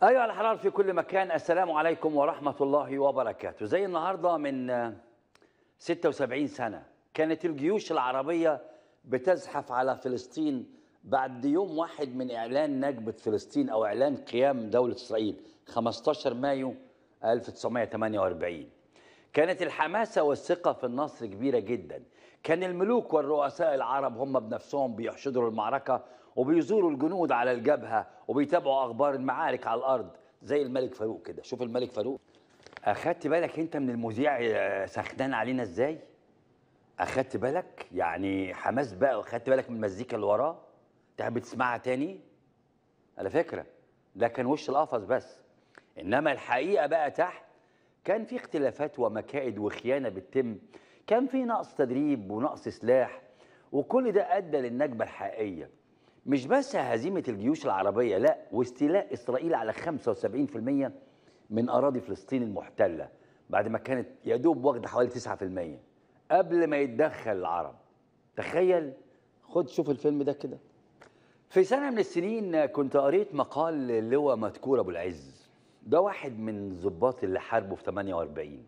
أيها الحرار في كل مكان السلام عليكم ورحمة الله وبركاته زي النهاردة من آه، 76 سنة كانت الجيوش العربية بتزحف على فلسطين بعد يوم واحد من إعلان نكبة فلسطين أو إعلان قيام دولة إسرائيل 15 مايو 1948 كانت الحماسة والثقة في النصر كبيرة جدا كان الملوك والرؤساء العرب هم بنفسهم بيحشدوا المعركة وبيزوروا الجنود على الجبهة وبيتابعوا أخبار المعارك على الأرض زي الملك فاروق كده شوف الملك فاروق أخدت بالك أنت من المذيع آه، سخنان علينا إزاي؟ أخدت بالك؟ يعني حماس بقى أخدت بالك من المزيكا اللي وراه؟ تحب تسمعها تاني؟ على فكرة ده كان وش القفص بس إنما الحقيقة بقى تحت كان في اختلافات ومكائد وخيانة بتتم كان في نقص تدريب ونقص سلاح وكل ده أدى للنكبة الحقيقية مش بس هزيمة الجيوش العربية لا واستيلاء إسرائيل على 75% من أراضي فلسطين المحتلة بعد ما كانت يا دوب واخدة حوالي 9% قبل ما يتدخل العرب تخيل خد شوف الفيلم ده كده في سنة من السنين كنت قريت مقال للواء مذكور أبو العز ده واحد من ضباط اللي حاربوا في 48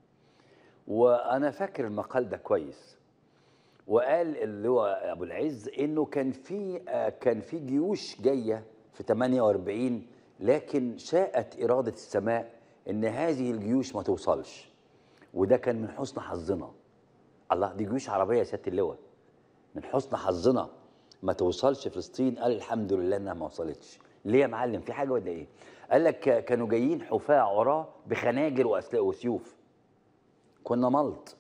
وأنا فاكر المقال ده كويس وقال اللواء أبو العز إنه كان في آه، كان في جيوش جاية في 48 لكن شاءت إرادة السماء إن هذه الجيوش ما توصلش وده كان من حسن حظنا الله دي جيوش عربية يا سيادة اللواء من حسن حظنا ما توصلش فلسطين قال الحمد لله انها ما وصلتش ليه يا معلم في حاجه ولا ايه قال لك كانوا جايين حفاة عراة بخناجر واسلاك وسيوف كنا ملط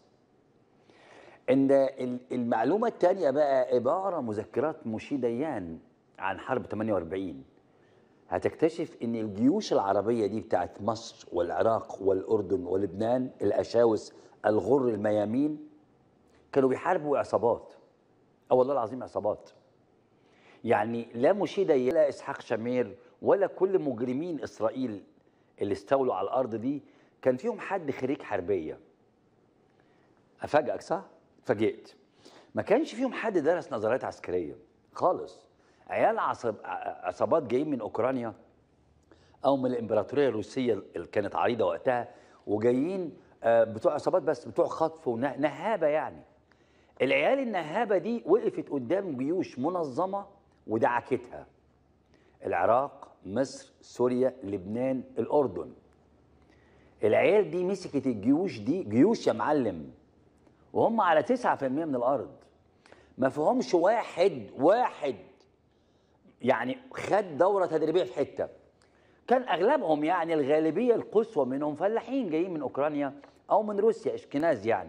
ان ال- المعلومه الثانيه بقى عباره مذكرات مشي ديان عن حرب 48 هتكتشف ان الجيوش العربيه دي بتاعت مصر والعراق والاردن ولبنان الاشاوس الغر الميامين كانوا بيحاربوا عصابات اه والله العظيم عصابات يعني لا مشيدة ولا اسحاق شمير ولا كل مجرمين اسرائيل اللي استولوا على الارض دي كان فيهم حد خريج حربيه افاجئك صح فاجئت ما كانش فيهم حد درس نظريات عسكريه خالص عيال عصب ع- عصابات جايين من اوكرانيا او من الامبراطوريه الروسيه اللي كانت عريضه وقتها وجايين آه، بتوع عصابات بس بتوع خطف ونهابه يعني العيال النهابه دي وقفت قدام جيوش منظمه ودعكتها العراق مصر سوريا لبنان الاردن العيال دي مسكت الجيوش دي جيوش يا معلم وهم على 9% من الارض ما فيهمش واحد واحد يعني خد دوره تدريبيه في حته كان اغلبهم يعني الغالبيه القصوى منهم فلاحين جايين من اوكرانيا او من روسيا اشكناز يعني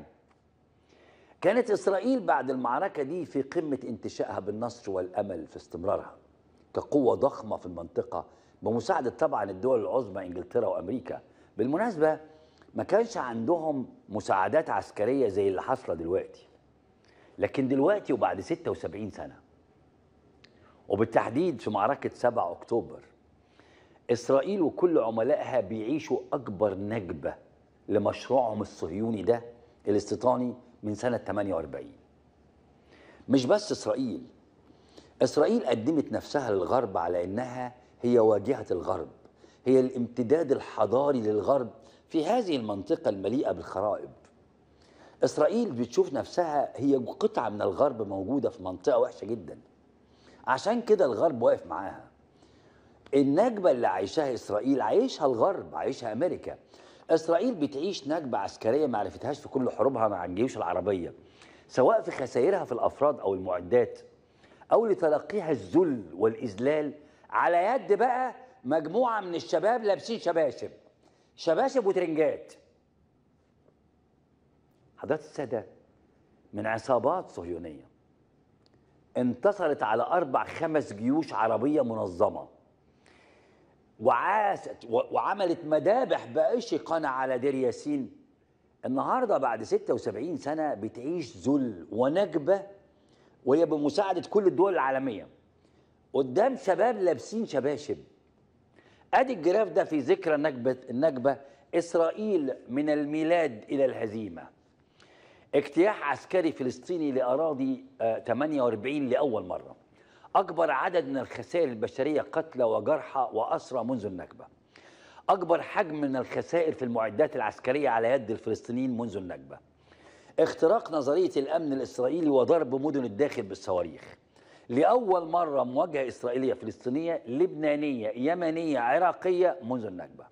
كانت اسرائيل بعد المعركه دي في قمه انتشائها بالنصر والامل في استمرارها كقوه ضخمه في المنطقه بمساعده طبعا الدول العظمى انجلترا وامريكا بالمناسبه ما كانش عندهم مساعدات عسكريه زي اللي حاصله دلوقتي لكن دلوقتي وبعد 76 سنه وبالتحديد في معركه 7 اكتوبر اسرائيل وكل عملائها بيعيشوا اكبر نكبه لمشروعهم الصهيوني ده الاستيطاني من سنه 48 مش بس اسرائيل اسرائيل قدمت نفسها للغرب على انها هي واجهه الغرب هي الامتداد الحضاري للغرب في هذه المنطقه المليئه بالخرائب اسرائيل بتشوف نفسها هي قطعه من الغرب موجوده في منطقه وحشه جدا عشان كده الغرب واقف معاها النكبه اللي عايشاها اسرائيل عايشها الغرب عايشها امريكا اسرائيل بتعيش نكبه عسكريه ما عرفتهاش في كل حروبها مع الجيوش العربيه سواء في خسائرها في الافراد او المعدات او لتلقيها الذل والاذلال على يد بقى مجموعه من الشباب لابسين شباشب شباشب وترنجات حضرات الساده من عصابات صهيونيه انتصرت على اربع خمس جيوش عربيه منظمه وعاست و- وعملت مذابح بأشقنا على دير ياسين النهارده بعد 76 سنه بتعيش ذل ونكبه وهي بمساعده كل الدول العالميه قدام شباب لابسين شباشب ادي الجراف ده في ذكرى النكبه النكبه اسرائيل من الميلاد الى الهزيمه اجتياح عسكري فلسطيني لاراضي آه، 48 لاول مره اكبر عدد من الخسائر البشريه قتلى وجرحى واسرى منذ النكبه أكبر حجم من الخسائر في المعدات العسكرية على يد الفلسطينيين منذ النكبة اختراق نظرية الأمن الإسرائيلي وضرب مدن الداخل بالصواريخ لأول مرة مواجهة إسرائيلية فلسطينية لبنانية يمنية عراقية منذ النكبة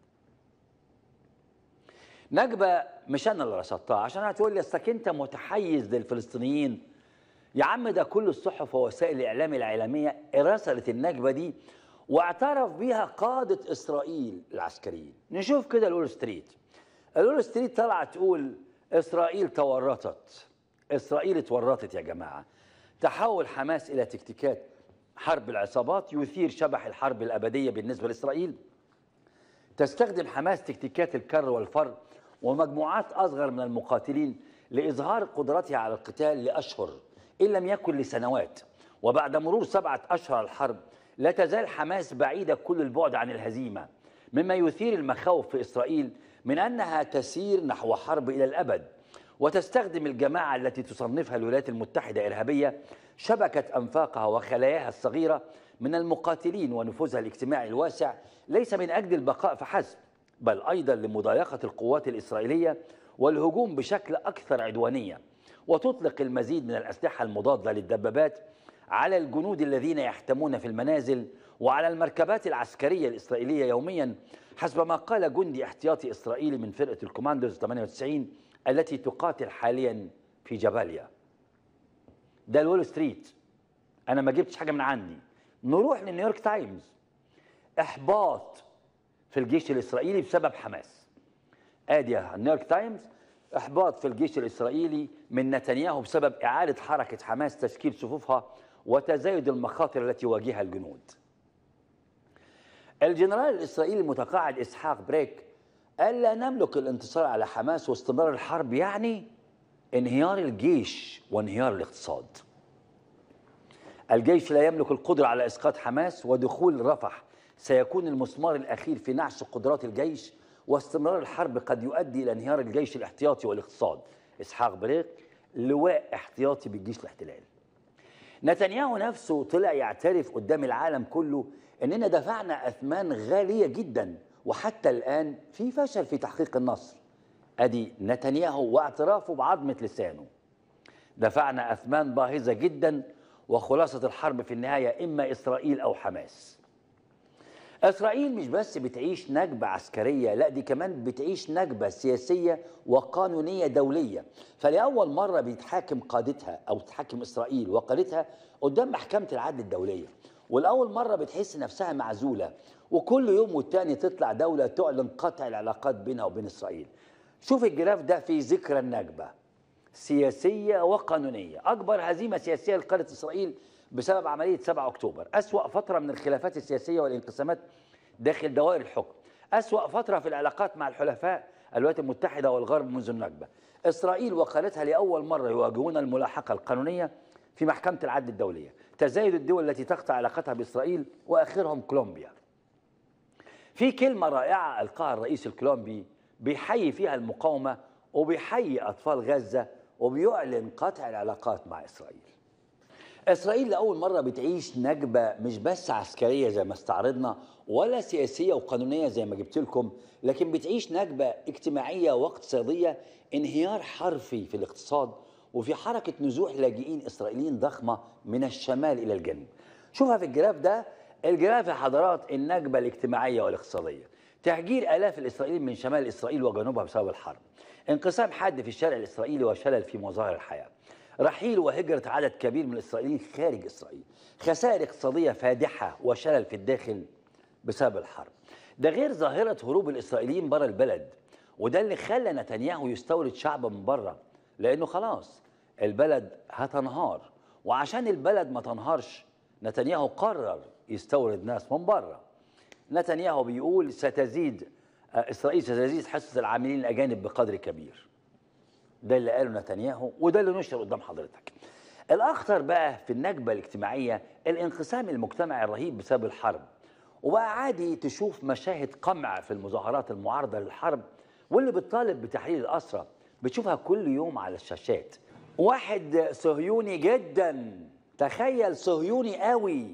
نكبة مش أنا اللي رصدتها عشان هتقول لي أصلك أنت متحيز للفلسطينيين يا عم ده كل الصحف ووسائل الإعلام العالمية رسلت النكبة دي واعترف بها قادة إسرائيل العسكريين نشوف كده الول ستريت الول ستريت طلعت تقول إسرائيل تورطت إسرائيل اتورطت يا جماعة تحول حماس إلى تكتيكات حرب العصابات يثير شبح الحرب الأبدية بالنسبة لإسرائيل تستخدم حماس تكتيكات الكر والفر ومجموعات أصغر من المقاتلين لإظهار قدرتها على القتال لأشهر إن لم يكن لسنوات وبعد مرور سبعة أشهر الحرب لا تزال حماس بعيدة كل البعد عن الهزيمة مما يثير المخاوف في إسرائيل من أنها تسير نحو حرب إلى الأبد وتستخدم الجماعة التي تصنفها الولايات المتحدة إرهابية شبكة أنفاقها وخلاياها الصغيرة من المقاتلين ونفوذها الاجتماعي الواسع ليس من أجل البقاء فحسب بل أيضا لمضايقة القوات الإسرائيلية والهجوم بشكل أكثر عدوانية وتطلق المزيد من الأسلحة المضادة للدبابات على الجنود الذين يحتمون في المنازل وعلى المركبات العسكرية الإسرائيلية يوميا حسب ما قال جندي احتياطي إسرائيلي من فرقة الكوماندوز 98 التي تقاتل حاليا في جباليا ده الول ستريت أنا ما جبتش حاجة من عندي نروح لنيويورك تايمز إحباط في الجيش الإسرائيلي بسبب حماس آدي نيويورك تايمز إحباط في الجيش الإسرائيلي من نتنياهو بسبب إعادة حركة حماس تشكيل صفوفها وتزايد المخاطر التي يواجهها الجنود الجنرال الإسرائيلي المتقاعد إسحاق بريك قال لا نملك الانتصار على حماس واستمرار الحرب يعني انهيار الجيش وانهيار الاقتصاد الجيش لا يملك القدرة على إسقاط حماس ودخول رفح سيكون المسمار الأخير في نعش قدرات الجيش واستمرار الحرب قد يؤدي إلى انهيار الجيش الاحتياطي والاقتصاد إسحاق بريك لواء احتياطي بالجيش الاحتلال نتنياهو نفسه طلع يعترف قدام العالم كله اننا دفعنا اثمان غاليه جدا وحتى الان في فشل في تحقيق النصر ادي نتنياهو واعترافه بعظمه لسانه دفعنا اثمان باهظه جدا وخلاصه الحرب في النهايه اما اسرائيل او حماس اسرائيل مش بس بتعيش نكبه عسكريه لا دي كمان بتعيش نكبه سياسيه وقانونيه دوليه فلاول مره بيتحاكم قادتها او تحاكم اسرائيل وقادتها قدام محكمه العدل الدوليه ولاول مره بتحس نفسها معزوله وكل يوم والتاني تطلع دوله تعلن قطع العلاقات بينها وبين اسرائيل شوف الجراف ده في ذكرى النكبه سياسيه وقانونيه اكبر هزيمه سياسيه لقاده اسرائيل بسبب عملية 7 أكتوبر أسوأ فترة من الخلافات السياسية والانقسامات داخل دوائر الحكم أسوأ فترة في العلاقات مع الحلفاء الولايات المتحدة والغرب منذ النكبة إسرائيل وقالتها لأول مرة يواجهون الملاحقة القانونية في محكمة العدل الدولية تزايد الدول التي تقطع علاقتها بإسرائيل وآخرهم كولومبيا في كلمة رائعة ألقاها الرئيس الكولومبي بيحيي فيها المقاومة وبيحيي أطفال غزة وبيعلن قطع العلاقات مع إسرائيل إسرائيل لأول مرة بتعيش نكبة مش بس عسكرية زي ما استعرضنا ولا سياسية وقانونية زي ما جبت لكم لكن بتعيش نكبة اجتماعية واقتصادية انهيار حرفي في الاقتصاد وفي حركة نزوح لاجئين إسرائيليين ضخمة من الشمال إلى الجنوب شوفها في الجراف ده الجراف يا حضرات النكبة الاجتماعية والاقتصادية تهجير آلاف الإسرائيليين من شمال إسرائيل وجنوبها بسبب الحرب انقسام حاد في الشارع الإسرائيلي وشلل في مظاهر الحياة رحيل وهجرة عدد كبير من الإسرائيليين خارج إسرائيل خسائر اقتصادية فادحة وشلل في الداخل بسبب الحرب ده غير ظاهرة هروب الإسرائيليين بره البلد وده اللي خلى نتنياهو يستورد شعب من بره لأنه خلاص البلد هتنهار وعشان البلد ما تنهارش نتنياهو قرر يستورد ناس من بره نتنياهو بيقول ستزيد إسرائيل ستزيد حصة العاملين الأجانب بقدر كبير ده اللي قاله نتنياهو وده اللي نشر قدام حضرتك الأخطر بقى في النكبة الاجتماعية الانقسام المجتمعي الرهيب بسبب الحرب وبقى عادي تشوف مشاهد قمع في المظاهرات المعارضة للحرب واللي بتطالب بتحرير الأسرى بتشوفها كل يوم على الشاشات واحد صهيوني جدا تخيل صهيوني قوي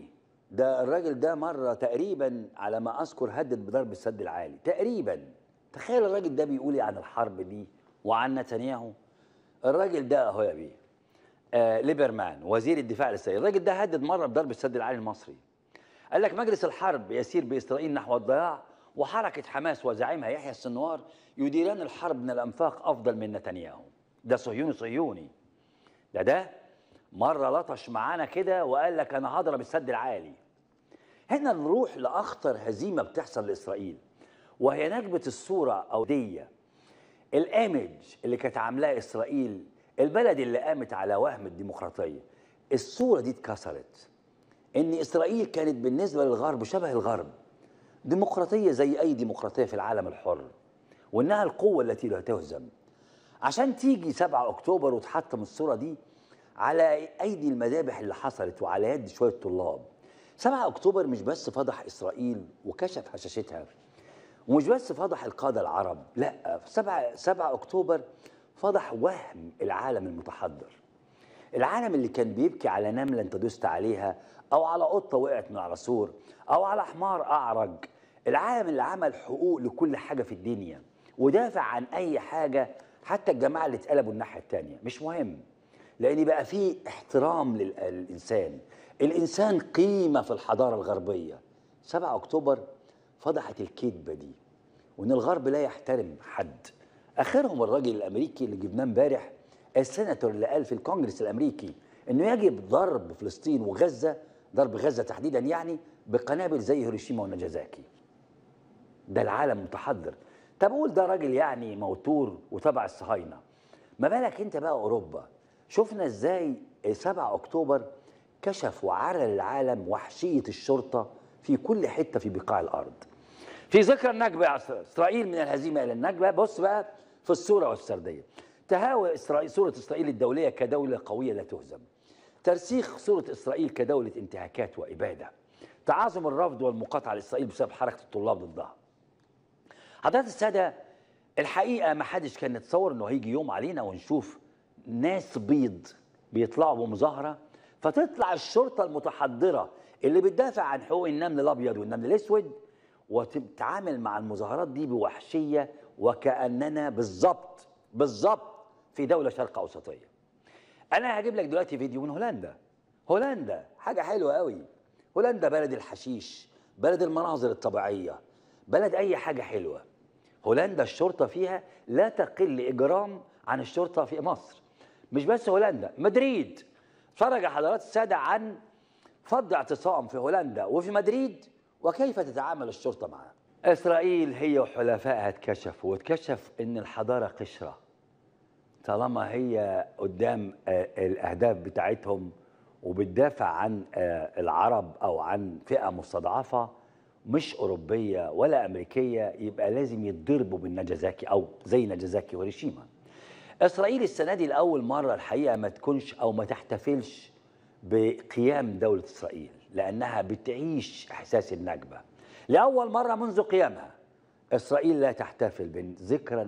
ده الراجل ده مرة تقريبا على ما أذكر هدد بضرب السد العالي تقريبا تخيل الراجل ده بيقول إيه عن الحرب دي وعن نتنياهو الراجل ده أهو يا بيه آه ليبرمان وزير الدفاع الإسرائيلي الراجل ده هدد مرة بضرب السد العالي المصري قال لك مجلس الحرب يسير بإسرائيل نحو الضياع وحركة حماس وزعيمها يحيى السنوار يديران الحرب من الأنفاق أفضل من نتنياهو ده صهيوني صهيوني ده ده مرة لطش معانا كده وقال لك أنا هضرب السد العالي هنا نروح لأخطر هزيمة بتحصل لإسرائيل وهي نكبة الصورة أو دية الايمج اللي كانت عاملاه إسرائيل البلد اللي قامت على وهم الديمقراطية الصورة دي اتكسرت إن إسرائيل كانت بالنسبة للغرب شبه الغرب ديمقراطية زي أي ديمقراطية في العالم الحر وإنها القوة التي لا تهزم عشان تيجي 7 أكتوبر وتحطم الصورة دي على أيدي المذابح اللي حصلت وعلى يد شوية طلاب 7 أكتوبر مش بس فضح إسرائيل وكشف هشاشتها ومش بس فضح القادة العرب لا 7 7 أكتوبر فضح وهم العالم المتحضر العالم اللي كان بيبكي على نملة انت دوست عليها أو على قطة وقعت من على سور أو على حمار أعرج العالم اللي عمل حقوق لكل حاجة في الدنيا ودافع عن أي حاجة حتى الجماعة اللي اتقلبوا الناحية التانية مش مهم لأن بقى فيه احترام للإنسان الإنسان قيمة في الحضارة الغربية 7 أكتوبر فضحت الكذبة دي وإن الغرب لا يحترم حد آخرهم الراجل الأمريكي اللي جبناه امبارح السيناتور اللي قال في الكونجرس الأمريكي إنه يجب ضرب فلسطين وغزة ضرب غزة تحديدا يعني بقنابل زي هيروشيما وناجازاكي ده العالم متحضر طب قول ده راجل يعني موتور وتبع الصهاينه ما بالك انت بقى اوروبا شفنا ازاي 7 اكتوبر كشف وعرى للعالم وحشيه الشرطه في كل حته في بقاع الارض في ذكرى النكبه يا اسرائيل من الهزيمه الى النكبه بص بقى في الصوره والسرديه تهاوى اسرائيل صوره اسرائيل الدوليه كدوله قويه لا تهزم ترسيخ صوره اسرائيل كدوله انتهاكات واباده تعاظم الرفض والمقاطعه لاسرائيل بسبب حركه الطلاب ضدها حضرات السادة الحقيقة ما حدش كان يتصور انه هيجي يوم علينا ونشوف ناس بيض بيطلعوا بمظاهرة فتطلع الشرطة المتحضرة اللي بتدافع عن حقوق النمل الأبيض والنمل الأسود وتتعامل مع المظاهرات دي بوحشية وكأننا بالظبط بالظبط في دولة شرق أوسطية أنا هجيب لك دلوقتي فيديو من هولندا هولندا حاجة حلوة قوي هولندا بلد الحشيش بلد المناظر الطبيعية بلد أي حاجة حلوة هولندا الشرطة فيها لا تقل إجرام عن الشرطة في مصر مش بس هولندا مدريد اتفرج يا حضرات السادة عن فض اعتصام في هولندا وفي مدريد وكيف تتعامل الشرطة معه إسرائيل هي وحلفائها اتكشفوا واتكشف إن الحضارة قشرة طالما هي قدام الأهداف بتاعتهم وبتدافع عن العرب أو عن فئة مستضعفة مش أوروبية ولا أمريكية يبقى لازم يتضربوا بالنجازاكي أو زي نجازاكي وهيروشيما إسرائيل السنة دي لأول مرة الحقيقة ما تكونش أو ما تحتفلش بقيام دولة إسرائيل لأنها بتعيش إحساس النكبة لأول مرة منذ قيامها إسرائيل لا تحتفل بذكرى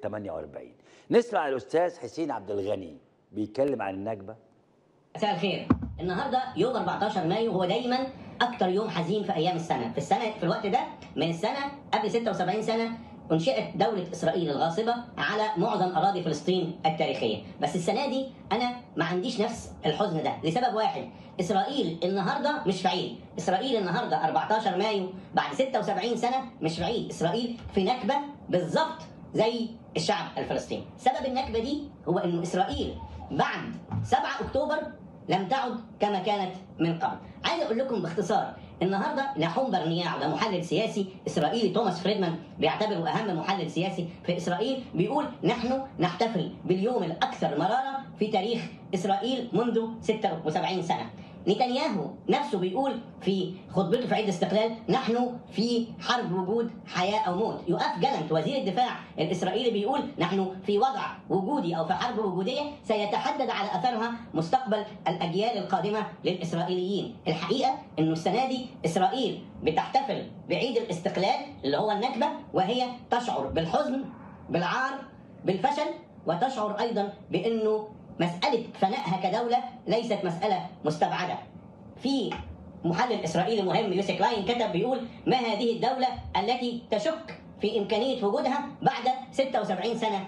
48 نسمع الأستاذ حسين عبد الغني بيتكلم عن النكبة مساء الخير النهارده يوم 14 مايو هو دايما اكتر يوم حزين في ايام السنه في السنه في الوقت ده من السنه قبل 76 سنه انشئت دولة إسرائيل الغاصبة على معظم أراضي فلسطين التاريخية، بس السنة دي أنا ما عنديش نفس الحزن ده لسبب واحد، إسرائيل النهاردة مش في عيد، إسرائيل النهاردة 14 مايو بعد 76 سنة مش في عيد، إسرائيل في نكبة بالظبط زي الشعب الفلسطيني، سبب النكبة دي هو إنه إسرائيل بعد 7 أكتوبر لم تعد كما كانت من قبل عايز اقول لكم باختصار النهارده نحوم برنياع ده محلل سياسي اسرائيلي توماس فريدمان بيعتبره اهم محلل سياسي في اسرائيل بيقول نحن نحتفل باليوم الاكثر مراره في تاريخ اسرائيل منذ 76 سنه نتنياهو نفسه بيقول في خطبته في عيد الاستقلال نحن في حرب وجود حياه او موت يؤف جالنت وزير الدفاع الاسرائيلي بيقول نحن في وضع وجودي او في حرب وجوديه سيتحدد على اثرها مستقبل الاجيال القادمه للاسرائيليين الحقيقه انه السنه دي اسرائيل بتحتفل بعيد الاستقلال اللي هو النكبه وهي تشعر بالحزن بالعار بالفشل وتشعر ايضا بانه مسألة فنائها كدولة ليست مسألة مستبعدة. في محلل اسرائيلي مهم يوسف كلاين كتب بيقول ما هذه الدوله التي تشك في امكانيه وجودها بعد 76 سنه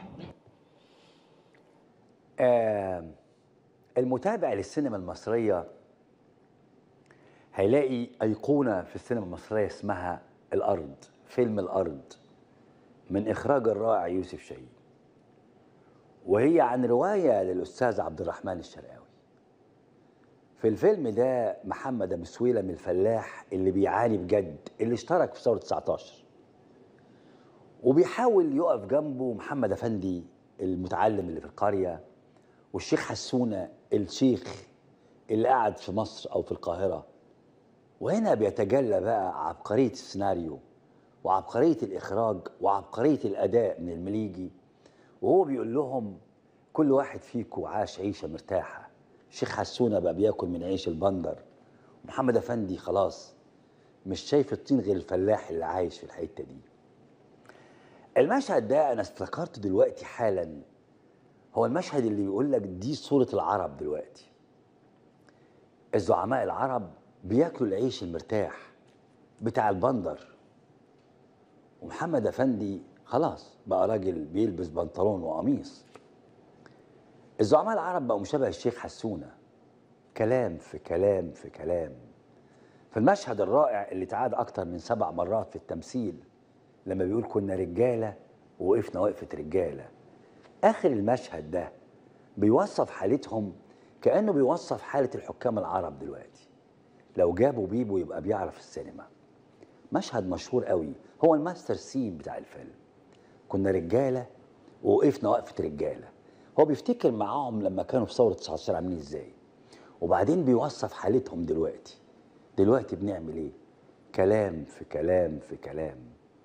آه المتابع للسينما المصرية هيلاقي أيقونة في السينما المصرية اسمها الأرض فيلم الأرض من إخراج الرائع يوسف شاهين وهي عن رواية للأستاذ عبد الرحمن الشرقاوي في الفيلم ده محمد أبو سويلم الفلاح اللي بيعاني بجد اللي اشترك في ثورة 19 وبيحاول يقف جنبه محمد أفندي المتعلم اللي في القرية والشيخ حسونة الشيخ اللي قاعد في مصر أو في القاهرة وهنا بيتجلى بقى عبقرية السيناريو وعبقرية الإخراج وعبقرية الأداء من المليجي وهو بيقول لهم كل واحد فيكم عاش عيشة مرتاحة الشيخ حسونة بقى بياكل من عيش البندر ومحمد أفندي خلاص مش شايف الطين غير الفلاح اللي عايش في الحتة دي المشهد ده أنا افتكرته دلوقتي حالا هو المشهد اللي بيقول لك دي صورة العرب دلوقتي الزعماء العرب بياكلوا العيش المرتاح بتاع البندر ومحمد أفندي خلاص بقى راجل بيلبس بنطلون وقميص الزعماء العرب بقوا شبه الشيخ حسونة كلام في كلام في كلام في المشهد الرائع اللي اتعاد أكتر من سبع مرات في التمثيل لما بيقول كنا رجالة ووقفنا وقفة رجالة آخر المشهد ده بيوصف حالتهم كأنه بيوصف حالة الحكام العرب دلوقتي لو جابوا بيبو يبقى بيعرف السينما مشهد مشهور قوي هو الماستر سين بتاع الفيلم كنا رجالة ووقفنا وقفة رجالة هو بيفتكر معاهم لما كانوا في ثورة 19 عاملين ازاي وبعدين بيوصف حالتهم دلوقتي دلوقتي بنعمل ايه كلام في كلام في كلام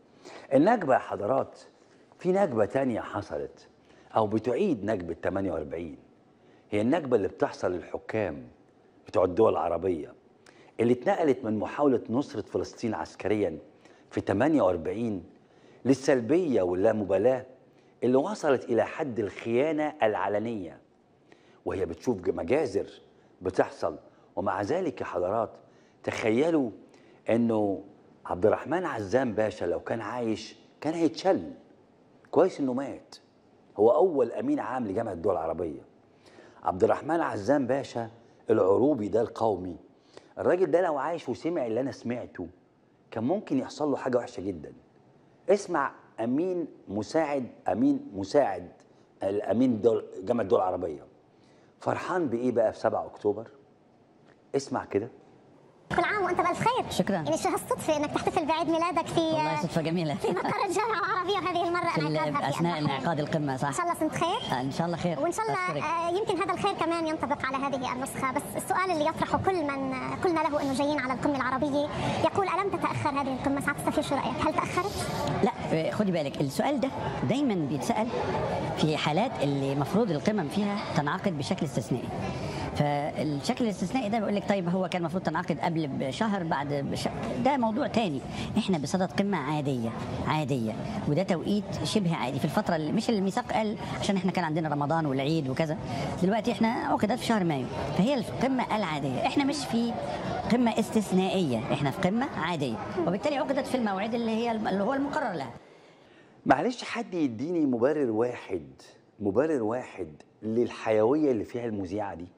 النكبة يا حضرات في نكبة تانية حصلت أو بتعيد نكبة 48 هي النكبة اللي بتحصل للحكام بتوع الدول العربية اللي اتنقلت من محاولة نصرة فلسطين عسكريا في 48 للسلبية واللامبالاة اللي وصلت إلى حد الخيانة العلنية وهي بتشوف مجازر بتحصل ومع ذلك يا حضرات تخيلوا انه عبد الرحمن عزام باشا لو كان عايش كان هيتشل كويس انه مات هو اول امين عام لجامعه الدول العربيه عبد الرحمن عزام باشا العروبي ده القومي الراجل ده لو عايش وسمع اللي انا سمعته كان ممكن يحصل له حاجه وحشه جدا اسمع امين مساعد امين مساعد الامين دول جامعه الدول العربيه فرحان بايه بقى في 7 اكتوبر اسمع كده كل عام وانت بالف خير شكراً. يعني شو هالصدفه انك تحتفل بعيد ميلادك في والله صدفة جميلة في مقر الجامعه العربيه وهذه المره في ال- انعقادها في أثناء أربعة انعقاد القمة ان صح شاء الله سنت خير آه، إن شاء الله خير وان شاء الله أشكرك. آه، يمكن هذا الخير كمان ينطبق على هذه النسخه بس السؤال اللي يطرحه كل من آه، قلنا له انه جايين على القمه العربيه يقول الم تتاخر هذه القمه سعاده السفير شو رايك هل تاخرت لا آه، خدي بالك السؤال ده دايما بيتسأل في حالات اللي مفروض القمم فيها تنعقد بشكل استثنائي فالشكل الاستثنائي ده بيقول لك طيب هو كان المفروض تنعقد قبل بشهر بعد بش... ده موضوع تاني احنا بصدد قمه عاديه عاديه وده توقيت شبه عادي في الفتره اللي مش الميثاق قال عشان احنا كان عندنا رمضان والعيد وكذا دلوقتي احنا عقدت في شهر مايو فهي القمه العاديه احنا مش في قمه استثنائيه احنا في قمه عاديه وبالتالي عقدت في الموعد اللي هي اللي هو المقرر لها معلش حد يديني مبرر واحد مبرر واحد للحيويه اللي فيها المذيعه دي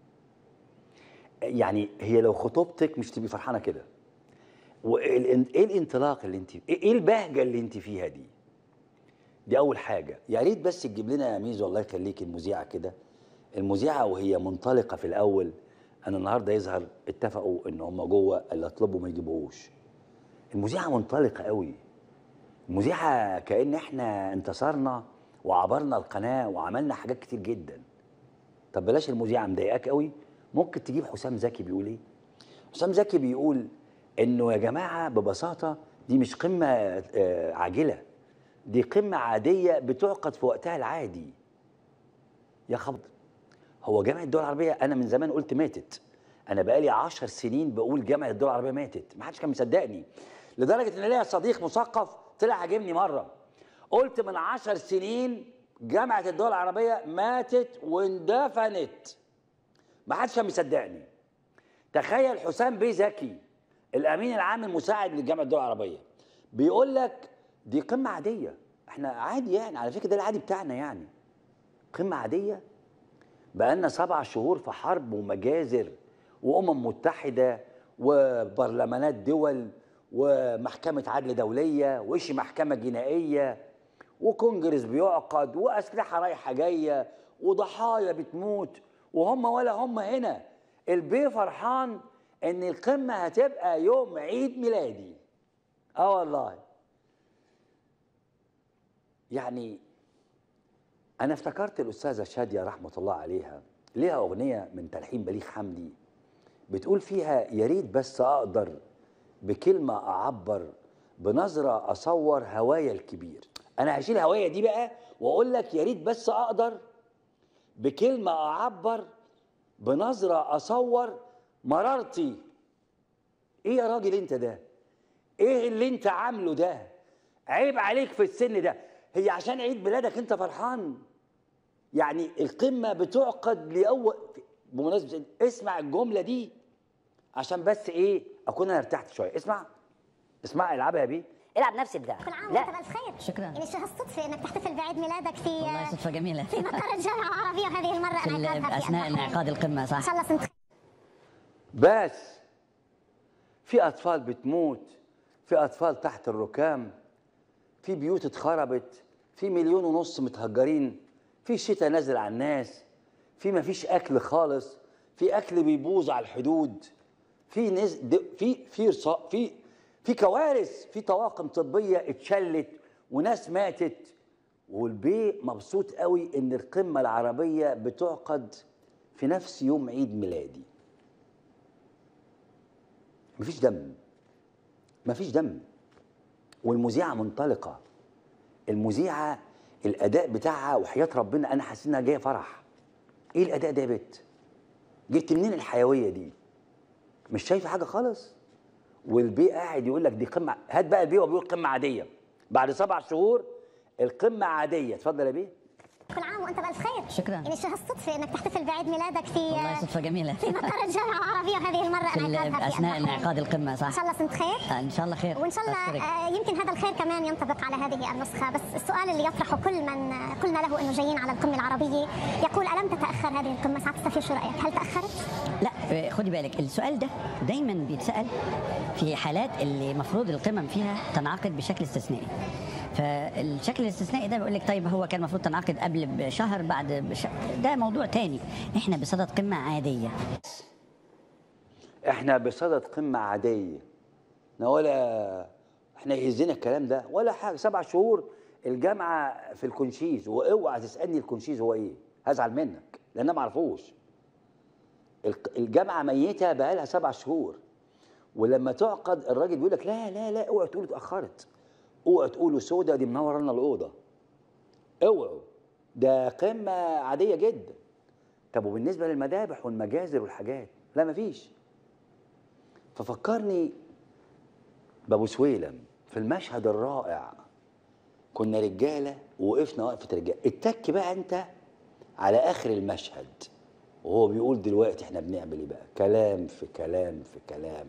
يعني هي لو خطوبتك مش تبقي فرحانه كده وايه الانطلاق اللي انت ايه البهجه اللي انت فيها دي دي اول حاجه يا ريت بس تجيب لنا يا ميزو الله يخليك المذيعه كده المذيعه وهي منطلقه في الاول انا النهارده يظهر اتفقوا ان هم جوه اللي اطلبوا ما يجيبوهوش المذيعه منطلقه قوي المذيعه كان احنا انتصرنا وعبرنا القناه وعملنا حاجات كتير جدا طب بلاش المذيعه مضايقاك قوي ممكن تجيب حسام زكي بيقول ايه حسام زكي بيقول انه يا جماعه ببساطه دي مش قمه آه، عاجله دي قمه عاديه بتعقد في وقتها العادي يا خبر هو جامعه الدول العربيه انا من زمان قلت ماتت انا بقالي عشر سنين بقول جامعه الدول العربيه ماتت ما حدش كان مصدقني لدرجه ان ليا صديق مثقف طلع عاجبني مره قلت من عشر سنين جامعه الدول العربيه ماتت واندفنت ما حدش كان مصدقني تخيل حسام بيه زكي الامين العام المساعد لجامعه الدول العربيه بيقول لك دي قمه عاديه احنا عادي يعني على فكره ده العادي بتاعنا يعني قمه عاديه بقالنا سبع شهور في حرب ومجازر وامم متحده وبرلمانات دول ومحكمه عدل دوليه وإيش محكمه جنائيه وكونجرس بيعقد واسلحه رايحه جايه وضحايا بتموت وهم ولا هم هنا البيه فرحان ان القمه هتبقى يوم عيد ميلادي اه والله يعني انا افتكرت الاستاذه شاديه رحمه الله عليها ليها اغنيه من تلحين بليغ حمدي بتقول فيها يا ريت بس اقدر بكلمه اعبر بنظره اصور هوايا الكبير انا هشيل هوايا دي بقى واقول لك يا ريت بس اقدر بكلمه اعبر بنظره اصور مرارتي ايه يا راجل انت ده ايه اللي انت عامله ده عيب عليك في السن ده هي عشان عيد ميلادك انت فرحان يعني القمه بتعقد لاول بمناسبه اسمع الجمله دي عشان بس ايه اكون انا ارتحت شويه اسمع اسمع العبها يا بيه العب نفس الدراع كل عام لا وانت بالف خير شكراً. يعني شو هالصدفه انك تحتفل بعيد ميلادك في والله صدفه جميله في مقر الجامعه العربيه وهذه المره في ال- انعقادها في اثناء البحرين. انعقاد القمه ان صح شاء الله سنه خير. بس في اطفال بتموت في اطفال تحت الركام في بيوت اتخربت في مليون ونص متهجرين في شتاء نازل على الناس في ما فيش اكل خالص في اكل بيبوظ على الحدود في نز... د- في في رصا... في في كوارث في طواقم طبيه اتشلت وناس ماتت والبي مبسوط قوي ان القمه العربيه بتعقد في نفس يوم عيد ميلادي مفيش دم مفيش دم والمذيعه منطلقه المذيعه الاداء بتاعها وحياه ربنا انا حاسس انها جايه فرح ايه الاداء ده يا بت جبت منين الحيويه دي مش شايفه حاجه خالص والبي قاعد يقول لك دي قمه هات بقى البي وبيقول قمه عاديه بعد سبع شهور القمه عاديه اتفضل يا بيه كل عام وانت بالف خير شكراً. يعني شو هالصدفه انك تحتفل بعيد ميلادك في والله صدفه جميله في مقر الجامعه العربيه وهذه المره في ال- انعقادها في اثناء البحرين. انعقاد القمه ان صح شاء الله سنه خير آه، ان شاء الله خير وان شاء الله أشكرك. آه، يمكن هذا الخير كمان ينطبق على هذه النسخه بس السؤال اللي يطرحه كل من آه، قلنا له انه جايين على القمه العربيه يقول الم تتاخر هذه القمه سعاده السفير شو رايك هل تاخرت لا آه، خدي بالك السؤال ده دايما بيتسال في حالات اللي مفروض القمم فيها تنعقد بشكل استثنائي فالشكل الاستثنائي ده بيقول لك طيب هو كان المفروض تنعقد قبل بشهر بعد بش... ده موضوع تاني احنا بصدد قمه عاديه احنا بصدد قمه عاديه احنا ولا احنا يهزنا الكلام ده ولا حاجه سبع شهور الجامعه في الكونشيز واوعى تسالني الكونشيز هو ايه هزعل منك لان انا ما اعرفوش الق- الجامعه ميته بقالها سبع شهور ولما تعقد الراجل بيقول لك لا لا لا اوعوا تقولوا اتاخرت اوعوا تقولوا سودا دي منوره لنا الاوضه اوعوا ده قمه عاديه جدا طب وبالنسبه للمذابح والمجازر والحاجات لا مفيش ففكرني بابو سويلم في المشهد الرائع كنا رجاله ووقفنا وقفه رجاله اتك بقى انت على اخر المشهد وهو بيقول دلوقتي احنا بنعمل ايه بقى كلام في كلام في كلام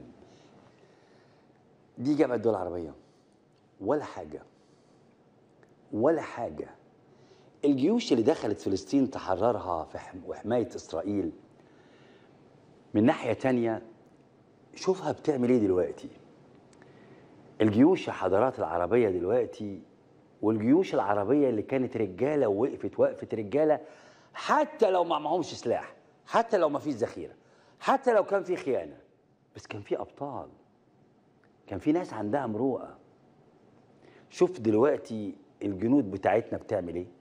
دي جامعه الدول العربيه ولا حاجه ولا حاجه الجيوش اللي دخلت فلسطين تحررها في حم- وحمايه اسرائيل من ناحيه تانية شوفها بتعمل ايه دلوقتي الجيوش الحضارات العربيه دلوقتي والجيوش العربيه اللي كانت رجاله ووقفت وقفه رجاله حتى لو ما معهمش سلاح حتى لو ما فيش ذخيره حتى لو كان في خيانه بس كان في ابطال كان في ناس عندها مروءه شوف دلوقتي الجنود بتاعتنا بتعمل ايه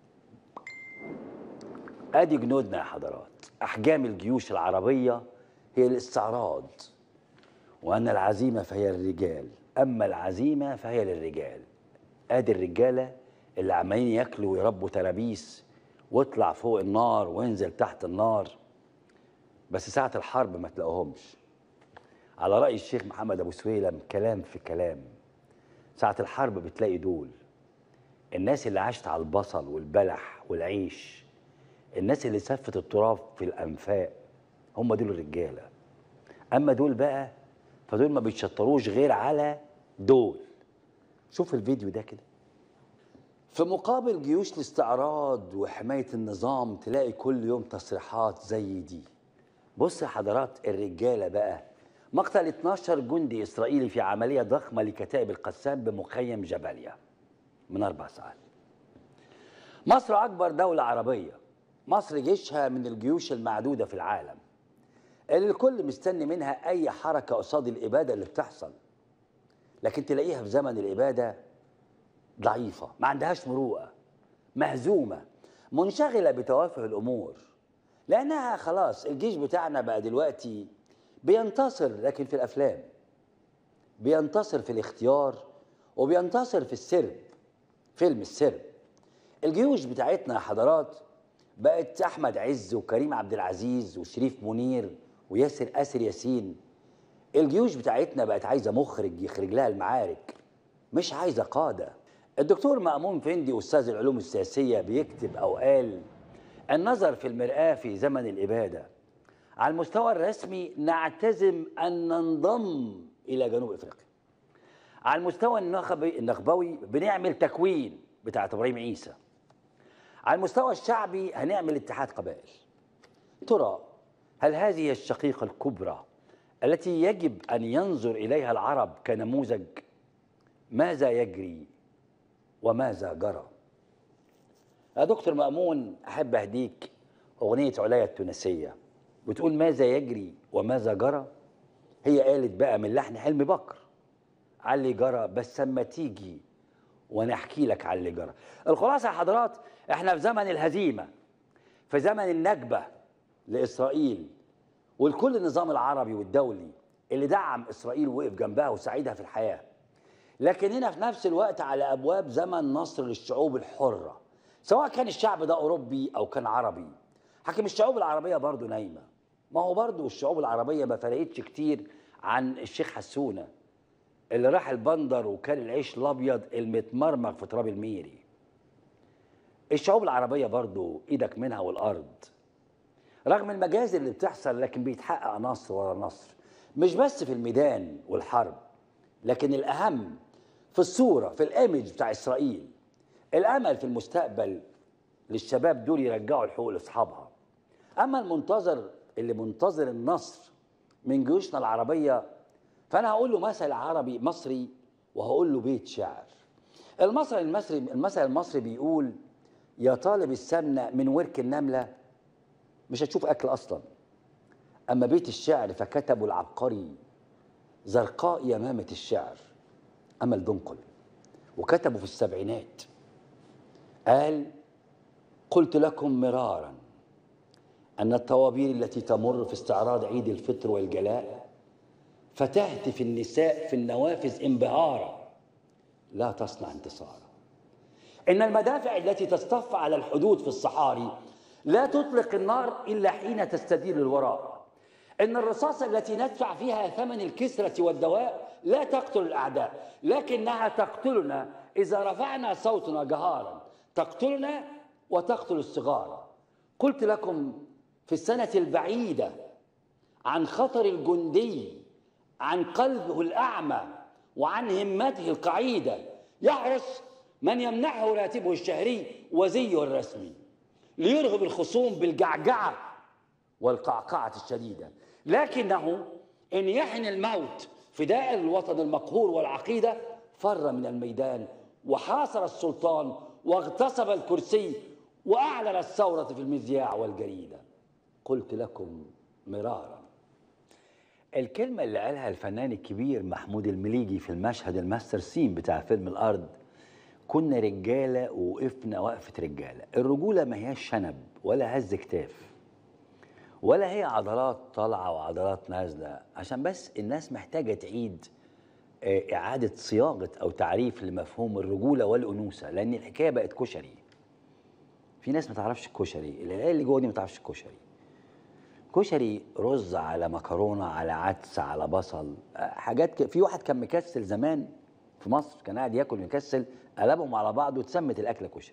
ادي جنودنا يا حضرات احجام الجيوش العربيه هي الاستعراض وان العزيمه فهي للرجال اما العزيمه فهي للرجال ادي الرجاله اللي عمالين ياكلوا ويربوا ترابيس واطلع فوق النار وانزل تحت النار بس ساعه الحرب ما تلاقوهمش على راي الشيخ محمد ابو سويلم كلام في كلام ساعه الحرب بتلاقي دول الناس اللي عاشت على البصل والبلح والعيش الناس اللي سفت التراب في الانفاق هم دول الرجاله اما دول بقى فدول ما بيتشطروش غير على دول شوف الفيديو ده كده في مقابل جيوش الاستعراض وحماية النظام تلاقي كل يوم تصريحات زي دي بص يا حضرات الرجالة بقى مقتل 12 جندي إسرائيلي في عملية ضخمة لكتائب القسام بمخيم جباليا من أربع ساعات مصر أكبر دولة عربية مصر جيشها من الجيوش المعدودة في العالم اللي الكل مستني منها أي حركة قصاد الإبادة اللي بتحصل لكن تلاقيها في زمن الإبادة ضعيفة ما عندهاش مروءة مهزومة منشغلة بتوافه الأمور لأنها خلاص الجيش بتاعنا بقى دلوقتي بينتصر لكن في الأفلام بينتصر في الاختيار وبينتصر في السرب فيلم السرب الجيوش بتاعتنا يا حضرات بقت أحمد عز وكريم عبد العزيز وشريف منير وياسر آسر ياسين الجيوش بتاعتنا بقت عايزة مخرج يخرج لها المعارك مش عايزة قادة الدكتور مأمون فندي أستاذ العلوم السياسية بيكتب أو قال النظر في المرآة في زمن الإبادة على المستوى الرسمي نعتزم أن ننضم إلى جنوب أفريقيا على المستوى النخبي النخبوي بنعمل تكوين بتاعت إبراهيم عيسى على المستوى الشعبي هنعمل اتحاد قبائل ترى هل هذه الشقيقة الكبرى التي يجب أن ينظر إليها العرب كنموذج ماذا يجري وماذا جرى يا دكتور مأمون أحب أهديك أغنية علايا التونسية بتقول ماذا يجري وماذا جرى هي قالت بقى من لحن حلمي بكر على اللي جرى بس اما تيجي وانا احكي لك على اللي جرى الخلاصه يا حضرات احنا في زمن الهزيمه في زمن النكبه لاسرائيل والكل النظام العربي والدولي اللي دعم اسرائيل ووقف جنبها وساعدها في الحياه لكن هنا في نفس الوقت على ابواب زمن نصر للشعوب الحره سواء كان الشعب ده اوروبي او كان عربي حكم الشعوب العربيه برضه نايمه ما هو برضه الشعوب العربيه ما فرقتش كتير عن الشيخ حسونه اللي راح البندر وكان العيش الابيض المتمرمغ في تراب الميري الشعوب العربيه برضه ايدك منها والارض رغم المجازر اللي بتحصل لكن بيتحقق نصر ورا نصر مش بس في الميدان والحرب لكن الاهم في الصوره في الايمج بتاع اسرائيل الامل في المستقبل للشباب دول يرجعوا الحقوق لاصحابها اما المنتظر اللي منتظر النصر من جيوشنا العربيه فانا هقول له مثل عربي مصري وهقول له بيت شعر المثل المصري المثل المصري بيقول يا طالب السمنه من ورك النمله مش هتشوف اكل اصلا اما بيت الشعر فكتبه العبقري زرقاء يمامه الشعر امل دنقل وكتبه في السبعينات قال قلت لكم مرارا ان الطوابير التي تمر في استعراض عيد الفطر والجلاء فتهتف النساء في النوافذ انبهارا لا تصنع انتصارا ان المدافع التي تصطف على الحدود في الصحاري لا تطلق النار الا حين تستدير للوراء ان الرصاصه التي ندفع فيها ثمن الكسره والدواء لا تقتل الاعداء لكنها تقتلنا اذا رفعنا صوتنا جهارا تقتلنا وتقتل الصغار قلت لكم في السنه البعيده عن خطر الجندي عن قلبه الاعمى وعن همته القعيده يحرص من يمنحه راتبه الشهري وزيه الرسمي ليرغب الخصوم بالجعجعه والقعقعه الشديده لكنه ان يحن الموت فداء الوطن المقهور والعقيده فر من الميدان وحاصر السلطان واغتصب الكرسي واعلن الثوره في المذياع والجريده قلت لكم مرارا الكلمة اللي قالها الفنان الكبير محمود المليجي في المشهد الماستر سين بتاع فيلم الأرض كنا رجالة ووقفنا وقفة رجالة الرجولة ما هياش شنب ولا هز كتاف ولا هي عضلات طالعة وعضلات نازلة عشان بس الناس محتاجة تعيد آه، إعادة صياغة أو تعريف لمفهوم الرجولة والأنوثة لأن الحكاية بقت كشري في ناس ما تعرفش الكشري العيال اللي جوه دي ما تعرفش الكشري كشري رز على مكرونه على عدس على بصل آه، حاجات ك... في واحد كان مكسل زمان في مصر كان قاعد ياكل مكسل قلبهم على بعض واتسمت الاكله كشري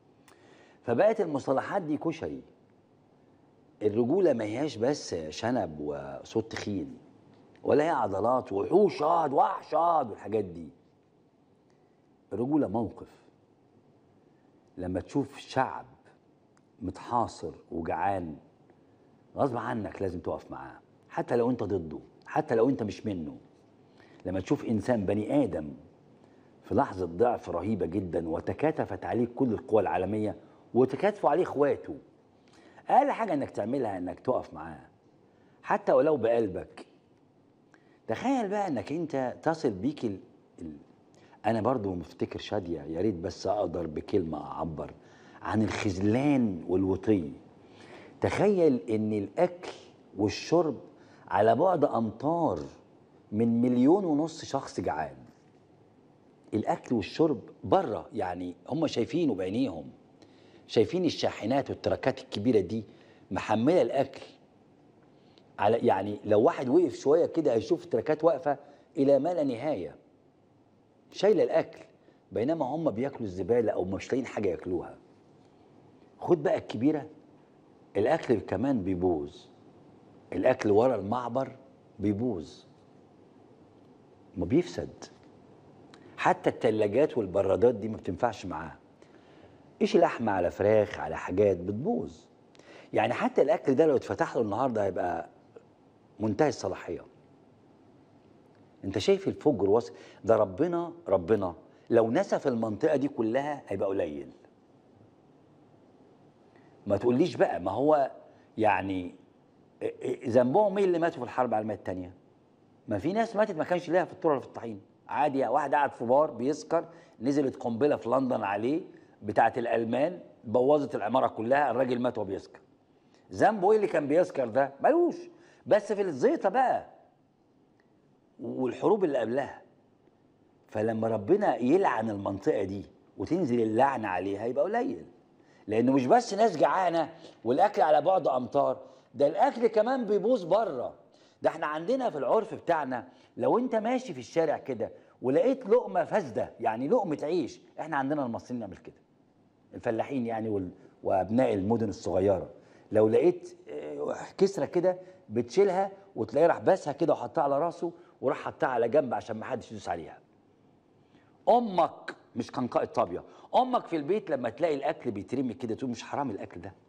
فبقت المصطلحات دي كشري الرجوله ما هياش بس شنب وصوت تخين ولا هي عضلات وحوش اه وحش اه والحاجات دي الرجوله موقف لما تشوف شعب متحاصر وجعان غصب عنك لازم تقف معاه حتى لو انت ضده حتى لو انت مش منه لما تشوف انسان بني ادم في لحظه ضعف رهيبه جدا وتكاتفت عليه كل القوى العالميه وتكاتفوا عليه اخواته اقل حاجه انك تعملها انك تقف معاه حتى ولو بقلبك تخيل بقى انك انت تصل بيك ال... ال... انا برضو مفتكر شاديه يا ريت بس اقدر بكلمه اعبر عن الخذلان والوطي تخيل ان الاكل والشرب على بعد امتار من مليون ونص شخص جعان الاكل والشرب بره يعني هم شايفينه بعينيهم شايفين الشاحنات والتراكات الكبيره دي محمله الاكل على يعني لو واحد وقف شويه كده هيشوف التراكات واقفه الى ما لا نهايه شايله الاكل بينما هم بياكلوا الزباله او مش لاقيين حاجه ياكلوها خد بقى الكبيره الاكل كمان بيبوظ الاكل ورا المعبر بيبوظ ما بيفسد حتى التلاجات والبرادات دي ما بتنفعش معاها ايش لحمه على فراخ على حاجات بتبوظ يعني حتى الاكل ده لو اتفتح له النهارده هيبقى منتهي الصلاحيه انت شايف الفجر وصل ده ربنا ربنا لو نسف المنطقه دي كلها هيبقى قليل ما تقوليش بقى ما هو يعني إ- إ- ذنبهم ايه اللي ماتوا في الحرب العالميه الثانيه ما في ناس ماتت ما كانش ليها في الطرق ولا في الطحين عادي واحد قاعد في بار بيسكر نزلت قنبله في لندن عليه بتاعه الالمان بوظت العماره كلها الراجل مات وهو بيسكر ذنبه ايه اللي كان بيسكر ده ملوش بس في الزيطه بقى والحروب اللي قبلها فلما ربنا يلعن المنطقه دي وتنزل اللعنه عليها يبقى قليل لانه مش بس ناس جعانه والاكل على بعد امتار ده الاكل كمان بيبوظ بره ده احنا عندنا في العرف بتاعنا لو انت ماشي في الشارع كده ولقيت لقمه فاسده يعني لقمه عيش احنا عندنا المصريين نعمل كده الفلاحين يعني وال... وابناء المدن الصغيره لو لقيت آه، كسره كده بتشيلها وتلاقيه راح باسها كده وحطها على راسه وراح حطها على جنب عشان ما حدش يدوس عليها امك مش قنقاء الطابيه امك في البيت لما تلاقي الاكل بيترمي كده تقول مش حرام الاكل ده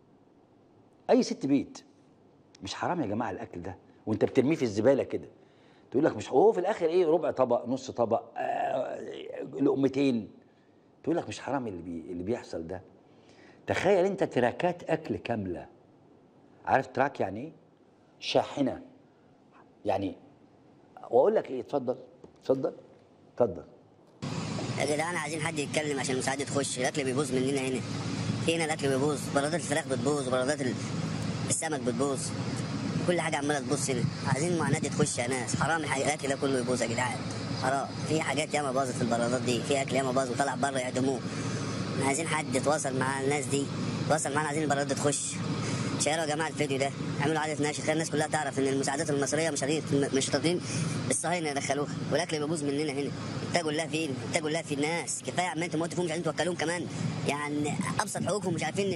اي ست بيت مش حرام يا جماعه الاكل ده وانت بترميه في الزباله كده تقول لك مش هو في الاخر ايه ربع طبق نص طبق آه لقمتين تقول لك مش حرام اللي بي اللي بيحصل ده تخيل انت تراكات اكل كامله عارف تراك يعني ايه شاحنه يعني واقول لك ايه اتفضل اتفضل اتفضل يا جدعان عايزين حد يتكلم عشان المساعدة تخش الاكل بيبوظ مننا هنا هنا الاكل بيبوظ برادات الفراخ بتبوظ وبرادات ال- السمك بتبوظ كل حاجه عماله تبوظ هنا عايزين المعاناه دي تخش يا ناس حرام الحاجة- الاكل ده كله يبوظ يا جدعان حرام في حاجات ياما باظت في البرادات دي في اكل ياما باظ وطلع بره يعدموه عايزين حد يتواصل مع الناس دي يتواصل معانا عايزين البرادات دي تخش شيروا يا جماعه الفيديو ده اعملوا عاده نشر خلي الناس كلها تعرف ان المساعدات المصريه مش راضيين مش راضيين الصهاينه يدخلوها والاكل بيبوظ مننا هنا اتقوا الله فين اتقوا الله في الناس كفايه عمال تموتوا فيهم مش عايزين توكلوهم كمان يعني ابسط حقوقهم مش عارفين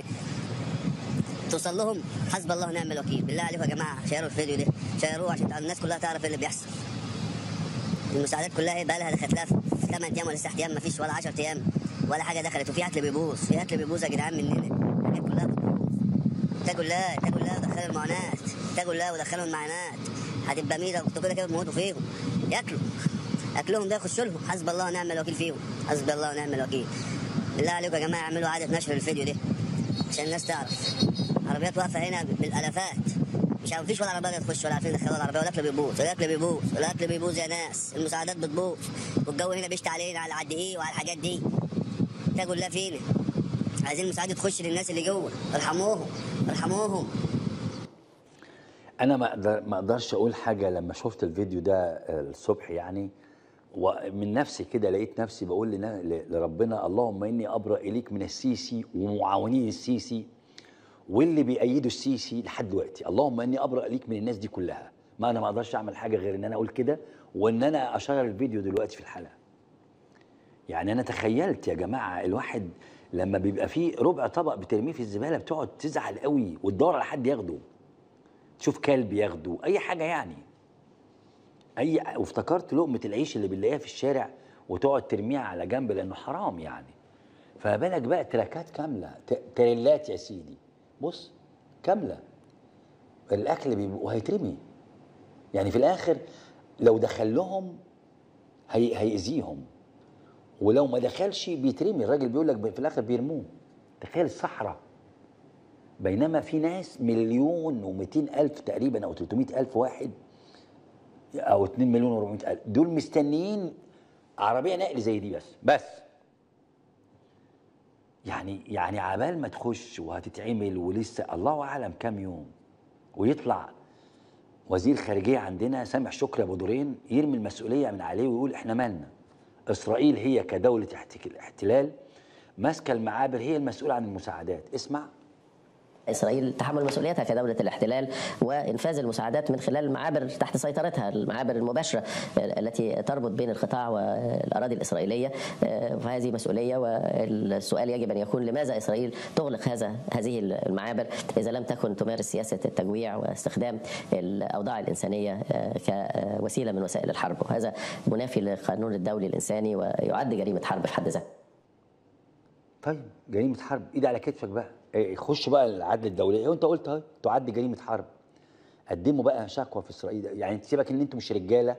توصل لهم حسب الله ونعم الوكيل بالله عليكم يا جماعه شيروا الفيديو ده شيروه عشان الناس كلها تعرف ايه اللي بيحصل المساعدات كلها ايه بقى لها دخلت لها في 8 ايام ولا 9 ايام ما فيش ولا 10 ايام ولا حاجه دخلت وفي اكل بيبوظ في اكل بيبوظ يا جدعان مننا الحاجات كلها بتبوظ اتقوا الله اتقوا الله ودخلوا المعاناة اتقوا الله ودخلوا المعاناة هتبقى ميزة وانتوا كده كده تموتوا فيهم ياكلوا اكلهم ده يخش لهم حسب الله ونعم الوكيل فيهم حسب الله ونعم الوكيل بالله عليكم يا جماعة اعملوا عادة نشر الفيديو ده عشان الناس تعرف عربيات واقفة هنا بالالافات مش عارف فيش ولا عربية تخش ولا عارفين يدخلوا العربية والاكل بيبوظ الاكل بيبوظ الاكل بيبوظ يا ناس المساعدات بتبوظ والجو هنا بيشتي علينا على قد ايه وعلى الحاجات دي اتقوا الله فينا عايزين المساعدة تخش للناس اللي جوه ارحموهم ارحموهم انا ما أقدر ما اقدرش اقول حاجه لما شفت الفيديو ده آه، الصبح يعني ومن نفسي كده لقيت نفسي بقول لنا- ل- لربنا اللهم اني ابرا اليك من السيسي ومعاونين السيسي واللي بيأيدوا السيسي لحد دلوقتي اللهم اني ابرا اليك من الناس دي كلها ما انا ما اقدرش اعمل حاجه غير ان انا اقول كده وان انا اشغل الفيديو دلوقتي في الحلقه يعني انا تخيلت يا جماعه الواحد لما بيبقى فيه ربع طبق بترميه في الزباله بتقعد تزعل قوي وتدور على حد ياخده تشوف كلب ياخده اي حاجه يعني اي وافتكرت لقمه العيش اللي بنلاقيها في الشارع وتقعد ترميها على جنب لانه حرام يعني فما بالك بقى تراكات كامله ت- تريلات يا سيدي بص كامله الاكل بيبقى وهيترمي يعني في الاخر لو دخل لهم هي هيأذيهم ولو ما دخلش بيترمي الراجل بيقول لك في الاخر بيرموه تخيل الصحراء بينما في ناس مليون و200 الف تقريبا او 300 الف واحد او 2 مليون و400 الف دول مستنيين عربيه نقل زي دي بس بس يعني يعني عبال ما تخش وهتتعمل ولسه الله اعلم كام يوم ويطلع وزير خارجيه عندنا سامح شكري ابو دورين يرمي المسؤوليه من عليه ويقول احنا مالنا اسرائيل هي كدوله احتك- احتلال ماسكه المعابر هي المسؤوله عن المساعدات اسمع إسرائيل تحمل مسؤوليتها كدولة الاحتلال وإنفاذ المساعدات من خلال المعابر تحت سيطرتها المعابر المباشرة التي تربط بين القطاع والأراضي الإسرائيلية فهذه مسؤولية والسؤال يجب أن يكون لماذا إسرائيل تغلق هذا هذه المعابر إذا لم تكن تمارس سياسة التجويع واستخدام الأوضاع الإنسانية كوسيلة من وسائل الحرب وهذا منافي للقانون الدولي الإنساني ويعد جريمة حرب في حد ذاتها طيب جريمه حرب ايد على كتفك بقى إيه، خش بقى العدل الدولي وانت قلت اهي تعد جريمه حرب قدموا بقى شكوى في اسرائيل يعني سيبك ان انتوا مش رجاله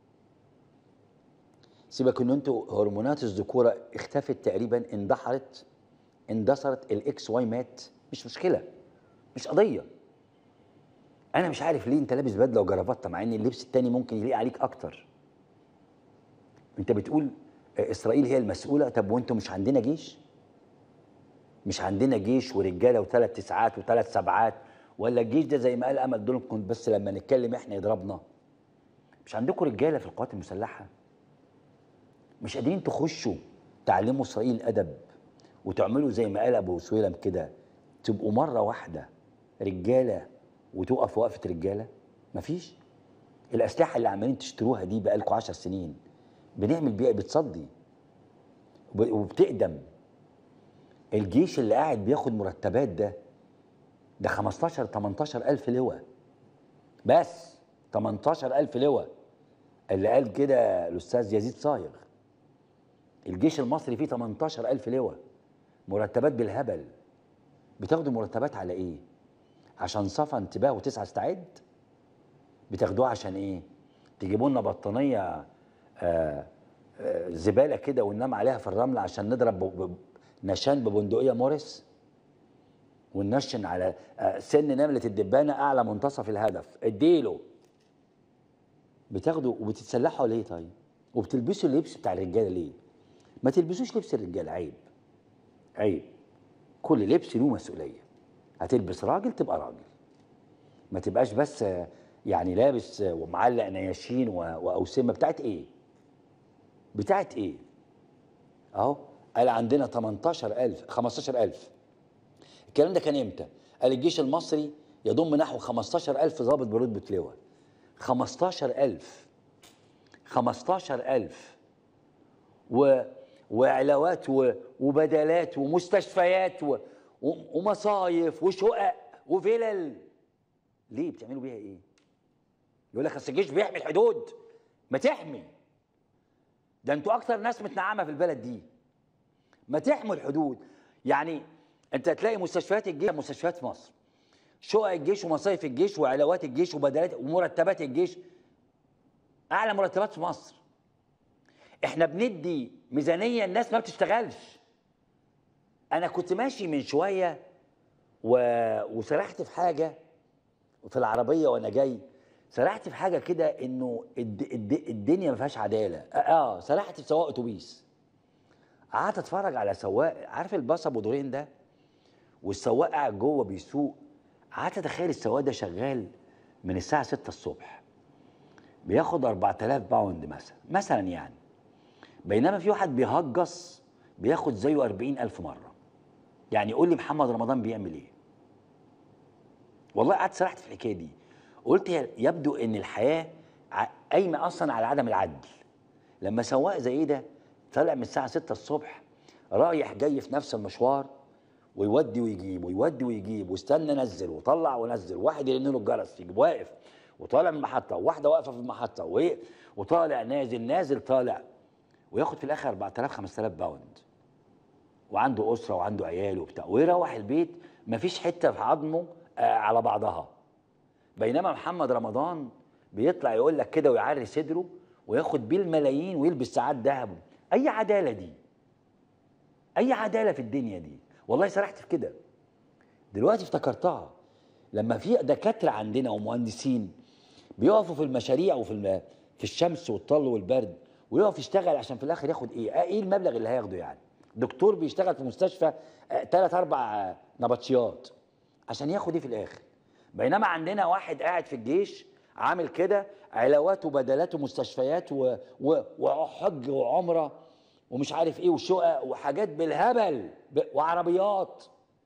سيبك ان انتوا هرمونات الذكوره اختفت تقريبا اندحرت اندثرت الاكس واي مات مش مشكله مش قضيه انا مش عارف ليه انت لابس بدله وجرافطه مع ان اللبس التاني ممكن يليق عليك اكتر انت بتقول آه، اسرائيل هي المسؤوله طب وانتوا مش عندنا جيش مش عندنا جيش ورجاله وثلاث تسعات وثلاث سبعات ولا الجيش ده زي ما قال امل دول كنت بس لما نتكلم احنا يضربنا مش عندكم رجاله في القوات المسلحه مش قادرين تخشوا تعلموا اسرائيل الادب وتعملوا زي ما قال ابو سويلم كده تبقوا مره واحده رجاله وتقف وقفه رجاله مفيش الاسلحه اللي عمالين تشتروها دي بقالكم 10 سنين بنعمل بيها بتصدي وب- وبتقدم الجيش اللي قاعد بياخد مرتبات ده ده 15 18 ألف لواء بس 18 ألف لواء اللي قال كده الأستاذ يزيد صايغ الجيش المصري فيه 18 ألف لواء مرتبات بالهبل بتاخدوا مرتبات على إيه؟ عشان صفى انتباه وتسعى استعد؟ بتاخدوها عشان إيه؟ تجيبوا لنا بطانية آه آه زبالة كده وننام عليها في الرمل عشان نضرب ب- ب- نشان ببندقية موريس وننشن على آه، سن نملة الدبانة أعلى منتصف الهدف اديله بتاخدوا وبتتسلحوا ليه طيب؟ وبتلبسوا اللبس بتاع الرجالة ليه؟ ما تلبسوش لبس الرجالة عيب عيب كل لبس له مسؤولية هتلبس راجل تبقى راجل ما تبقاش بس آه، يعني لابس آه، ومعلق نياشين و- وأوسمة بتاعت إيه؟ بتاعت إيه؟ اهو قال عندنا 18000 15000 الكلام ده كان امتى؟ قال الجيش المصري يضم نحو 15000 ضابط برتبة لواء 15000 15000 و وعلاوات و... وبدلات ومستشفيات و... و... ومصايف وشقق وفلل ليه بتعملوا بيها ايه؟ يقول لك اصل الجيش بيحمي الحدود ما تحمي ده انتوا اكتر ناس متنعمه في البلد دي ما تحموا الحدود يعني انت هتلاقي مستشفيات الجيش مستشفيات في مصر شقق الجيش ومصايف الجيش وعلاوات الجيش وبدلات ومرتبات الجيش اعلى مرتبات في مصر احنا بندي ميزانيه الناس ما بتشتغلش انا كنت ماشي من شويه و... وسرحت في حاجه في العربيه وانا جاي سرحت في حاجه كده انه الد... الد... الدنيا ما فيهاش عداله اه آه، سرحت في سواق اتوبيس قعدت اتفرج على سواق عارف الباص ابو دورين ده والسواق قاعد جوه بيسوق قعدت اتخيل السواق ده شغال من الساعه 6 الصبح بياخد 4000 باوند مثلا مثلا يعني بينما في واحد بيهجص بياخد زيه 40000 مره يعني قول لي محمد رمضان بيعمل ايه والله قعدت سرحت في الحكايه دي قلت يا- يبدو ان الحياه ع- قايمه اصلا على عدم العدل لما سواق زي ده طالع من الساعه 6 الصبح رايح جاي في نفس المشوار ويودي ويجيب ويودي ويجيب واستنى نزل وطلع ونزل واحد يرن له الجرس يجيب واقف وطالع من المحطه وواحده واقفه في المحطه وايه وطالع نازل نازل طالع وياخد في الاخر 4000 5000 باوند وعنده اسره وعنده عيال وبتاع ويروح البيت مفيش حته في عظمه آه، على بعضها بينما محمد رمضان بيطلع يقول لك كده ويعري صدره وياخد بيه الملايين ويلبس ساعات ذهب اي عداله دي اي عداله في الدنيا دي والله سرحت في كده دلوقتي افتكرتها لما في دكاتره عندنا ومهندسين بيقفوا في المشاريع وفي الم... في الشمس والطل والبرد ويقف يشتغل عشان في الاخر ياخد ايه؟ آه، ايه المبلغ اللي هياخده يعني؟ دكتور بيشتغل في مستشفى ثلاث اربع آه، نبطشيات عشان ياخد ايه في الاخر؟ بينما عندنا واحد قاعد في الجيش عامل كده علاوات وبدلات ومستشفيات و... و... وحج وعمره ومش عارف ايه وشقق وحاجات بالهبل ب... وعربيات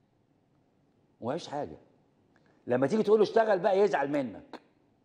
ومفيش حاجه لما تيجي تقول له اشتغل بقى يزعل منك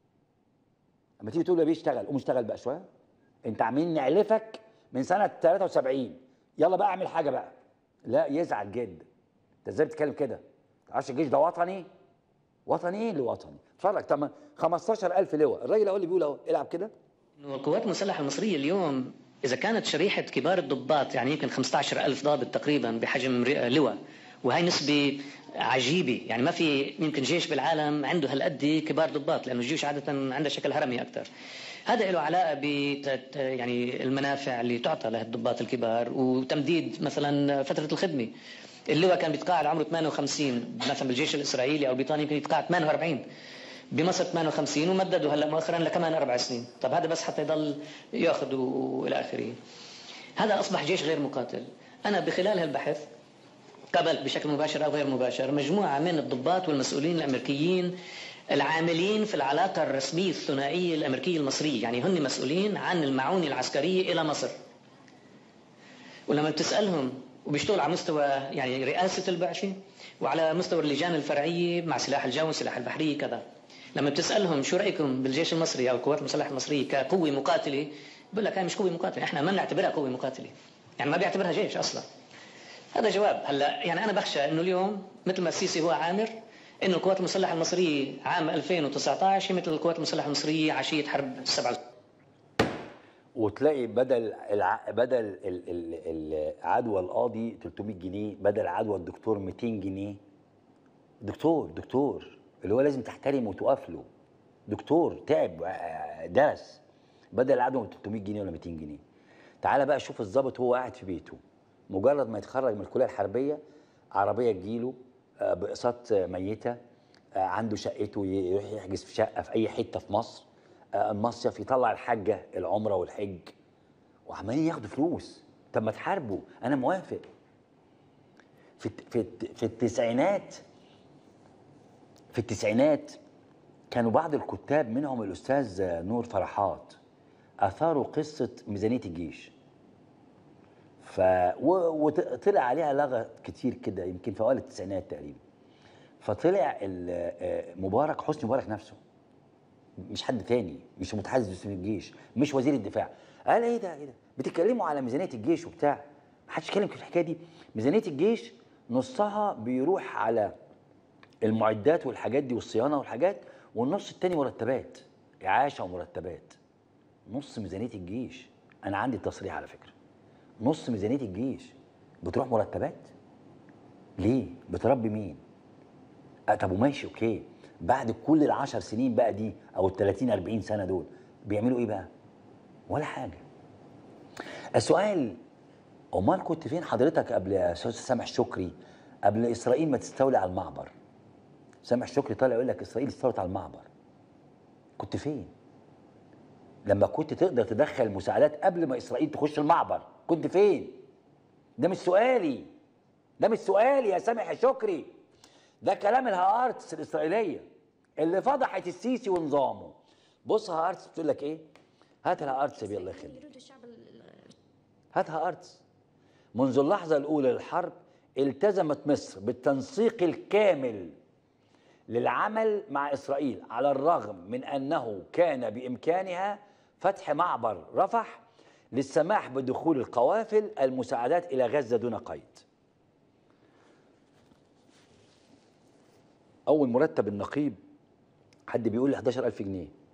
لما تيجي تقول له يا بيه اشتغل قوم اشتغل بقى شويه انت عاملين نعلفك من سنه 73 يلا بقى اعمل حاجه بقى لا يزعل جدا انت ازاي بتتكلم كده؟ عشان الجيش ده وطني وطني ايه اللي وطني؟ اتفرج طب 15000 لواء الراجل اهو اللي بيقول اهو العب كده إنه القوات المسلحة المصرية اليوم إذا كانت شريحة كبار الضباط يعني يمكن 15 ألف ضابط تقريبا بحجم ر- لواء وهي نسبة عجيبة يعني ما في يمكن جيش بالعالم عنده هالقد كبار ضباط لأنه الجيوش عادة عندها شكل هرمي أكثر هذا له علاقة ب يعني المنافع اللي تعطى للضباط الكبار وتمديد مثلا فترة الخدمة اللواء كان بيتقاعد عمره 58 مثلا بالجيش الإسرائيلي أو البريطاني يمكن يتقاعد 48 بمصر 58 ومددوا هلا مؤخرا لكمان اربع سنين، طب هذا بس حتى يضل ياخذ والى اخره. هذا اصبح جيش غير مقاتل، انا بخلال هالبحث قابلت بشكل مباشر او غير مباشر مجموعه من الضباط والمسؤولين الامريكيين العاملين في العلاقه الرسميه الثنائيه الامريكيه المصريه، يعني هن مسؤولين عن المعونه العسكريه الى مصر. ولما بتسالهم وبيشتغلوا على مستوى يعني رئاسه البعثه وعلى مستوى اللجان الفرعيه مع سلاح الجو والسلاح البحري كذا. لما بتسالهم شو رايكم بالجيش المصري او القوات المسلحه المصريه كقوه مقاتله بقول لك هاي مش قوه مقاتله احنا ما بنعتبرها قوه مقاتله يعني ما بيعتبرها جيش اصلا هذا جواب هلا يعني انا بخشى انه اليوم مثل ما السيسي هو عامر انه القوات المسلحه المصريه عام 2019 هي مثل القوات المسلحه المصريه عشيه حرب 67 وتلاقي بدل الع... بدل ال... ال... العدوى القاضي 300 جنيه بدل عدوى الدكتور 200 جنيه دكتور دكتور اللي هو لازم تحترمه وتقف له دكتور تعب آه، درس بدل العدوى من 300 جنيه ولا 200 جنيه تعالى بقى شوف الضابط وهو قاعد في بيته مجرد ما يتخرج من الكليه الحربيه عربيه تجيله آه، باقساط آه، ميته آه، عنده شقته يروح يحجز في شقه في اي حته في مصر آه، المصيف يطلع الحجه العمره والحج وعمالين ياخدوا فلوس طب ما تحاربوا انا موافق في الت- في الت- في التسعينات في التسعينات كانوا بعض الكتاب منهم الاستاذ نور فرحات اثاروا قصه ميزانيه الجيش ف و- وطلع عليها لغط كتير كده يمكن في اوائل التسعينات تقريبا فطلع ال- آه، مبارك حسني مبارك نفسه مش حد تاني مش متحدث باسم الجيش مش وزير الدفاع قال ايه ده ايه ده بتتكلموا على ميزانيه الجيش وبتاع ما حدش اتكلم في الحكايه دي ميزانيه الجيش نصها بيروح على المعدات والحاجات دي والصيانه والحاجات والنص التاني مرتبات اعاشه ومرتبات نص ميزانيه الجيش انا عندي تصريح على فكره نص ميزانيه الجيش بتروح مرتبات ليه بتربي مين آه طب وماشي اوكي بعد كل العشر سنين بقى دي او ال 30 40 سنه دول بيعملوا ايه بقى ولا حاجه السؤال امال كنت فين حضرتك قبل يا استاذ سامح شكري قبل اسرائيل ما تستولي على المعبر سامح شكري طالع يقول لك اسرائيل استولت على المعبر كنت فين لما كنت تقدر تدخل مساعدات قبل ما اسرائيل تخش المعبر كنت فين ده مش سؤالي ده مش سؤالي يا سامح يا شكري ده كلام الهارتس الاسرائيليه اللي فضحت السيسي ونظامه بص هارتس بتقول لك ايه هات الهارتس يا بيه الله يخليك هات هارتس منذ اللحظه الاولى للحرب التزمت مصر بالتنسيق الكامل للعمل مع اسرائيل على الرغم من انه كان بامكانها فتح معبر رفح للسماح بدخول القوافل المساعدات الى غزه دون قيد. اول مرتب النقيب حد بيقول لي 11000 جنيه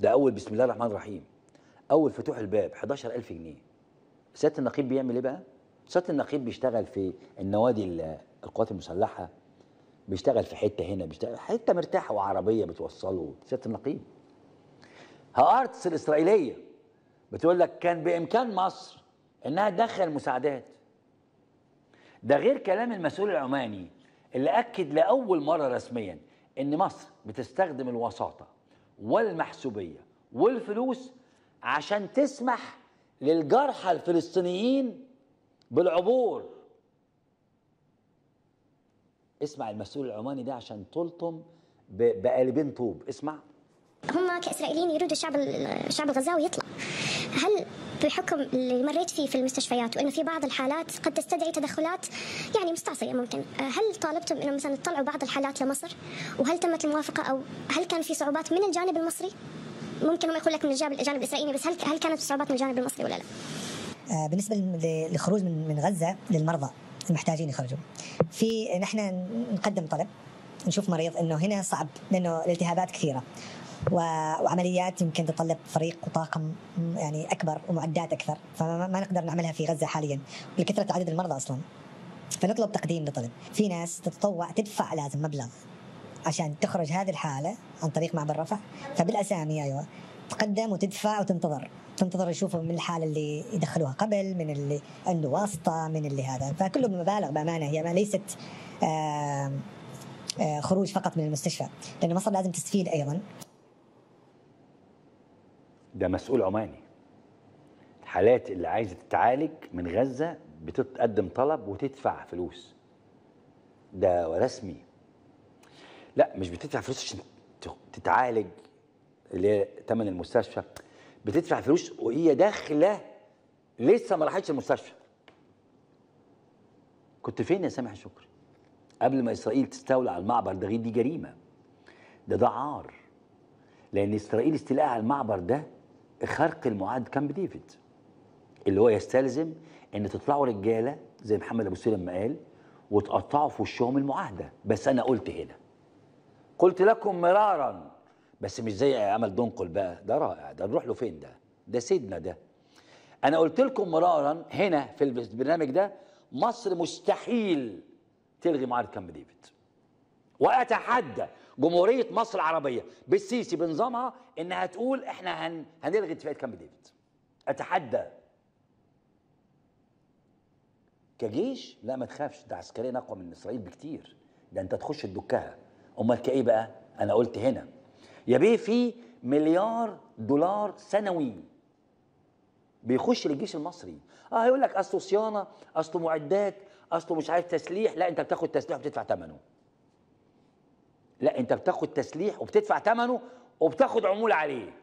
ده اول بسم الله الرحمن الرحيم اول فتوح الباب 11000 جنيه سياده النقيب بيعمل ايه بقى سياده النقيب بيشتغل في النوادي ال- القوات المسلحه بيشتغل في حته هنا بيشتغل حته مرتاحه وعربيه بتوصله سياده النقيب هارتس الاسرائيليه بتقول لك كان بامكان مصر انها تدخل مساعدات ده غير كلام المسؤول العماني اللي اكد لاول مره رسميا ان مصر بتستخدم الوساطه والمحسوبيه والفلوس عشان تسمح للجرحى الفلسطينيين بالعبور اسمع المسؤول العماني ده عشان تلطم ب- بقالبين طوب اسمع هم كاسرائيليين يريدوا الشعب الشعب الغزاوي يطلع هل بحكم اللي مريت فيه في المستشفيات وانه في بعض الحالات قد تستدعي تدخلات يعني مستعصيه ممكن هل طالبتم انه مثلا تطلعوا بعض الحالات لمصر وهل تمت الموافقه او هل كان في صعوبات من الجانب المصري ممكن هم يقول لك من الجانب الجانب الاسرائيلي بس هل هل كانت في صعوبات من الجانب المصري ولا لا؟ آه، بالنسبه لل- للخروج من من غزه للمرضى المحتاجين يخرجوا في نحن نقدم طلب نشوف مريض انه هنا صعب لانه الالتهابات كثيره و- وعمليات يمكن تتطلب فريق وطاقم يعني اكبر ومعدات اكثر فما ما نقدر نعملها في غزه حاليا لكثره عدد المرضى اصلا فنطلب تقديم لطلب في ناس تتطوع تدفع لازم مبلغ عشان تخرج هذه الحاله عن طريق معبر رفح فبالاسامي ايوه تقدم وتدفع وتنتظر تنتظر يشوفوا من الحاله اللي يدخلوها قبل من اللي عنده واسطه من اللي هذا فكله بمبالغ بامانه هي ما ليست آم، آه، خروج فقط من المستشفى لان مصر لازم تستفيد ايضا ده مسؤول عماني الحالات اللي عايزه تتعالج من غزه بتقدم طلب وتدفع فلوس ده رسمي لا مش بتدفع فلوس عشان ت- تتعالج اللي هي ثمن المستشفى بتدفع فلوس وهي داخله لسه ما راحتش المستشفى كنت فين يا سامح شكري قبل ما اسرائيل تستولي على المعبر ده دي جريمه ده ده عار لان اسرائيل استيلائها على المعبر ده خرق المعاهده كامب ديفيد اللي هو يستلزم ان تطلعوا رجاله زي محمد ابو سليم ما قال وتقطعوا في وشهم المعاهده بس انا قلت هنا قلت لكم مرارا بس مش زي عمل دنقل بقى ده رائع ده نروح له فين ده ده سيدنا ده انا قلت لكم مرارا هنا في البرنامج ده مصر مستحيل تلغي معاهده كامب ديفيد واتحدى جمهوريه مصر العربيه بالسيسي بنظامها انها تقول احنا هن... هنلغي اتفاقيه كامب ديفيد اتحدى كجيش لا ما تخافش ده عسكريا اقوى من اسرائيل بكتير ده انت تخش تدكها امال كايه بقى انا قلت هنا يا بيه في مليار دولار سنوي بيخش للجيش المصري اه هيقول لك اصله صيانه اصله معدات اصله مش عارف تسليح لا انت بتاخد تسليح وبتدفع ثمنه لا انت بتاخد تسليح وبتدفع ثمنه وبتاخد عموله عليه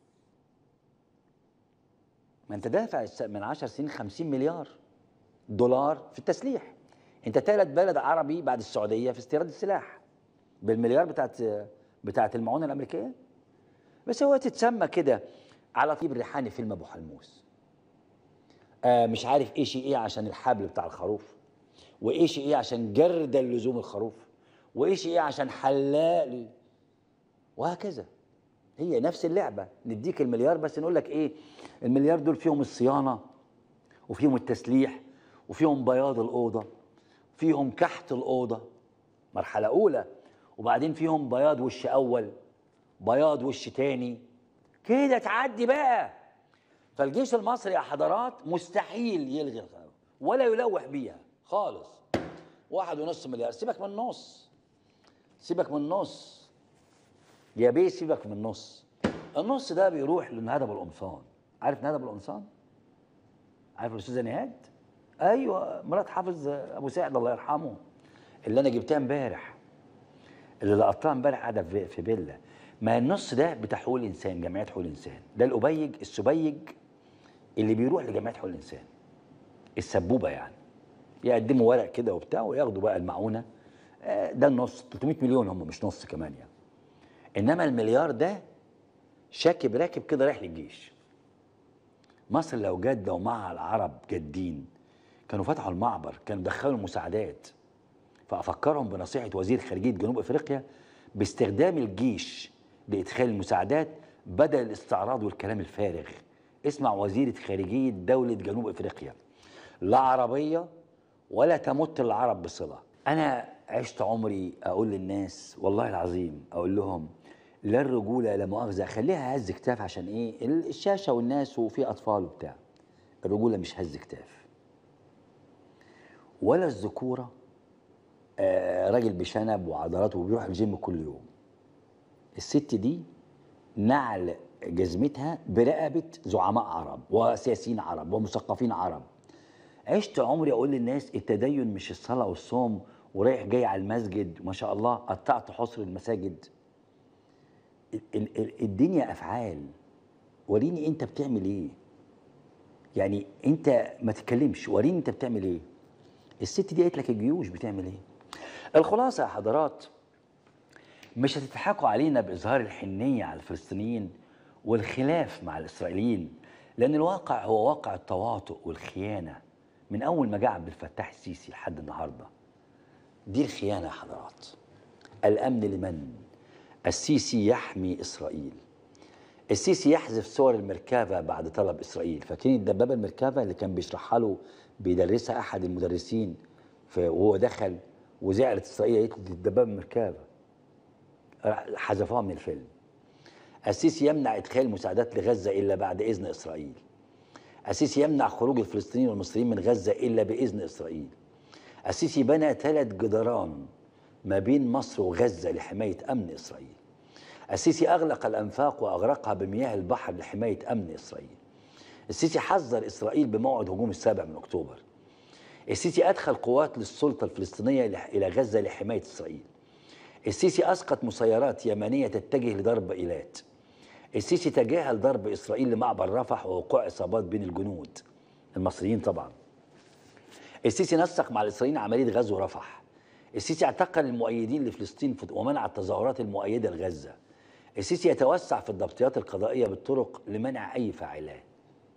ما انت دافع الس- من 10 سنين 50 مليار دولار في التسليح انت ثالث بلد عربي بعد السعوديه في استيراد السلاح بالمليار بتاعت بتاعت المعونه الامريكيه بس هو تتسمى كده على طيب الريحاني فيلم ابو حلموس آه مش عارف ايش ايه عشان الحبل بتاع الخروف وايش ايه عشان جرد اللزوم الخروف وايش ايه عشان حلاق وهكذا هي نفس اللعبه نديك المليار بس نقول لك ايه المليار دول فيهم الصيانه وفيهم التسليح وفيهم بياض الاوضه فيهم كحت الاوضه مرحله اولى وبعدين فيهم بياض وش اول بياض وش تاني كده تعدي بقى فالجيش المصري يا حضرات مستحيل يلغي الخ- ولا يلوح بيها خالص واحد ونص مليار سيبك من النص سيبك من النص يا بيه سيبك من النص النص ده بيروح لنهاد ابو القمصان عارف نهاد ابو القمصان عارف الاستاذه نهاد ايوه مرات حافظ ابو سعد الله يرحمه اللي انا جبتها امبارح اللي لقطتها امبارح قاعده في في فيلا ما النص ده بتاع حقوق الانسان جمعيات حقوق الانسان ده الابيج السبيج اللي بيروح لجمعيات حقوق الانسان السبوبه يعني يقدموا ورق كده وبتاع وياخدوا بقى المعونه آه، ده النص 300 مليون هم مش نص كمان يعني انما المليار ده شاكب راكب كده رايح للجيش مصر لو جاده ومعها العرب جادين كانوا فتحوا المعبر كانوا دخلوا المساعدات فافكرهم بنصيحه وزير خارجيه جنوب افريقيا باستخدام الجيش لادخال المساعدات بدل الاستعراض والكلام الفارغ اسمع وزيرة خارجية دولة جنوب افريقيا لا عربية ولا تمت العرب بصلة انا عشت عمري اقول للناس والله العظيم اقول لهم لا الرجولة لا مؤاخذة خليها هز كتاف عشان ايه الشاشة والناس وفي اطفال وبتاع الرجولة مش هز كتاف ولا الذكورة آه، راجل بشنب وعضلاته وبيروح الجيم كل يوم الست دي نعل جزمتها برقبة زعماء عرب وسياسيين عرب ومثقفين عرب عشت عمري أقول للناس التدين مش الصلاة والصوم ورايح جاي على المسجد ما شاء الله قطعت حصر المساجد ال- ال- ال- الدنيا أفعال وريني أنت بتعمل إيه يعني أنت ما تتكلمش وريني أنت بتعمل إيه الست دي قالت لك الجيوش بتعمل إيه الخلاصة يا حضرات مش هتضحكوا علينا بإظهار الحنية على الفلسطينيين والخلاف مع الإسرائيليين لأن الواقع هو واقع التواطؤ والخيانة من أول ما جاء عبد الفتاح السيسي لحد النهاردة دي الخيانة يا حضرات الأمن لمن؟ السيسي يحمي إسرائيل السيسي يحذف صور المركبة بعد طلب إسرائيل فاكرين الدبابة المركبة اللي كان بيشرحها له بيدرسها أحد المدرسين في- وهو دخل وزعلت إسرائيل قالت له دي الدبابة مركبة حذفوها من الفيلم السيسي يمنع ادخال مساعدات لغزه الا بعد اذن اسرائيل السيسي يمنع خروج الفلسطينيين والمصريين من غزه الا باذن اسرائيل السيسي بنى ثلاث جدران ما بين مصر وغزه لحمايه امن اسرائيل السيسي اغلق الانفاق واغرقها بمياه البحر لحمايه امن اسرائيل السيسي حذر اسرائيل بموعد هجوم السابع من اكتوبر السيسي ادخل قوات للسلطه الفلسطينيه لح- الى غزه لحمايه اسرائيل السيسي اسقط مسيرات يمنيه تتجه لضرب ايلات السيسي تجاهل ضرب اسرائيل لمعبر رفح ووقوع اصابات بين الجنود المصريين طبعا السيسي نسق مع الاسرائيليين عمليه غزو رفح السيسي اعتقل المؤيدين لفلسطين في- ومنع التظاهرات المؤيده لغزه السيسي يتوسع في الضبطيات القضائيه بالطرق لمنع اي فاعلات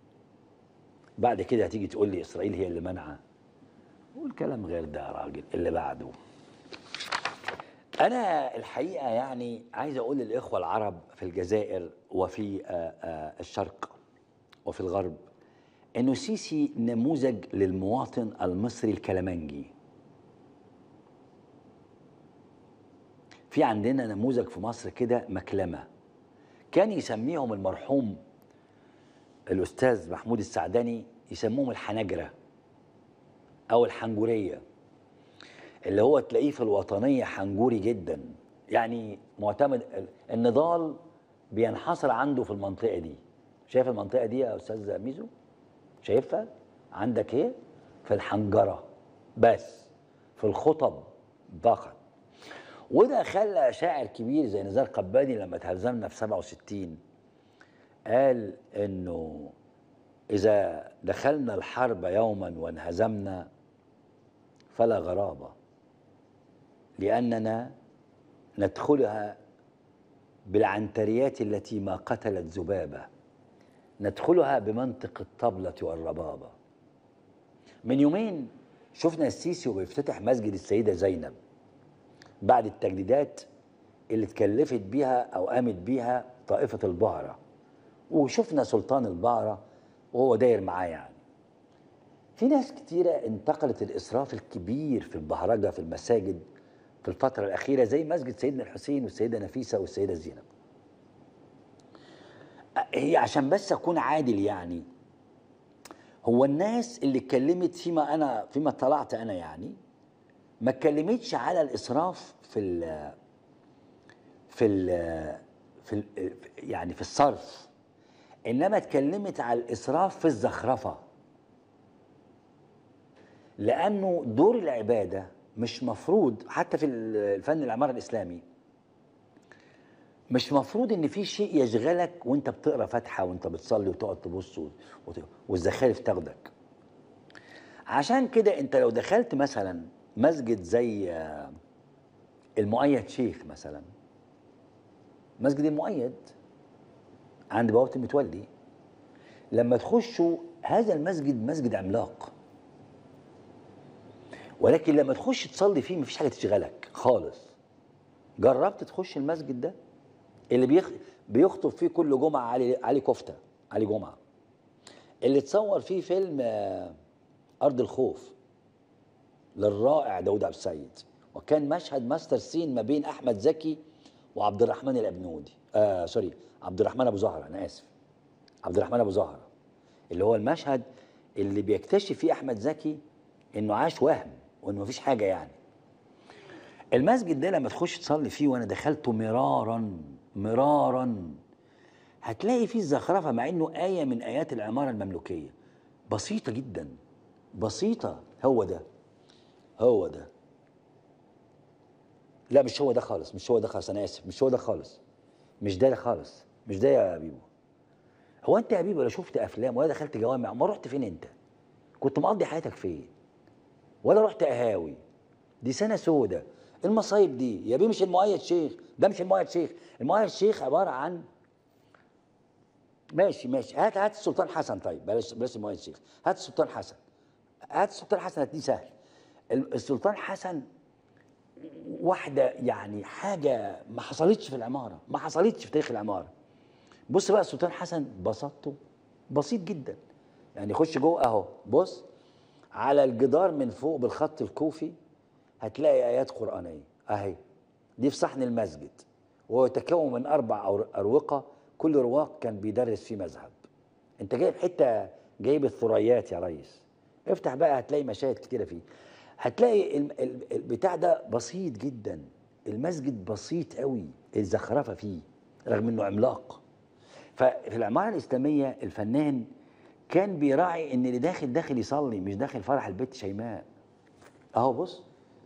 بعد كده هتيجي تقول لي اسرائيل هي اللي منعه والكلام غير ده يا راجل اللي بعده أنا الحقيقة يعني عايز أقول للإخوة العرب في الجزائر وفي آه، آه، الشرق وفي الغرب إنه السيسي نموذج للمواطن المصري الكلامنجي في عندنا نموذج في مصر كده مكلمة كان يسميهم المرحوم الأستاذ محمود السعداني يسموهم الحنجرة أو الحنجورية اللي هو تلاقيه في الوطنية حنجوري جدا يعني معتمد النضال بينحصر عنده في المنطقة دي شايف المنطقة دي يا أستاذ ميزو شايفها عندك ايه في الحنجرة بس في الخطب فقط وده خلى شاعر كبير زي نزار قباني لما تهزمنا في 67 قال انه اذا دخلنا الحرب يوما وانهزمنا فلا غرابه لاننا ندخلها بالعنتريات التي ما قتلت ذبابه ندخلها بمنطق الطبله والربابه من يومين شفنا السيسي وبيفتتح مسجد السيده زينب بعد التجديدات اللي اتكلفت بيها او قامت بيها طائفه البهره وشفنا سلطان البهره وهو داير معاه يعني في ناس كتيرة انتقلت الإسراف الكبير في البهرجة في المساجد في الفترة الأخيرة زي مسجد سيدنا الحسين والسيدة نفيسة والسيدة زينب هي عشان بس أكون عادل يعني هو الناس اللي اتكلمت فيما أنا فيما اطلعت أنا يعني ما اتكلمتش على الإسراف في ال في ال في ال يعني في الصرف إنما اتكلمت على الإسراف في الزخرفة لانه دور العباده مش مفروض حتى في الفن العمارة الاسلامي مش مفروض ان في شيء يشغلك وانت بتقرا فاتحه وانت بتصلي وتقعد تبص وت- والزخارف تاخدك عشان كده انت لو دخلت مثلا مسجد زي آه، المؤيد شيخ مثلا مسجد المؤيد عند بوابه المتولي لما تخشوا هذا المسجد مسجد عملاق ولكن لما تخش تصلي فيه مفيش حاجه تشغلك خالص جربت تخش المسجد ده اللي بيخ... بيخطب فيه كل جمعه علي علي كفته علي جمعه اللي اتصور فيه فيلم آه، ارض الخوف للرائع داود عبد السيد وكان مشهد ماستر سين ما بين احمد زكي وعبد الرحمن الابنودي آه سوري عبد الرحمن ابو زهره انا اسف عبد الرحمن ابو زهره اللي هو المشهد اللي بيكتشف فيه احمد زكي انه عاش وهم وانه مفيش حاجه يعني المسجد ده لما تخش تصلي فيه وانا دخلته مرارا مرارا هتلاقي فيه الزخرفه مع انه ايه من ايات العماره المملوكيه بسيطه جدا بسيطه هو ده هو ده لا مش هو ده خالص مش هو ده خالص انا اسف مش هو ده خالص مش ده خالص مش ده يا بيبو هو انت يا بيبو لا شفت افلام ولا دخلت جوامع ما رحت فين انت كنت مقضي حياتك فين ولا رحت قهاوي دي سنه سودة المصايب دي يا بيه مش المؤيد شيخ ده مش المؤيد شيخ المؤيد شيخ عباره عن ماشي ماشي هات هات السلطان حسن طيب بلاش بلاش المؤيد شيخ هات السلطان حسن هات السلطان حسن هتلاقيه سهل ال- السلطان حسن واحده يعني حاجه ما حصلتش في العماره ما حصلتش في تاريخ العماره بص بقى السلطان حسن بساطته بسيط جدا يعني خش جوه اهو بص على الجدار من فوق بالخط الكوفي هتلاقي ايات قرانيه اهي دي في صحن المسجد وهو يتكون من اربع أور- اروقه كل رواق كان بيدرس فيه مذهب انت جايب حته جايب الثريات يا ريس افتح بقى هتلاقي مشاهد كتيره فيه هتلاقي ال- ال- البتاع ده بسيط جدا المسجد بسيط قوي الزخرفه فيه رغم انه عملاق ففي العماره الاسلاميه الفنان كان بيراعي ان اللي داخل داخل يصلي مش داخل فرح البيت شيماء اهو بص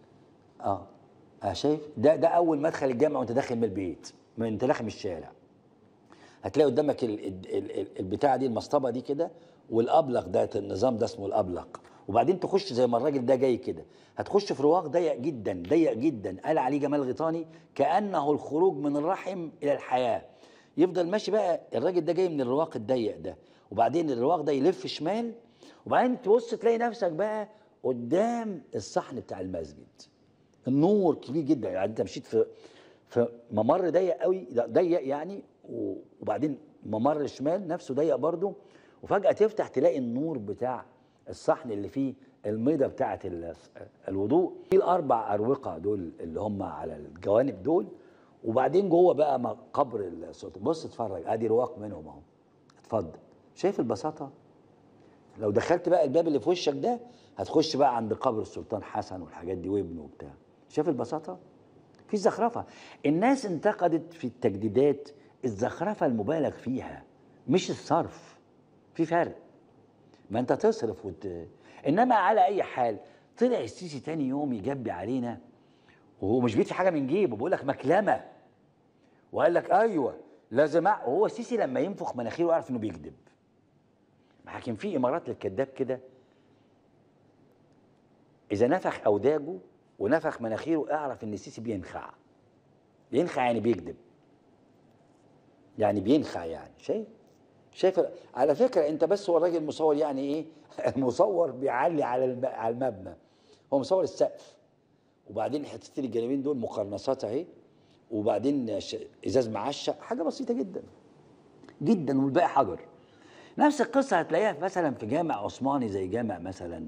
اه اه شايف ده ده اول مدخل الجامع وانت داخل من البيت من انت داخل من الشارع هتلاقي قدامك ال- ال- ال- ال- البتاعه دي المصطبه دي كده والابلق ده النظام ده اسمه الابلق وبعدين تخش زي ما الراجل ده جاي كده هتخش في رواق ضيق جدا ضيق جدا قال عليه جمال غيطاني كانه الخروج من الرحم الى الحياه يفضل ماشي بقى الراجل ده جاي من الرواق الضيق ده وبعدين الرواق ده يلف شمال وبعدين تبص تلاقي نفسك بقى قدام الصحن بتاع المسجد النور كبير جدا يعني انت مشيت في في ممر ضيق قوي ضيق يعني و- وبعدين ممر شمال نفسه ضيق برضه وفجأة تفتح تلاقي النور بتاع الصحن اللي فيه الميضة بتاعة ال- الوضوء في الأربع أروقة دول اللي هم على الجوانب دول وبعدين جوه بقى م- قبر السلطان بص اتفرج ادي رواق منهم اهو اتفضل شايف البساطة لو دخلت بقى الباب اللي في وشك ده هتخش بقى عند قبر السلطان حسن والحاجات دي وابنه وبتاع شايف البساطة في زخرفة الناس انتقدت في التجديدات الزخرفة المبالغ فيها مش الصرف في فرق ما انت تصرف وت... انما على اي حال طلع السيسي تاني يوم يجبي علينا وهو مش بيدفع حاجه من جيبه بيقول لك مكلمه وقال لك ايوه لازم أع... وهو السيسي لما ينفخ مناخيره يعرف انه بيكذب ما كان في امارات للكذاب كده اذا نفخ اوداجه ونفخ مناخيره اعرف ان السيسي بينخع بينخع يعني بيكذب يعني بينخع يعني شايف شايف على فكره انت بس هو الراجل مصور يعني ايه المصور بيعلي على الم... على المبنى هو مصور السقف وبعدين حتتين الجانبين دول مقرنصات اهي وبعدين ش... ازاز معشق حاجه بسيطه جدا جدا والباقي حجر نفس القصه هتلاقيها مثلا في جامع عثماني زي جامع مثلا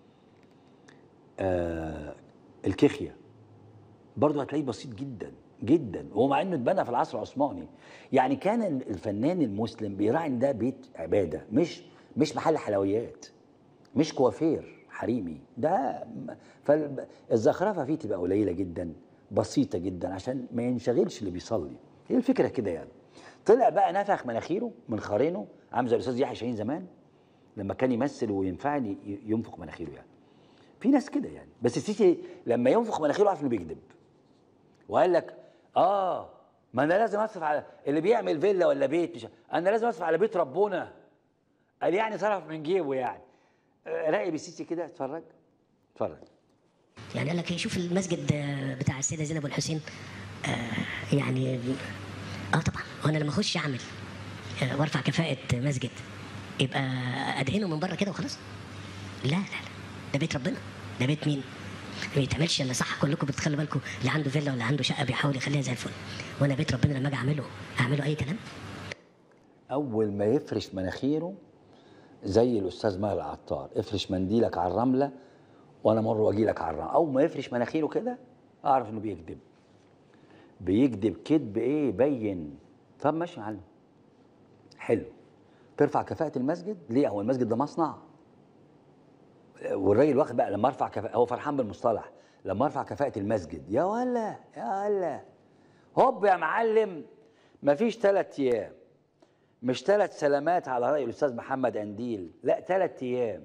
آه الكيخيا برضه هتلاقيه بسيط جدا جدا ومع انه اتبنى في العصر العثماني يعني كان الفنان المسلم بيراعي ان ده بيت عباده مش مش محل حلويات مش كوافير حريمي ده فالزخرفه فيه تبقى قليله جدا بسيطه جدا عشان ما ينشغلش اللي بيصلي هي الفكره كده يعني طلع بقى نفخ مناخيره من خارنه عامل زي الاستاذ يحيى شاهين زمان لما كان يمثل وينفعل ي- ينفخ مناخيره يعني في ناس كده يعني بس السيسي لما ينفخ مناخيره عارف انه بيكذب وقال لك اه ما انا لازم اصرف على اللي بيعمل فيلا ولا بيت مش انا لازم اصرف على بيت ربنا قال يعني صرف من جيبه يعني آه، راقب السيسي كده اتفرج اتفرج يعني قال لك إيه، شوف المسجد آه، بتاع السيده زينب والحسين آه يعني اه طبعا وانا لما اخش اعمل آه وارفع كفاءه مسجد يبقى ادهنه من بره كده وخلاص لا لا لا ده بيت ربنا ده بيت مين ما يتعملش الا صح كلكم بتخلوا بالكم اللي عنده فيلا ولا عنده شقه بيحاول يخليها زي الفل وانا بيت ربنا لما اجي اعمله اعمله اي كلام اول ما يفرش مناخيره زي الاستاذ ماهر العطار افرش منديلك على الرمله وانا مره واجي لك على الرمله اول ما يفرش مناخيره كده اعرف انه بيكذب بيكذب كذب ايه بين طب ماشي يا معلم حلو ترفع كفاءة المسجد ليه هو المسجد ده مصنع والراجل واخد بقى لما ارفع كفاءة هو فرحان بالمصطلح لما ارفع كفاءة المسجد يا ولا يا ولا هوب يا معلم مفيش ثلاث ايام مش ثلاث سلامات على رأي الأستاذ محمد أنديل لا ثلاث أيام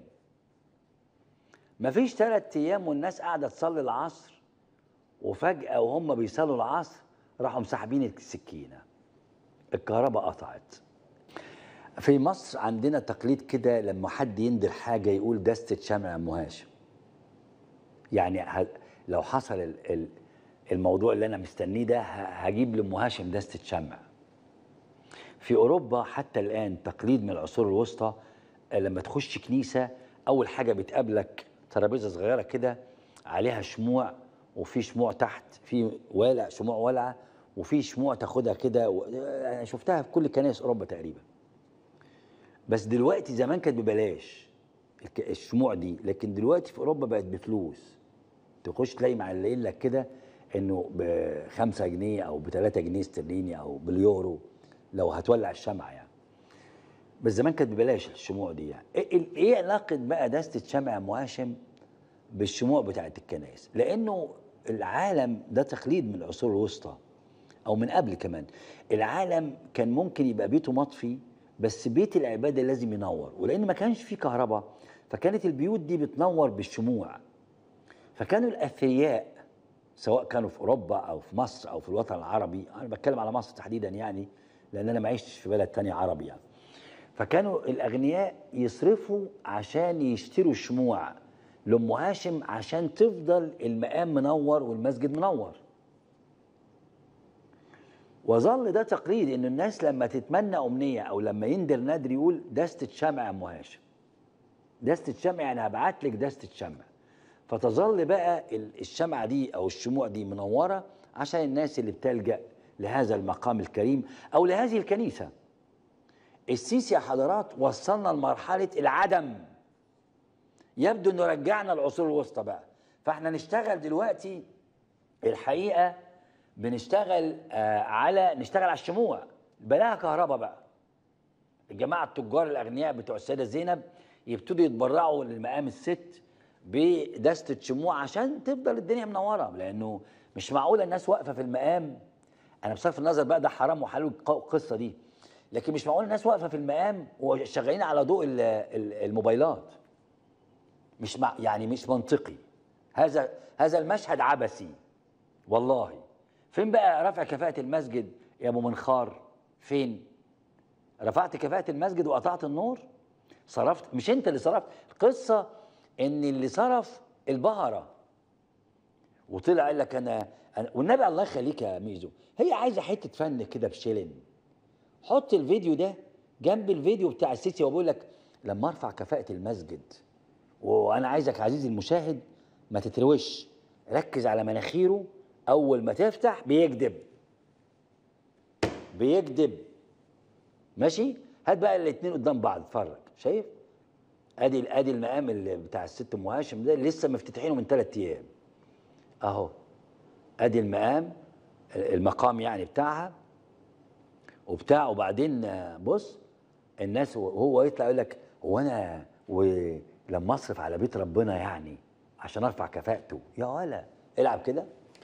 مفيش ثلاث أيام والناس قاعدة تصلي العصر وفجأة وهم بيصلوا العصر راحوا مسحبين السكينة الكهرباء قطعت في مصر عندنا تقليد كده لما حد يندر حاجة يقول دستة شمع أم هاشم يعني ه- لو حصل ال- ال- الموضوع اللي أنا مستنيه ده ه- هجيب لأم هاشم دستة شمع في اوروبا حتى الان تقليد من العصور الوسطى آه، لما تخش كنيسه اول حاجه بتقابلك ترابيزه صغيره كده عليها شموع وفي شموع تحت في والع شموع والعه وفي شموع تاخدها كده و- آه، انا شفتها في كل كنائس اوروبا تقريبا بس دلوقتي زمان كانت ببلاش الك- الشموع دي لكن دلوقتي في اوروبا بقت بفلوس تخش تلاقي معلقين لك كده انه ب 5 جنيه او ب 3 جنيه استرليني او باليورو لو هتولع الشمعه يعني بس زمان كانت ببلاش الشموع دي يعني ايه إيه- ايه علاقه بقى دستة شمع ام هاشم بالشموع بتاعت الكنائس لانه العالم ده تقليد من العصور الوسطى او من قبل كمان العالم كان ممكن يبقى بيته مطفي بس بيت العباده لازم ينور ولان ما كانش فيه كهرباء فكانت البيوت دي بتنور بالشموع فكانوا الاثرياء سواء كانوا في اوروبا او في مصر او في الوطن العربي انا بتكلم على مصر تحديدا يعني لان انا ما عشتش في بلد تاني عربي يعني فكانوا الاغنياء يصرفوا عشان يشتروا شموع لام هاشم عشان تفضل المقام منور والمسجد منور وظل ده تقليد ان الناس لما تتمنى امنيه او لما يندر نادر يقول دستة شمع يا ام هاشم دستة شمع يعني هبعت لك دستة شمع فتظل بقى ال- الشمعة دي أو الشموع دي منورة عشان الناس اللي بتلجأ لهذا المقام الكريم أو لهذه الكنيسة السيسي يا حضرات وصلنا لمرحلة العدم يبدو انه رجعنا العصور الوسطى بقى فاحنا نشتغل دلوقتي الحقيقة بنشتغل آه على نشتغل على الشموع بلاها كهرباء بقى الجماعه التجار الاغنياء بتوع السيده زينب يبتدوا يتبرعوا للمقام الست بدستة شموع عشان تفضل الدنيا منوره لانه مش معقوله الناس واقفه في المقام انا بصرف النظر بقى ده حرام وحلال الق- القصه دي لكن مش معقول الناس واقفه في المقام وشغالين على ضوء ال- ال- الموبايلات مش مع يعني مش منطقي هذا هذا المشهد عبثي والله فين بقى رفع كفاءة المسجد يا ابو منخار فين رفعت كفاءة المسجد وقطعت النور صرفت مش انت اللي صرفت القصة ان اللي صرف البهرة وطلع قال لك انا, أنا والنبي الله يخليك يا ميزو هي عايزة حتة فن كده بشيلن حط الفيديو ده جنب الفيديو بتاع السيسي وبقول لك لما ارفع كفاءة المسجد وانا عايزك عزيزي المشاهد ما تتروش ركز على مناخيره اول ما تفتح بيكذب بيكذب ماشي هات بقى الاثنين قدام بعض اتفرج شايف ادي ادي المقام اللي بتاع الست ام هاشم ده لسه مفتتحينه من ثلاث ايام اهو ادي المقام المقام يعني بتاعها وبتاع وبعدين آه، بص الناس وهو يطلع يقول لك هو انا ولما اصرف على بيت ربنا يعني عشان ارفع كفاءته يا ولا العب كده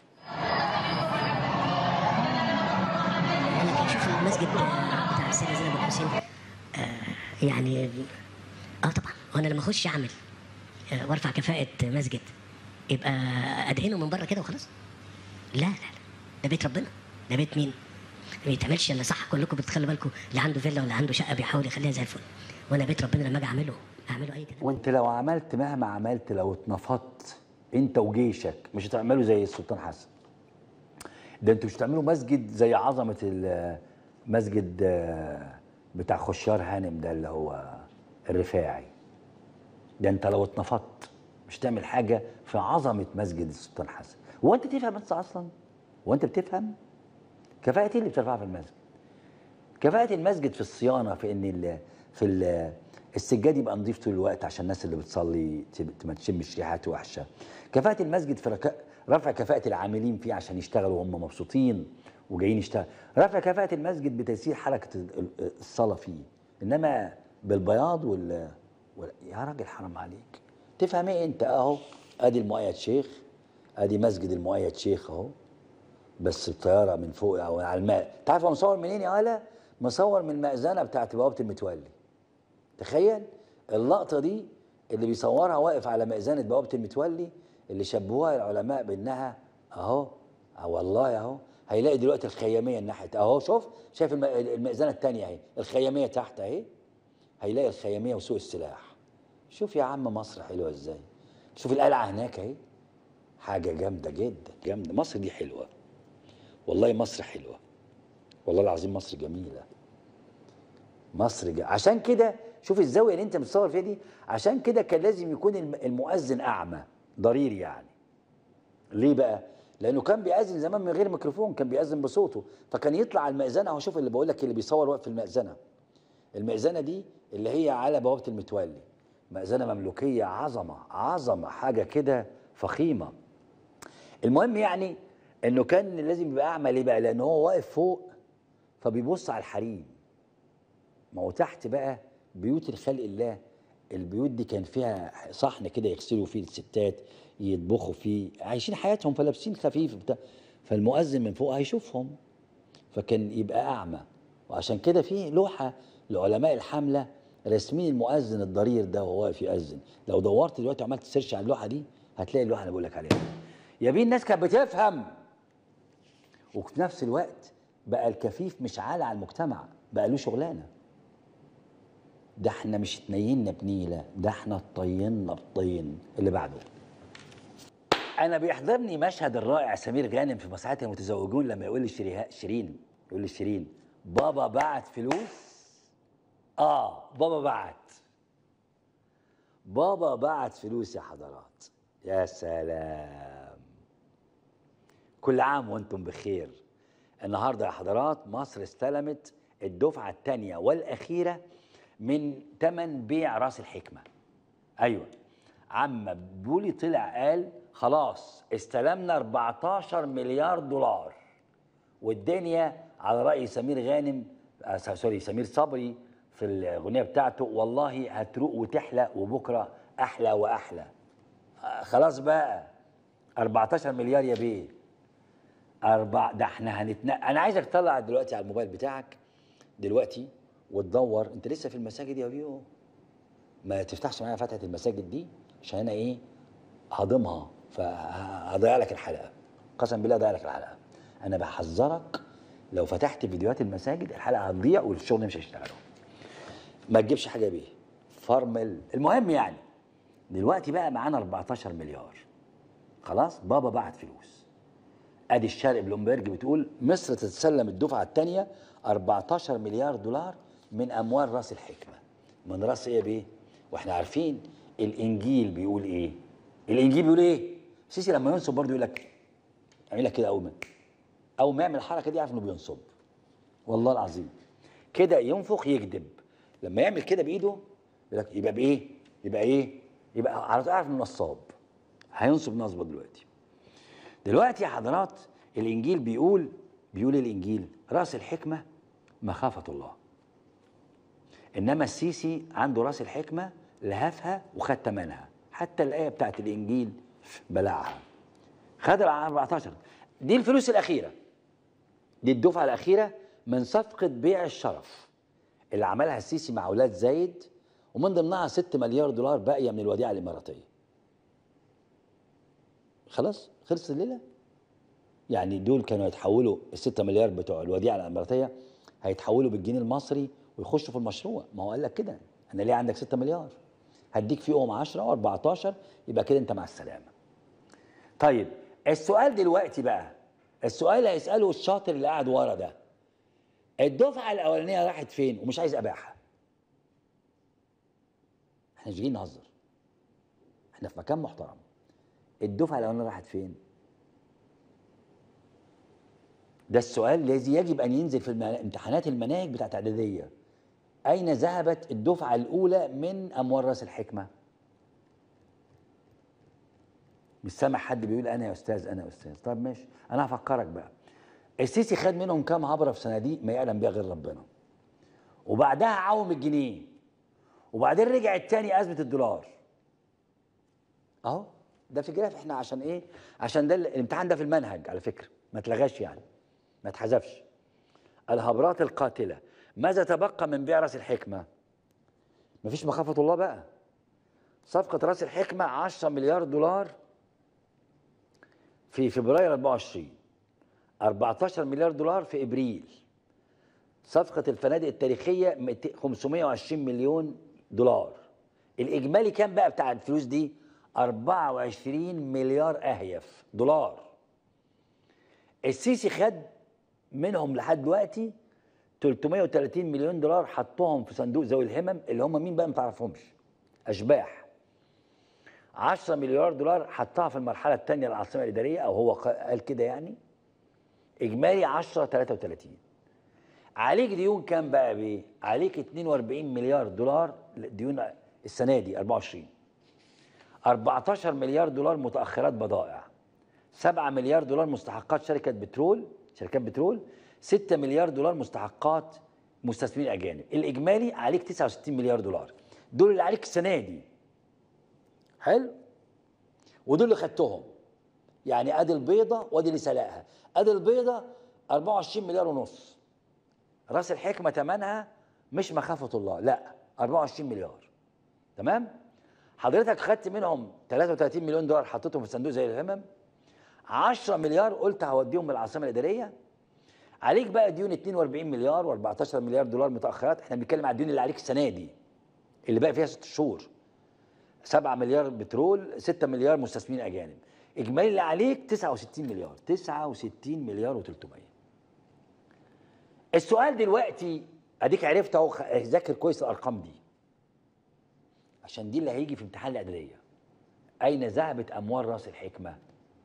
انا شوف المسجد بتاع السيده زينب الحسين آه يعني اه طبعا وانا لما اخش اعمل آه وارفع كفاءه مسجد يبقى ادهنه من بره كده وخلاص لا لا لا ده بيت ربنا ده بيت مين ما يتعملش الا صح كلكم بتخلوا بالكم اللي عنده فيلا ولا عنده شقه بيحاول يخليها زي الفل وانا بيت ربنا لما اجي اعمله اعمله اي كلام وانت لو عملت مهما عملت لو اتنفضت انت وجيشك مش هتعملوا زي السلطان حسن ده انتوا مش هتعملوا مسجد زي عظمه ال- مسجد آه، بتاع خشار هانم ده اللي هو الرفاعي ده انت لو اتنفضت مش تعمل حاجه في عظمه مسجد السلطان حسن هو انت تفهم انت اصلا هو انت بتفهم كفاءه ايه اللي بترفعها في المسجد كفاءه المسجد في الصيانه في ان ال في ال السجاد يبقى نظيف طول الوقت عشان الناس اللي بتصلي تب- ما تشمش ريحات وحشه كفاءه المسجد في رك- رفع كفاءه العاملين فيه عشان يشتغلوا وهم مبسوطين وجايين يشتغلوا رفع كفاءه المسجد بتيسير حركه ال- ال- الصلاه فيه انما بالبياض وال وال- يا راجل حرام عليك تفهم ايه انت اهو ادي المؤيد شيخ ادي مسجد المؤيد شيخ اهو بس الطياره من فوق او على الماء تعرف هو مصور منين يا ولا مصور من المأذنه بتاعت بوابه المتولي تخيل اللقطه دي اللي بيصورها واقف على مأذنه بوابه المتولي اللي شبهوها العلماء بانها اهو اه والله اهو هيلاقي دلوقتي الخياميه الناحيه اهو شوف شايف الم- المأذنه الثانيه اهي الخياميه تحت اهي هيلاقي الخياميه وسوق السلاح شوف يا عم مصر حلوه ازاي شوف القلعه هناك اهي حاجه جامده جدا جامده مصر دي حلوه والله مصر حلوه والله العظيم مصر جميله مصر ج... عشان كده شوف الزاويه اللي انت متصور فيها دي عشان كده كان لازم يكون الم- المؤذن اعمى ضرير يعني ليه بقى لانه كان بيأذن زمان من غير ميكروفون كان بيأذن بصوته فكان يطلع على المأذنه اهو شوف اللي بقول لك اللي بيصور واقف في المأذنه المأذنه دي اللي هي على بوابه المتولي مأذنه مملوكيه عظمه عظمه حاجه كده فخيمه المهم يعني انه كان لازم يبقى اعمى ليه بقى لان هو واقف فوق فبيبص على الحريم ما هو تحت بقى بيوت الخلق الله البيوت دي كان فيها صحن كده يغسلوا فيه الستات يطبخوا فيه عايشين حياتهم فلابسين خفيف بتاع فالمؤذن من فوق هيشوفهم فكان يبقى اعمى وعشان كده في لوحه لعلماء الحمله راسمين المؤذن الضرير ده وهو واقف يؤذن لو دورت دلوقتي وعملت سيرش على اللوحه دي هتلاقي اللوحه اللي بقول لك عليها يا بيه الناس كانت بتفهم وفي نفس الوقت بقى الكفيف مش عالة على المجتمع بقى له شغلانه ده احنا مش اتنينا بنيله ده احنا اتطينا بطين اللي بعده انا بيحضرني مشهد الرائع سمير غانم في مسرحيه المتزوجون لما يقول لشيرين شيرين يقول لشيرين بابا بعت فلوس اه بابا بعت بابا بعت فلوس يا حضرات يا سلام كل عام وانتم بخير النهارده يا حضرات مصر استلمت الدفعه الثانيه والاخيره من ثمن بيع راس الحكمه ايوه عم بولي طلع قال خلاص استلمنا 14 مليار دولار والدنيا على راي سمير غانم آه سوري سمير صبري في الاغنيه بتاعته والله هتروق وتحلى وبكره احلى واحلى آه خلاص بقى 14 مليار يا بيه أربع ده احنا هنتنقل أنا عايزك تطلع دلوقتي على الموبايل بتاعك دلوقتي وتدور أنت لسه في المساجد يا بيو ما تفتحش معايا فتحة المساجد دي عشان أنا إيه هضمها فهضيع لك الحلقة قسم بالله هضيع لك الحلقة أنا بحذرك لو فتحت فيديوهات المساجد الحلقة هتضيع والشغل مش هيشتغلوا ما تجيبش حاجة بيه فرمل المهم يعني دلوقتي بقى معانا 14 مليار خلاص بابا بعت فلوس ادي الشرق بلومبرج بتقول مصر تتسلم الدفعه الثانيه 14 مليار دولار من اموال راس الحكمه من راس ايه بيه واحنا عارفين الانجيل بيقول ايه الانجيل بيقول ايه سيسي لما ينصب برضه يقول لك يعمل لك كده اول ما اول ما يعمل الحركه دي عارف انه بينصب والله العظيم كده ينفخ يكذب لما يعمل كده بايده يقول لك يبقى بايه يبقى ايه يبقى على طول عارف انه نصاب هينصب نصبه دلوقتي دلوقتي يا حضرات الانجيل بيقول بيقول الانجيل راس الحكمه مخافه الله انما السيسي عنده راس الحكمه لهفها وخد ثمنها حتى الايه بتاعت الانجيل بلعها خد ال 14 دي الفلوس الاخيره دي الدفعه الاخيره من صفقه بيع الشرف اللي عملها السيسي مع اولاد زايد ومن ضمنها 6 مليار دولار باقيه من الوديعه الاماراتيه خلاص خلصت الليله يعني دول كانوا يتحولوا ال 6 مليار بتوع الوديعه الاماراتيه هيتحولوا بالجنيه المصري ويخشوا في المشروع ما هو قال لك كده انا ليه عندك 6 مليار هديك فيهم 10 و14 يبقى كده انت مع السلامه طيب السؤال دلوقتي بقى السؤال اللي هيساله الشاطر اللي قاعد ورا ده الدفعه الاولانيه راحت فين ومش عايز اباحه احنا مش جايين نهزر احنا في مكان محترم الدفعه الاولانيه راحت فين ده السؤال الذي يجب ان ينزل في المنا- امتحانات المناهج بتاعت اعداديه اين ذهبت الدفعه الاولى من اموال راس الحكمه مش سامع حد بيقول انا يا استاذ انا يا استاذ طب ماشي انا هفكرك بقى السيسي خد منهم كام عبره في صناديق ما يعلم بيها غير ربنا وبعدها عوم الجنيه وبعدين رجعت تاني ازمه الدولار اهو ده في جراف احنا عشان ايه عشان ده ال- الامتحان ده في المنهج على فكره ما اتلغاش يعني ما اتحذفش الهبرات القاتله ماذا تبقى من بيع راس الحكمه مفيش مخافه الله بقى صفقه راس الحكمه 10 مليار دولار في فبراير 24 14 مليار دولار في ابريل صفقة الفنادق التاريخية 200 520 مليون دولار الإجمالي كام بقى بتاع الفلوس دي 24 مليار أهيف دولار السيسي خد منهم لحد دلوقتي 330 مليون دولار حطهم في صندوق ذوي الهمم اللي هم مين بقى ما تعرفهمش أشباح 10 مليار دولار حطها في المرحلة الثانية للعاصمة الإدارية أو هو قال كده يعني إجمالي 10 33 عليك ديون كام بقى بيه؟ عليك 42 مليار دولار ديون السنه دي 24 14 مليار دولار متاخرات بضائع 7 مليار دولار مستحقات شركه بترول شركات بترول 6 مليار دولار مستحقات مستثمرين اجانب الاجمالي عليك 69 مليار دولار دول اللي عليك السنه دي حلو ودول اللي خدتهم يعني ادي البيضه وادي اللي سلقها ادي البيضه 24 مليار ونص راس الحكمه ثمنها مش مخافه الله لا 24 مليار تمام حضرتك خدت منهم 33 مليون دولار حطيتهم في صندوق زي الهمم 10 مليار قلت هوديهم من العاصمه الاداريه عليك بقى ديون 42 مليار و14 مليار دولار متاخرات احنا بنتكلم على الديون اللي عليك السنه دي اللي بقى فيها ست شهور 7 مليار بترول 6 مليار مستثمرين اجانب اجمالي اللي عليك 69 مليار 69 مليار و300 السؤال دلوقتي اديك عرفت اهو خ- ذاكر كويس الارقام دي عشان دي اللي هيجي في امتحان الاعداديه اين ذهبت اموال راس الحكمه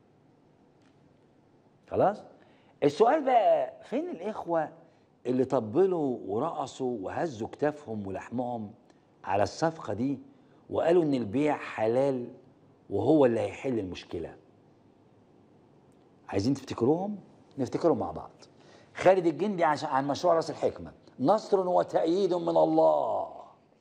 خلاص السؤال بقى فين الاخوه اللي طبلوا ورقصوا وهزوا كتافهم ولحمهم على الصفقه دي وقالوا ان البيع حلال وهو اللي هيحل المشكله عايزين تفتكروهم نفتكرهم مع بعض خالد الجندي عشان عن مشروع راس الحكمه نصر وتأييد من الله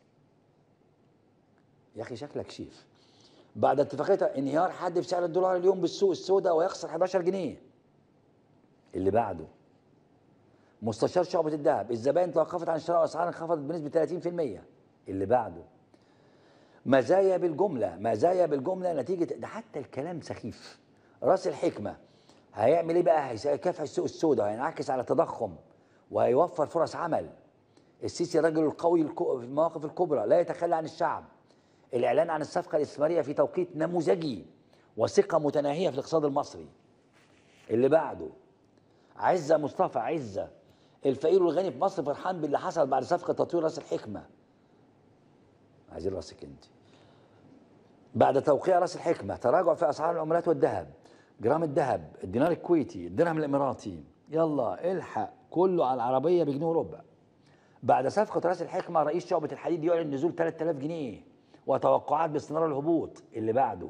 يا اخي شكلك شيف بعد اتفاقيه انهيار حد في سعر الدولار اليوم بالسوق السوداء ويخسر 11 جنيه اللي بعده مستشار شعبة الذهب الزبائن توقفت عن الشراء واسعار انخفضت بنسبة 30% اللي بعده مزايا بالجملة مزايا بالجملة نتيجة ده حتى الكلام سخيف راس الحكمة هيعمل ايه بقى هيكافح السوق السوداء هينعكس على التضخم وهيوفر فرص عمل السيسي الرجل القوي الكو- في المواقف الكبرى لا يتخلى عن الشعب الإعلان عن الصفقة الاستثمارية في توقيت نموذجي وثقة متناهية في الاقتصاد المصري اللي بعده عزة مصطفى عزة الفقير والغني في مصر فرحان باللي حصل بعد صفقة تطوير راس الحكمة عايزين راسك انت بعد توقيع راس الحكمة تراجع في أسعار العملات والذهب جرام الذهب الدينار الكويتي الدرهم الإماراتي يلا الحق كله على العربية بجنيه وربع بعد صفقة راس الحكمة رئيس شعبة الحديد يعلن نزول 3000 جنيه وتوقعات باستمرار الهبوط اللي بعده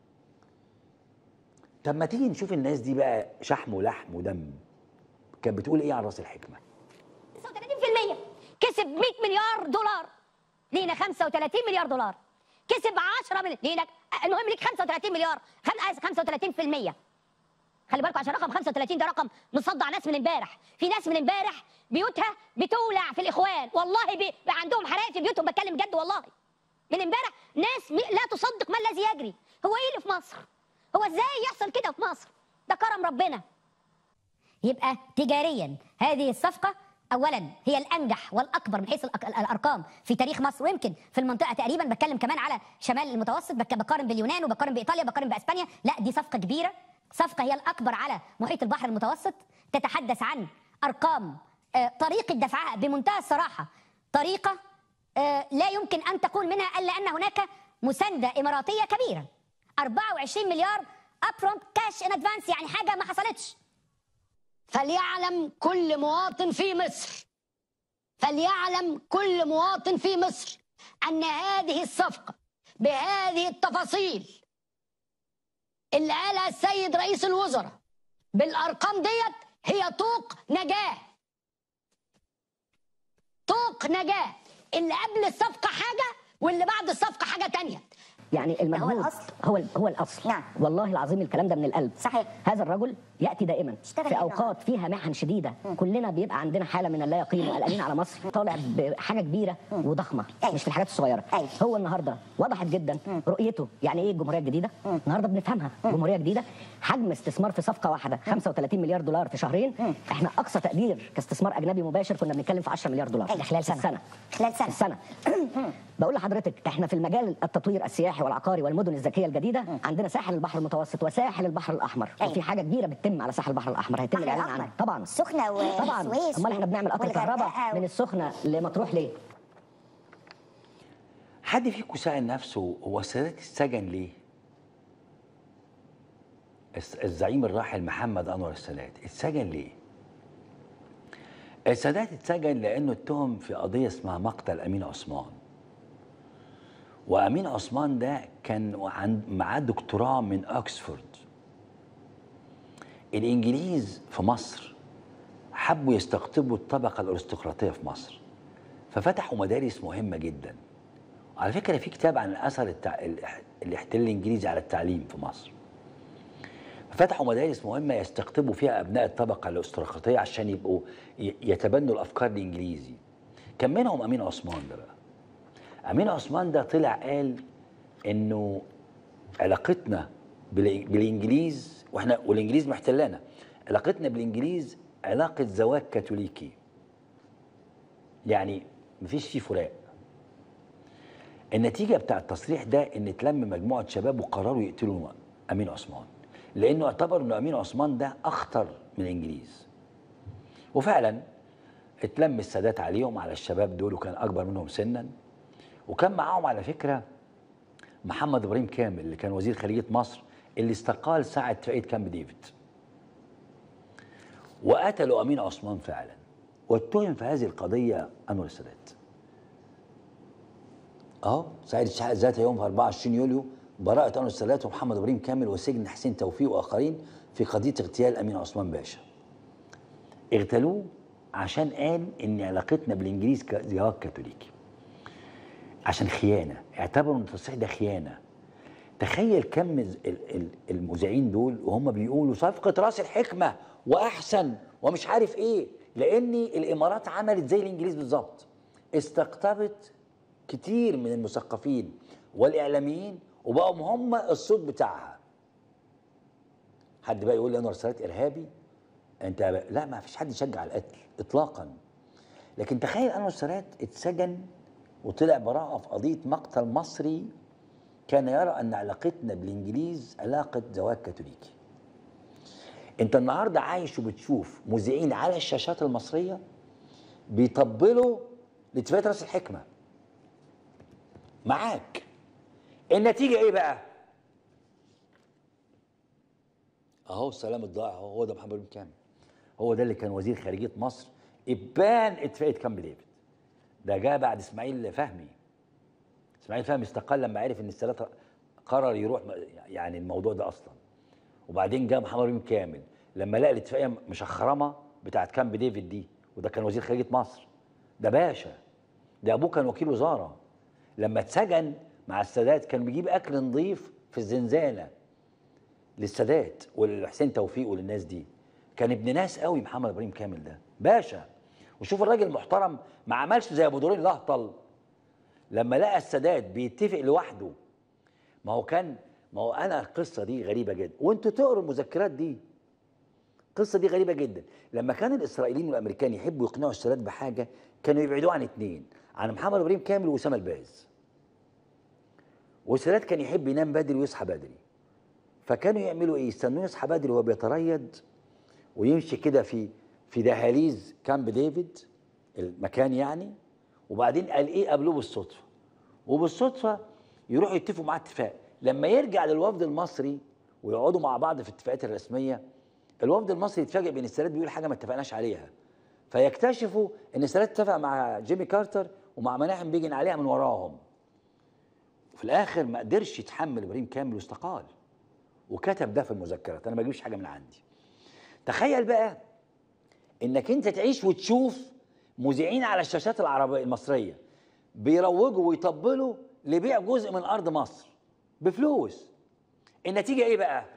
طب ما تيجي نشوف الناس دي بقى شحم ولحم ودم كانت بتقول ايه عن راس الحكمه 35% كسب 100 مليار دولار لينا 35 مليار دولار كسب 10 مليار لينا المهم ليك 35 مليار خم... آسف، 35% خلي بالكم عشان رقم 35 ده رقم مصدع ناس من امبارح في ناس من امبارح بيوتها بتولع في الاخوان والله بي... بي عندهم حرائق في بيوتهم بتكلم جد والله من امبارح ناس م... لا تصدق ما الذي يجري هو ايه اللي في مصر هو ازاي يحصل كده في مصر ده كرم ربنا يبقى تجاريا هذه الصفقة أولا هي الأنجح والأكبر من حيث الأك- الأرقام في تاريخ مصر ويمكن في المنطقة تقريبا بتكلم كمان على شمال المتوسط بك- بقارن باليونان وبقارن بإيطاليا بقارن بأسبانيا لا دي صفقة كبيرة صفقة هي الأكبر على محيط البحر المتوسط تتحدث عن أرقام آه، طريقة دفعها بمنتهى الصراحة طريقة آه، لا يمكن أن تقول منها إلا أن هناك مساندة إماراتية كبيرة 24 مليار ابرونت كاش ان ادفانس يعني حاجه ما حصلتش فليعلم كل مواطن في مصر فليعلم كل مواطن في مصر ان هذه الصفقه بهذه التفاصيل اللي قالها السيد رئيس الوزراء بالارقام ديت هي طوق نجاه طوق نجاه اللي قبل الصفقه حاجه واللي بعد الصفقه حاجه تانية يعني المجهود هو الأصل. هو هو الاصل نعم. والله العظيم الكلام ده من القلب صحيح. هذا الرجل ياتي دائما اشتغل في هنا. اوقات فيها محن شديده كلنا بيبقى عندنا حاله من اللا يقين وقلقانين على مصر طالع بحاجه كبيره وضخمه أيوة. مش في الحاجات الصغيره أيوة. هو النهارده وضحت جدا رؤيته يعني ايه الجمهوريه الجديده النهارده بنفهمها جمهوريه جديده حجم استثمار في صفقه واحده 35 مليار دولار في شهرين احنا اقصى تقدير كاستثمار اجنبي مباشر كنا بنتكلم في 10 مليار دولار أيوة. خلال في سنة. السنه خلال سنة. السنه بقول لحضرتك احنا في المجال التطوير السياحي والعقاري والمدن الذكيه الجديده عندنا ساحل البحر المتوسط وساحل البحر الاحمر أيوة. وفي حاجه كبيره بتتم على ساحل البحر الاحمر هيتم البحر الاعلان الأحمر. عنها طبعا السخنة طبعا والسويس امال احنا بنعمل قطر والغردقة كهرباء و- من السخنه لمطروح ليه حد فيكم سأل نفسه هو السادات اتسجن ليه؟ الس- الزعيم الراحل محمد أنور السادات اتسجن ليه؟ السادات اتسجن لأنه اتهم في قضية اسمها مقتل أمين عثمان وأمين عثمان ده كان عند معاه دكتوراه من أكسفورد الإنجليز في مصر حبوا يستقطبوا الطبقة الأرستقراطية في مصر ففتحوا مدارس مهمة جدا على فكرة في كتاب عن أثر التع... الاح- الاحتلال الإنجليزي على التعليم في مصر فتحوا مدارس مهمة يستقطبوا فيها أبناء الطبقة الأرستقراطية عشان يبقوا ي- يتبنوا الأفكار الإنجليزي كان منهم أمين عثمان ده بقى أمين عثمان ده طلع قال إنه علاقتنا بالإ- بالإنجليز وإحنا والإنجليز محتلانا علاقتنا بالإنجليز علاقة زواج كاثوليكي يعني مفيش فيه فراق النتيجة بتاع التصريح ده إن اتلم مجموعة شباب وقرروا يقتلوا أمين عثمان لأنه اعتبر إن أمين عثمان ده أخطر من الإنجليز وفعلا اتلم السادات عليهم على الشباب دول وكان أكبر منهم سنا وكان معاهم على فكرة محمد إبراهيم كامل اللي كان وزير خارجية مصر اللي استقال ساعة اتفاقية كامب ديفيد وقتلوا أمين عثمان فعلا واتهم في هذه القضية أنور السادات اهو سعيد الشحات ذات يوم في 24 يوليو براءة أنور السادات ومحمد إبراهيم كامل وسجن حسين توفيق وآخرين في قضية اغتيال أمين عثمان باشا اغتالوه عشان قال إن علاقتنا بالإنجليز ك- زواج كاثوليكي عشان خيانة اعتبروا إن التصريح ده خيانة تخيل كم الز- ال- ال- المذيعين دول وهم بيقولوا صفقة راس الحكمة وأحسن ومش عارف إيه لأن الإمارات عملت زي الإنجليز بالظبط استقطبت كتير من المثقفين والإعلاميين وبقوا هم الصوت بتاعها حد بقى يقول لي أنور السادات إرهابي أنت بقى لا ما فيش حد يشجع القتل إطلاقا لكن تخيل أنور السادات اتسجن وطلع براءة في قضية مقتل مصري كان يرى ان علاقتنا بالانجليز علاقه زواج كاثوليكي انت النهارده عايش وبتشوف مذيعين على الشاشات المصريه بيطبلوا لاتفاقيه راس الحكمه معاك النتيجه ايه بقى اهو السلام الضائع اهو هو ده محمد بن كامل هو ده اللي كان وزير خارجيه مصر ابان اتفاقيه كامب ديفيد ده جاء بعد اسماعيل فهمي اسماعيل فهمي استقال لما عرف ان السادات قرر يروح يعني الموضوع ده اصلا وبعدين جاء محمد بن كامل لما لقى الاتفاقيه مشخرمه بتاعت كامب ديفيد دي وده كان وزير خارجيه مصر ده باشا ده ابوه كان وكيل وزاره لما اتسجن مع السادات كان بيجيب اكل نظيف في الزنزانه للسادات ولحسين توفيق وللناس دي كان ابن ناس قوي محمد ابراهيم كامل ده باشا وشوف الراجل محترم ما عملش زي ابو دورين الاهطل لما لقى السادات بيتفق لوحده ما هو كان ما هو انا القصه دي غريبه جدا وانتوا تقروا المذكرات دي القصه دي غريبه جدا لما كان الاسرائيليين والامريكان يحبوا يقنعوا السادات بحاجه كانوا يبعدوه عن اتنين عن محمد ابراهيم كامل واسامه الباز والسادات كان يحب ينام بدري ويصحى بدري فكانوا يعملوا ايه يستنوه يصحى بدري وهو بيتريض ويمشي كده في في دهاليز كامب ديفيد المكان يعني وبعدين قال ايه قابلوه بالصدفه وبالصدفه يروحوا يتفقوا معاه اتفاق لما يرجع للوفد المصري ويقعدوا مع بعض في الاتفاقات الرسميه الوفد المصري يتفاجئ بان السادات بيقول حاجه ما اتفقناش عليها فيكتشفوا ان السادات اتفق مع جيمي كارتر ومع مناحم بيجن عليها من وراهم وفي الاخر ما قدرش يتحمل ابراهيم كامل واستقال وكتب ده في المذكرات انا ما بجيبش حاجه من عندي تخيل بقى انك انت تعيش وتشوف مذيعين على الشاشات العربيه المصريه بيروجوا ويطبلوا لبيع جزء من ارض مصر بفلوس النتيجه ايه بقى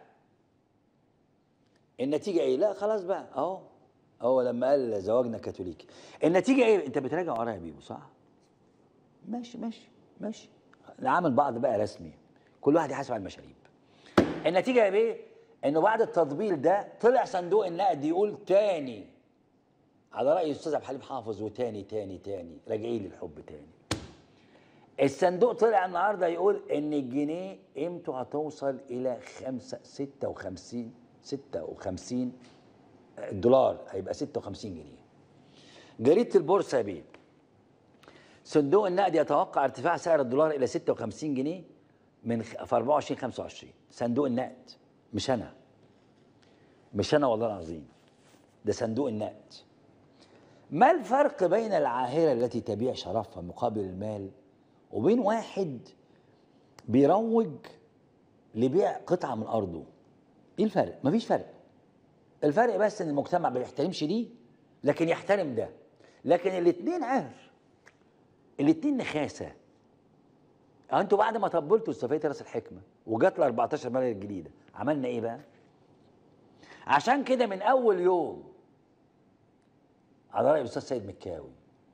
النتيجه ايه لا خلاص بقى اهو هو لما قال زواجنا كاثوليكي النتيجه ايه انت بتراجع ورايا يا بيبو صح ماشي ماشي ماشي نعمل بعض بقى رسمي كل واحد يحاسب على المشاريب النتيجه يا بيه انه بعد التطبيل ده طلع صندوق النقد يقول تاني على راي الاستاذ عبد الحليم حافظ وتاني تاني تاني راجعين للحب تاني الصندوق طلع النهارده يقول ان الجنيه قيمته هتوصل الى خمسة 56 56 دولار هيبقى 56 جنيه جريده البورصه يا بيه صندوق النقد يتوقع ارتفاع سعر الدولار الى 56 جنيه من خ- في 24 25 صندوق النقد مش انا مش انا والله العظيم ده صندوق النقد ما الفرق بين العاهره التي تبيع شرفها مقابل المال وبين واحد بيروج لبيع قطعه من ارضه ايه الفرق مفيش فرق الفرق بس ان المجتمع ما بيحترمش دي لكن يحترم ده لكن الاثنين عهر الاثنين نخاسه انتوا بعد ما طبلتوا استفيت راس الحكمه وجات ل 14 مليار الجديده عملنا ايه بقى؟ عشان كده من اول يوم على راي الاستاذ سيد مكاوي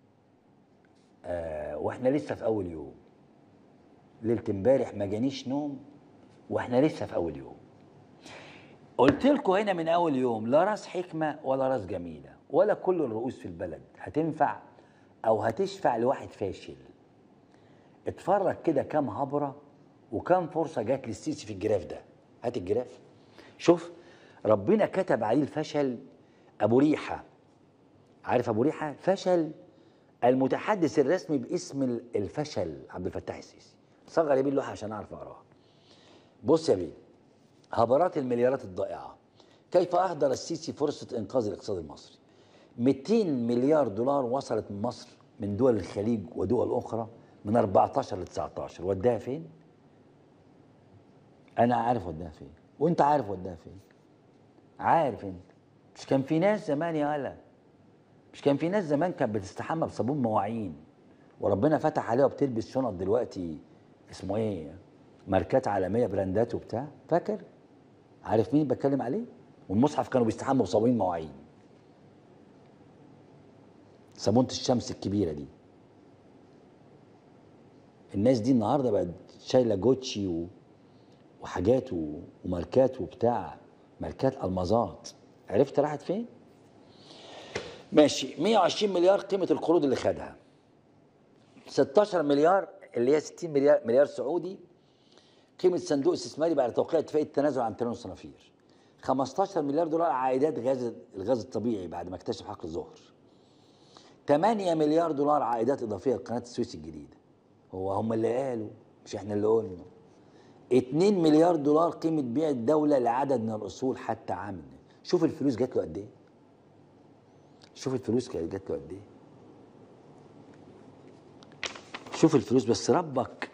آه واحنا لسه في اول يوم ليله امبارح ما جانيش نوم واحنا لسه في اول يوم قلت لكم هنا من اول يوم لا راس حكمه ولا راس جميله ولا كل الرؤوس في البلد هتنفع او هتشفع لواحد فاشل اتفرج كده كام هبره وكام فرصه جات للسيسي في الجراف ده هات الجراف شوف ربنا كتب عليه الفشل ابو ريحه عارف ابو ريحه فشل المتحدث الرسمي باسم ال- الفشل عبد الفتاح السيسي صغر يا بيه اللوحه عشان اعرف اقراها بص يا بيه هبرات المليارات الضائعه كيف اهدر السيسي فرصه انقاذ الاقتصاد المصري 200 مليار دولار وصلت من مصر من دول الخليج ودول اخرى من 14 ل 19 وداها فين انا عارف وداها فين وانت عارف وداها فين عارف انت مش كان في ناس زمان يا هلا مش كان في ناس زمان كانت بتستحمى بصابون مواعين وربنا فتح عليها وبتلبس شنط دلوقتي اسمه ايه ماركات عالميه براندات وبتاع فاكر عارف مين بتكلم عليه والمصحف كانوا بيستحموا بصابون مواعين صابونه الشمس الكبيره دي الناس دي النهارده بقت شايله جوتشي و... وحاجات و... وماركات وبتاع ماركات المازات عرفت راحت فين؟ ماشي 120 مليار قيمه القروض اللي خدها 16 مليار اللي هي 60 مليار مليار سعودي قيمه صندوق استثماري بعد توقيع اتفاقيه التنازل عن ترون الصنافير 15 مليار دولار عائدات غاز الغاز الطبيعي بعد ما اكتشف حقل الظهر 8 مليار دولار عائدات اضافيه لقناه السويس الجديده هو هم اللي قالوا مش احنا اللي قلنا 2 مليار دولار قيمه بيع الدوله لعدد من الاصول حتى عام شوف الفلوس جات له قد ايه شوف الفلوس كانت جات له قد ايه شوف الفلوس بس ربك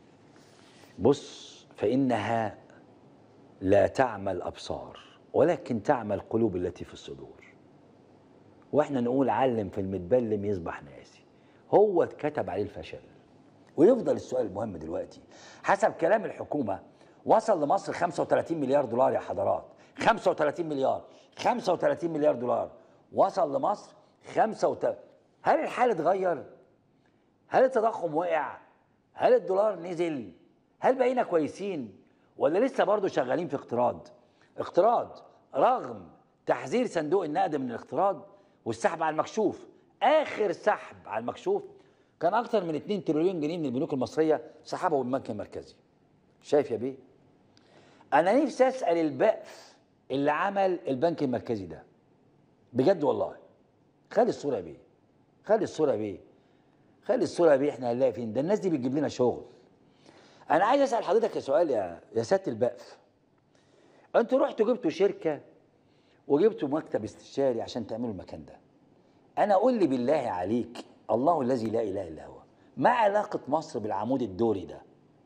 بص فانها لا تعمى الابصار ولكن تعمى القلوب التي في الصدور واحنا نقول علم في المتبلم يصبح ناسي هو اتكتب عليه الفشل ويفضل السؤال المهم دلوقتي حسب كلام الحكومه وصل لمصر 35 مليار دولار يا حضرات 35 مليار 35 مليار دولار وصل لمصر 35 هل الحال اتغير؟ هل التضخم وقع؟ هل الدولار نزل؟ هل بقينا كويسين؟ ولا لسه برضه شغالين في اقتراض؟ اقتراض رغم تحذير صندوق النقد من الاقتراض والسحب على المكشوف اخر سحب على المكشوف كان اكتر من 2 تريليون جنيه من البنوك المصريه سحبوا من البنك المركزي شايف يا بيه انا نفسي اسال البأس اللي عمل البنك المركزي ده بجد والله خلي الصوره يا بيه خلي الصوره يا بيه خلي الصوره يا بيه احنا هنلاقي فين ده الناس دي بتجيب لنا شغل انا عايز اسال حضرتك سؤال يا يا سياده البقف انتوا رحتوا جبتوا شركه وجبتوا مكتب استشاري عشان تعملوا المكان ده انا قول لي بالله عليك الله الذي لا اله الا هو ما علاقه مصر بالعمود الدوري ده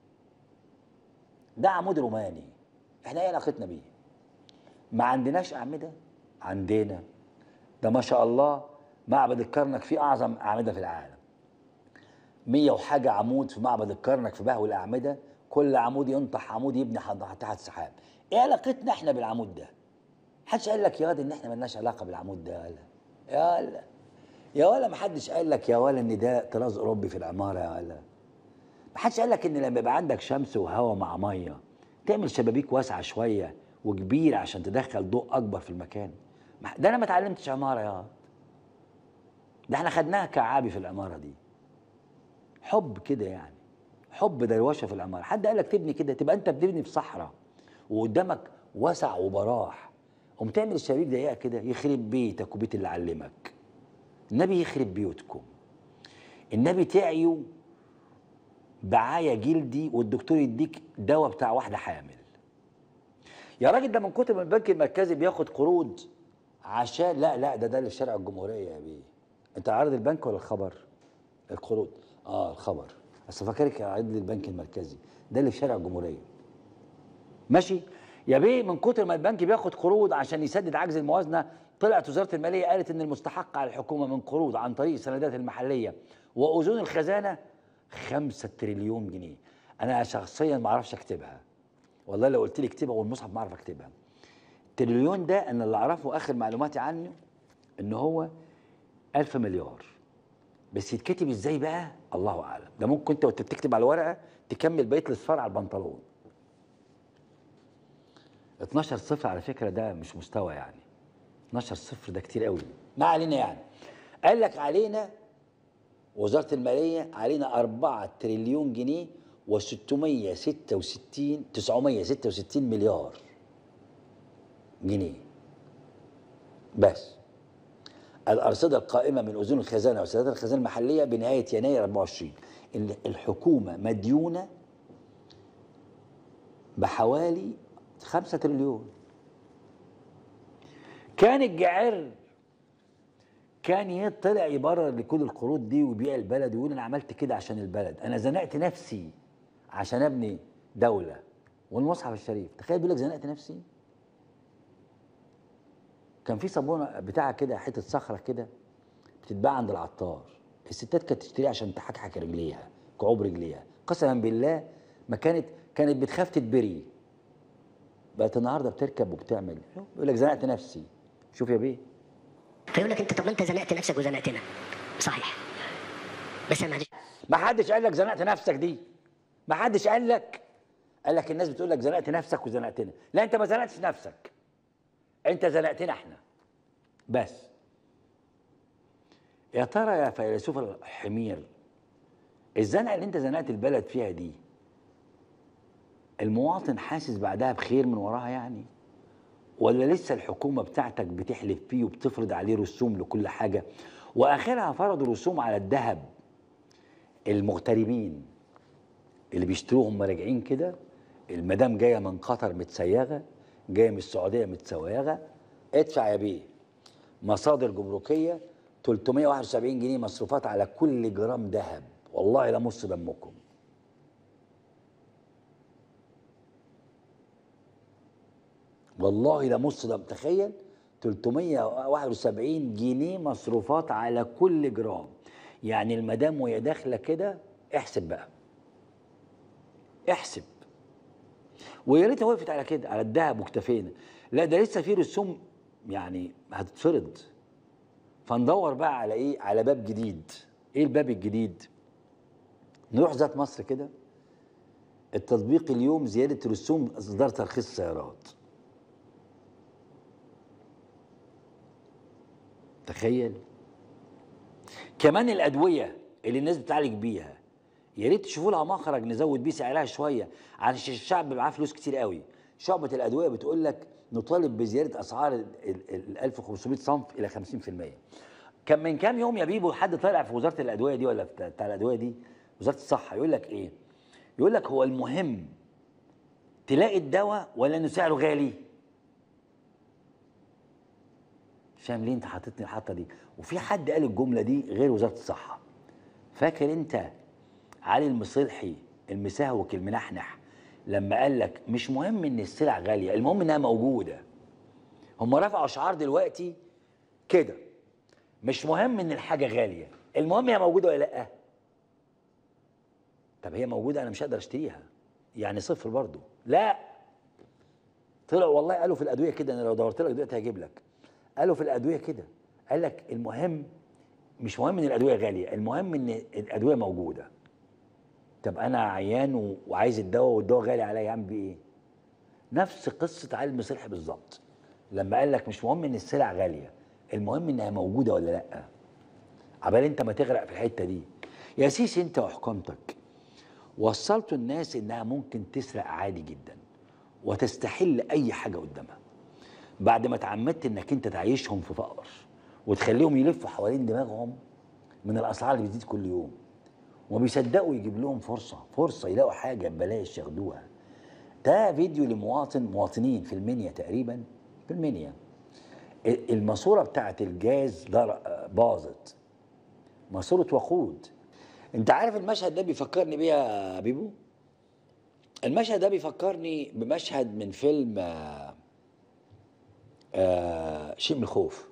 ده عمود روماني احنا ايه علاقتنا بيه ما عندناش اعمده عندنا ده ما شاء الله معبد الكرنك فيه اعظم اعمده في العالم مية وحاجة عمود في معبد الكرنك في بهو الأعمدة كل عمود ينطح عمود يبني حد- تحت سحاب ايه علاقتنا احنا بالعمود ده محدش قال لك يا واد ان احنا ملناش علاقة بالعمود ده ولا يا ولا يا ولا محدش قال لك يا ولا ان ده طراز اوروبي في العمارة يا ولا محدش قال لك ان لما يبقى عندك شمس وهواء مع ميه تعمل شبابيك واسعة شوية وكبيرة عشان تدخل ضوء اكبر في المكان ما- ده انا ما اتعلمتش عمارة يا واد. ده احنا خدناها كعابي في العمارة دي حب كده يعني حب دروشه في العماره حد قال لك تبني كده تبقى انت بتبني في صحراء وقدامك وسع وبراح قوم تعمل الشبابيك ضيقه كده يخرب بيتك وبيت اللي علمك النبي يخرب بيوتكم النبي تعيوا بعايه جلدي والدكتور يديك دواء بتاع واحده حامل يا راجل ده من كتر ما البنك المركزي بياخد قروض عشان لا لا ده ده اللي في شارع الجمهوريه يا بيه انت عارض البنك ولا الخبر القروض اه الخبر اصل فاكرك عارض لي البنك المركزي ده اللي في شارع الجمهوريه ماشي يا بيه من كتر ما البنك بياخد قروض عشان يسدد عجز الموازنه طلعت وزاره الماليه قالت ان المستحق على الحكومه من قروض عن طريق السندات المحليه واذون الخزانه 5 تريليون جنيه انا شخصيا ما اعرفش اكتبها والله لو قلت لي اكتبها والمصحف ما اعرف اكتبها التريليون ده انا اللي اعرفه اخر معلوماتي عنه ان هو 1000 مليار بس يتكتب ازاي بقى الله اعلم ده ممكن انت وانت بتكتب على الورقه تكمل بقيه الاصفار على البنطلون 12 صفر على فكره ده مش مستوى يعني 12 صفر ده كتير قوي ما علينا يعني قال لك علينا وزاره الماليه علينا 4 تريليون جنيه و666 966 مليار جنيه بس الأرصدة القائمة من أذون الخزانة وسداد الخزانة المحلية بنهاية يناير 24 ال- الحكومة مديونة بحوالي 5 تريليون كان الجعر كان يطلع يبرر لكل القروض دي ويبيع البلد ويقول انا عملت كده عشان البلد انا زنقت نفسي عشان ابني دوله والمصحف الشريف تخيل بيقول لك زنقت نفسي كان في صابونه بتاعه كده حته صخره كده بتتباع عند العطار الستات كانت تشتريها عشان تحكحك رجليها كعوب رجليها قسما بالله ما كانت كانت بتخاف تتبري بقت النهارده بتركب وبتعمل يقول لك زنقت نفسي شوف يا بيه فيقول لك انت طب ما انت زنقت نفسك وزنقتنا صحيح بس انا ما عنديش ما حدش قال لك زنقت نفسك دي ما حدش قال لك قال لك الناس بتقول لك زنقت نفسك وزنقتنا لا انت ما زنقتش نفسك انت زنقتنا احنا بس يا ترى يا فيلسوف الحمير الزنقه اللي انت زنقت البلد فيها دي المواطن حاسس بعدها بخير من وراها يعني ولا لسه الحكومه بتاعتك بتحلف فيه وبتفرض عليه رسوم لكل حاجه واخرها فرضوا رسوم على الذهب المغتربين اللي بيشتروهم راجعين كده المدام جايه من قطر متسيغه جايه من السعوديه متسويغه ادفع يا بيه مصادر جمركيه 371 جنيه مصروفات على كل جرام ذهب والله لمص دمكم والله لمص دم تخيل 371 جنيه مصروفات على كل جرام يعني المدام وهي داخله كده احسب بقى احسب ويا ريتها وقفت على كده على الذهب واكتفينا لا ده لسه في رسوم يعني هتتفرض فندور بقى على ايه على باب جديد ايه الباب الجديد نروح ذات مصر كده التطبيق اليوم زياده رسوم اصدار ترخيص السيارات تخيل كمان الادويه اللي الناس بتعالج بيها يا ريت تشوفوا لها مخرج نزود بيه سعرها شويه عشان الشعب معاه فلوس كتير قوي شعبة الادويه بتقول لك نطالب بزياده اسعار ال ال- ال 1500 صنف الى 50% كان من كام يوم يا بيبو حد طالع في وزاره الادويه دي ولا بتاع بتاع الادويه دي وزاره الصحه يقول لك ايه يقول لك هو المهم تلاقي الدواء ولا انه سعره غالي مش فاهم ليه انت حاططني الحطه دي وفي حد قال الجمله دي غير وزاره الصحه فاكر انت علي المصلحي المسهوك المنحنح لما قال لك مش مهم ان السلع غاليه المهم انها موجوده هم رفعوا شعار دلوقتي كده مش مهم ان الحاجه غاليه المهم هي موجوده ولا لا طب هي موجوده انا مش هقدر اشتريها يعني صفر برضو لا طلعوا والله قالوا في الادويه كده انا لو دورت لك دلوقتي هجيب لك قالوا في الادويه كده قال لك المهم مش مهم ان الادويه غاليه المهم ان الادويه موجوده طب انا عيان و- وعايز الدواء والدواء غالي عليا اعمل بيه ايه نفس قصه علي المصلحي بالظبط لما قال لك مش مهم ان السلع غاليه المهم انها موجوده ولا لا عبال انت ما تغرق في الحته دي يا سيسي انت وحكومتك وصلتوا الناس انها ممكن تسرق عادي جدا وتستحل اي حاجه قدامها بعد ما اتعمدت انك انت تعيشهم في فقر وتخليهم يلفوا حوالين دماغهم من الاسعار اللي بتزيد كل يوم وما بيصدقوا يجيب لهم فرصه فرصه يلاقوا حاجه ببلاش ياخدوها ده فيديو لمواطن مواطنين في المنيا تقريبا في المنيا ال- الماسوره بتاعت الجاز ضر- باظت ماسوره وقود انت عارف المشهد ده بيفكرني بيه يا بيبو المشهد ده بيفكرني بمشهد من فيلم آه، آه، شيء من الخوف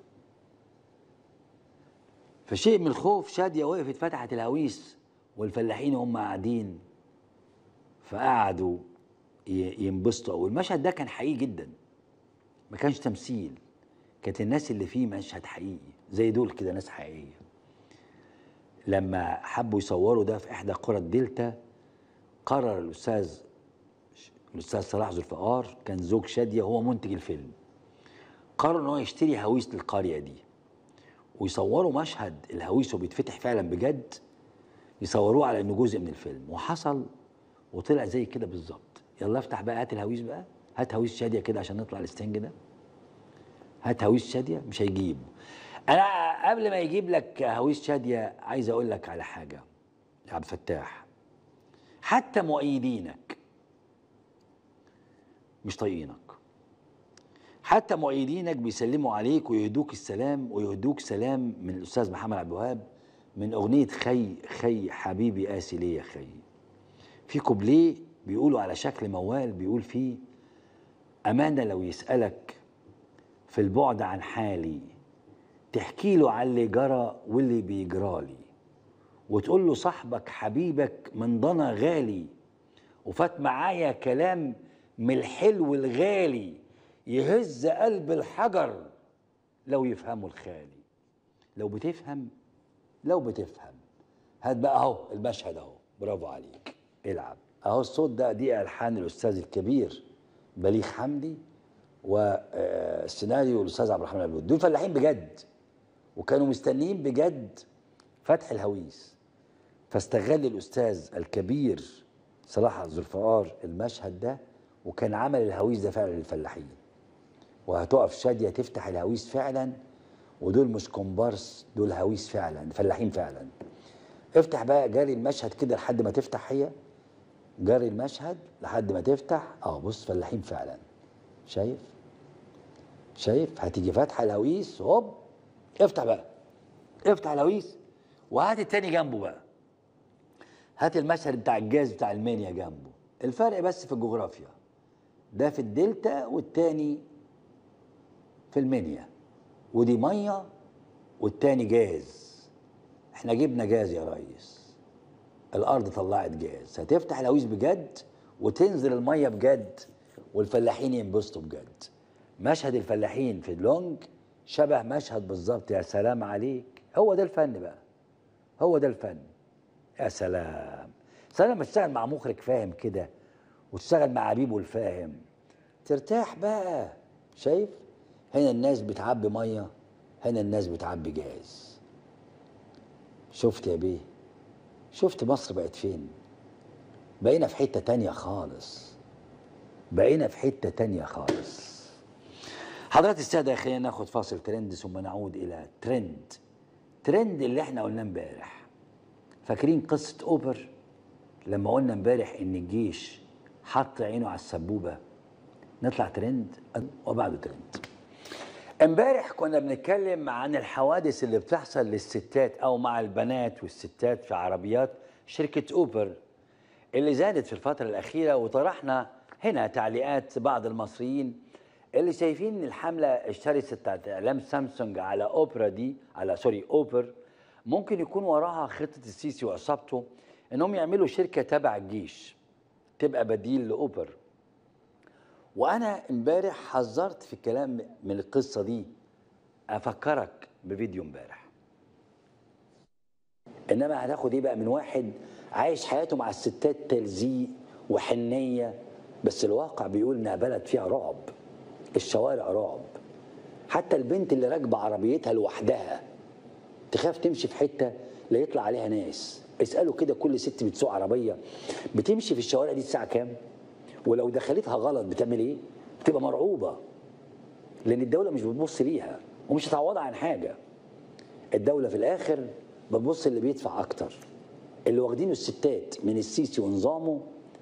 في شيء من الخوف شادية وقفت فتحت الهويس والفلاحين هم قاعدين فقعدوا ي- ينبسطوا أوي المشهد ده كان حقيقي جدا ما كانش تمثيل كانت الناس اللي فيه مشهد حقيقي زي دول كده ناس حقيقية لما حبوا يصوروا ده في إحدى قرى الدلتا قرر الأستاذ الأستاذ صلاح ذو الفقار كان زوج شادية هو منتج الفيلم قرر ان هو يشتري هويس للقريه دي ويصوروا مشهد الهويس وبيتفتح فعلا بجد يصوروه على انه جزء من الفيلم وحصل وطلع زي كده بالظبط يلا افتح بقى هات الهويس بقى هات هويس شاديه كده عشان نطلع الاستنج ده هات هويس شاديه مش هيجيب انا قبل ما يجيب لك هويس شاديه عايز اقول لك على حاجه يا عبد الفتاح حتى مؤيدينك مش طايقينك حتى مؤيدينك بيسلموا عليك ويهدوك السلام ويهدوك سلام من الاستاذ محمد عبد الوهاب من اغنيه خي خي حبيبي قاسي ليه يا خي في كوبليه بيقولوا على شكل موال بيقول فيه امانه لو يسالك في البعد عن حالي تحكي له على اللي جرى واللي بيجرالي وتقول له صاحبك حبيبك من ضنا غالي وفات معايا كلام من الحلو الغالي يهز قلب الحجر لو يفهمه الخالي لو بتفهم لو بتفهم هات بقى اهو المشهد اهو برافو عليك العب اهو الصوت ده دي الحان الاستاذ الكبير بليغ حمدي والسيناريو الاستاذ عبد الرحمن العبود دول فلاحين بجد وكانوا مستنيين بجد فتح الهويس فاستغل الاستاذ الكبير صلاح ذو الفقار المشهد ده وكان عمل الهويس ده فعلا للفلاحين وهتقف شاديه تفتح الهويس فعلا ودول مش كومبارس دول هويس فعلا فلاحين فعلا افتح بقى جاري المشهد كده لحد ما تفتح هي جاري المشهد لحد ما تفتح اه بص فلاحين فعلا شايف شايف هتيجي فاتحه الهويس هوب افتح بقى افتح الهويس وهات التاني جنبه بقى هات المشهد بتاع الجاز بتاع المانيا جنبه الفرق بس في الجغرافيا ده في الدلتا والتاني في المنيا ودي ميه والتاني جاز احنا جبنا جاز يا ريس الارض طلعت جاز هتفتح الهويس بجد وتنزل الميه بجد والفلاحين ينبسطوا بجد مشهد الفلاحين في اللونج شبه مشهد بالظبط يا سلام عليك هو ده الفن بقى هو ده الفن يا سلام سلام لما تشتغل مع مخرج فاهم كده وتشتغل مع عبيبه الفاهم ترتاح بقى شايف هنا الناس بتعبي ميه هنا الناس بتعبي جاز شفت يا بيه شفت مصر بقت فين بقينا في حتة تانية خالص بقينا في حتة تانية خالص حضرات السادة خلينا ناخد فاصل ترند ثم نعود إلى ترند ترند اللي احنا قلناه امبارح فاكرين قصة أوبر لما قلنا امبارح ان الجيش حط عينه على السبوبه نطلع ترند وبعده ترند امبارح كنا بنتكلم عن الحوادث اللي بتحصل للستات او مع البنات والستات في عربيات شركه اوبر اللي زادت في الفتره الاخيره وطرحنا هنا تعليقات بعض المصريين اللي شايفين ان الحمله الشرسه بتاعت اعلام سامسونج على اوبرا دي على سوري اوبر ممكن يكون وراها خطه السيسي وعصابته انهم يعملوا شركه تبع الجيش تبقى بديل لاوبر وانا امبارح حذرت في الكلام من القصه دي افكرك بفيديو امبارح انما هتاخد ايه بقى من واحد عايش حياته مع الستات تلزيق وحنيه بس الواقع بيقول انها بلد فيها رعب الشوارع رعب حتى البنت اللي راكبه عربيتها لوحدها تخاف تمشي في حته لا يطلع عليها ناس اسالوا كده كل ست بتسوق عربيه بتمشي في الشوارع دي الساعه كام ولو دخلتها غلط بتعمل ايه بتبقى مرعوبه لان الدوله مش بتبص ليها ومش هتعوضها عن حاجه الدوله في الاخر بتبص اللي بيدفع اكتر اللي واخدينه الستات من السيسي ونظامه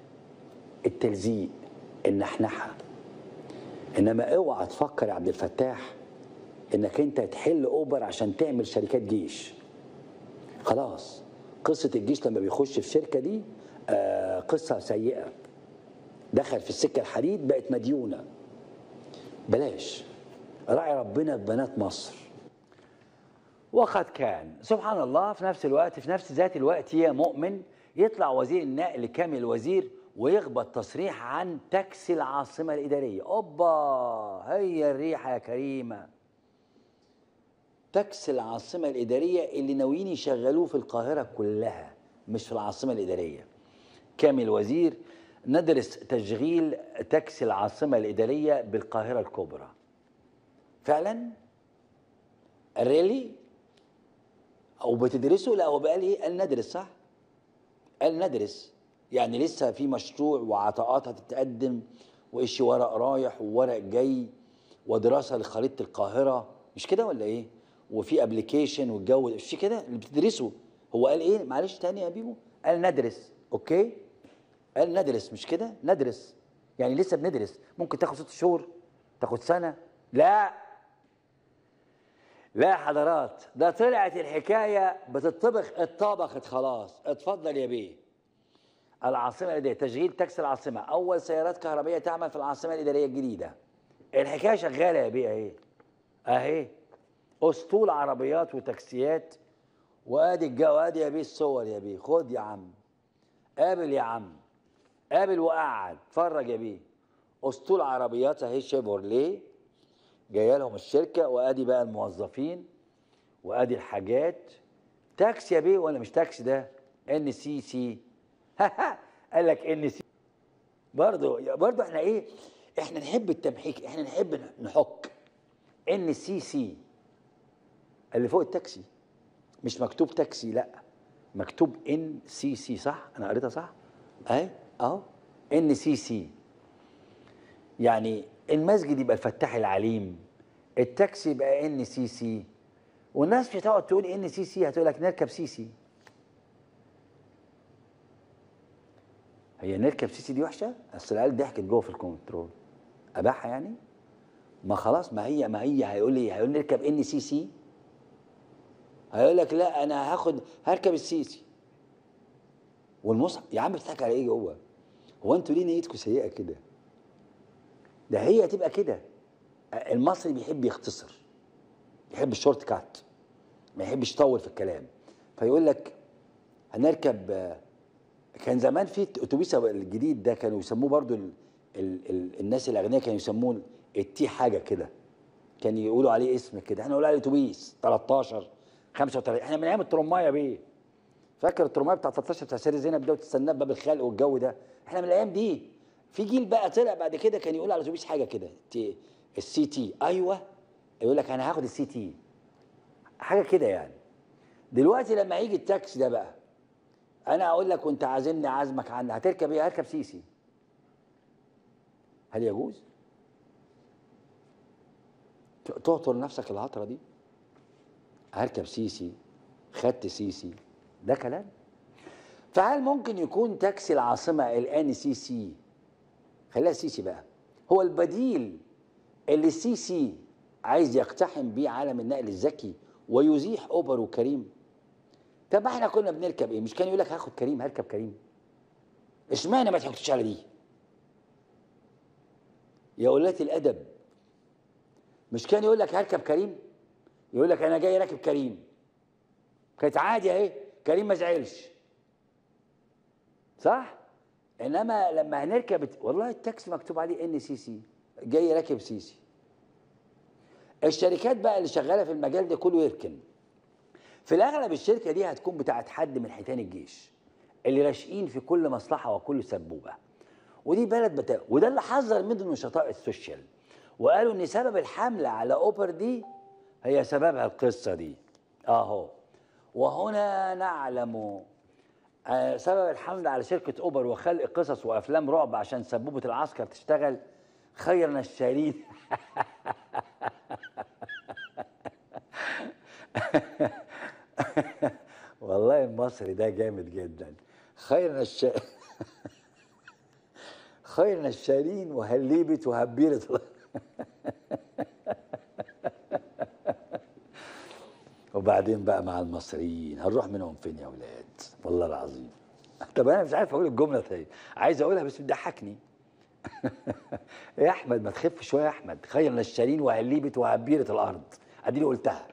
التلزيق النحنحه انما اوعى تفكر يا عبد الفتاح انك انت تحل اوبر عشان تعمل شركات جيش خلاص قصه الجيش لما بيخش في شركه دي آه قصه سيئه دخل في السكه الحديد بقت مديونه بلاش راعي ربنا ببنات مصر وقد كان سبحان الله في نفس الوقت في نفس ذات الوقت يا مؤمن يطلع وزير النقل كامل الوزير ويخبط تصريح عن تاكسي العاصمة الإدارية أوبا هي الريحة يا كريمة تاكسي العاصمة الإدارية اللي ناويين يشغلوه في القاهرة كلها مش في العاصمة الإدارية كامل وزير ندرس تشغيل تاكسي العاصمة الإدارية بالقاهرة الكبرى فعلا ريلي او بتدرسه لا هو بقى ايه قال ندرس صح قال ندرس يعني لسه في مشروع وعطاءات هتتقدم وإشي ورق رايح وورق جاي ودراسه لخريطه القاهره مش كده ولا ايه وفي ابلكيشن والجو ده مش كده اللي بتدرسه هو قال ايه معلش تاني يا بيبو قال ندرس اوكي قال ندرس مش كده ندرس يعني لسه بندرس ممكن تاخد ست شهور تاخد سنه لا لا يا حضرات ده طلعت الحكايه بتطبخ اتطبخت خلاص اتفضل يا بيه العاصمه الاداريه تشغيل تاكسي العاصمه اول سيارات كهربائيه تعمل في العاصمه الاداريه الجديده الحكايه شغاله يا بيه اهي اهي اسطول عربيات وتاكسيات وادي الجو ادي يا بيه الصور يا بيه خد يا عم قابل يا عم قابل وقعد اتفرج يا بيه اسطول عربيات اهي شيفورليه جايه لهم الشركه وادي بقى الموظفين وادي الحاجات تاكسي يا بيه ولا مش تاكسي ده ان سي سي قال لك ان سي برضه برضه احنا ايه احنا نحب التمحيك احنا نحب نحك ان سي سي اللي فوق التاكسي مش مكتوب تاكسي لا مكتوب ان سي سي صح انا قريتها صح اهي اهو ان سي سي يعني المسجد يبقى الفتاح العليم التاكسي يبقى ان سي سي والناس مش هتقعد تقول ان سي سي هتقول لك نركب سي سي هي نركب سي سي دي وحشه اصل العيال ضحكت جوه في الكنترول اباحها يعني ما خلاص ما هي ما هي هيقول لي هيقول نركب ان سي سي هيقول لك لا انا هاخد هركب السيسي والمصحف يا عم بتضحك على ايه جوه هو انتوا ليه نيتكم سيئه كده ده هي تبقى كده المصري بيحب يختصر يحب الشورت كات ما يحبش يطول في الكلام فيقول لك هنركب كان زمان في اتوبيس الجديد ده كانوا يسموه برضو ال ال ال الناس الاغنياء كانوا يسموه التي حاجه كده كان يقولوا عليه اسم كده احنا نقول عليه اتوبيس 13 35 احنا من ايام الترمايه بيه فاكر الترمايه بتاع 13 بتاع سير زينب ده وتستناه باب الخلق والجو ده احنا من الايام دي في جيل بقى طلع بعد كده كان يقول على الاتوبيس حاجه كده السي تي ايوه يقول لك انا هاخد السي تي حاجه كده يعني دلوقتي لما يجي التاكسي ده بقى انا اقول لك وانت عازمني عازمك عني هتركب ايه هركب سيسي هل يجوز تعطر نفسك العطره دي هركب سيسي خدت سيسي ده كلام فهل ممكن يكون تاكسي العاصمه الان سي سي خليها سي سي بقى هو البديل اللي السي سي عايز يقتحم بيه عالم النقل الذكي ويزيح اوبر وكريم طب ما احنا كنا بنركب ايه مش كان يقول لك هاخد كريم هركب كريم اشمعنى ما تحكيش على دي يا ولات الادب مش كان يقول لك هركب كريم يقول لك انا جاي راكب كريم كانت عادي اهي كريم ما زعلش صح انما لما هنركب والله التاكسي مكتوب عليه ان سي سي جاي راكب سي سي الشركات بقى اللي شغاله في المجال ده كله يركن في الاغلب الشركه دي هتكون بتاعت حد من حيتان الجيش اللي راشقين في كل مصلحه وكل سبوبه ودي بلد بتا... وده اللي حذر منه نشطاء السوشيال وقالوا ان سبب الحمله على اوبر دي هي سببها القصه دي اهو وهنا نعلم آه، سبب الحمله على شركه اوبر وخلق قصص وافلام رعب عشان سبوبه العسكر تشتغل خير نشالين والله المصري ده جامد جدا خير نشا خير نشالين وهليبة وهبيرة وبعدين بقى مع المصريين هنروح منهم فين يا ولاد والله العظيم طب انا مش عارف اقول الجمله تاني عايز اقولها بس بتضحكني يا احمد ما تخف شويه يا احمد خير نشالين وهليبة وهبيرة الارض اديني قلتها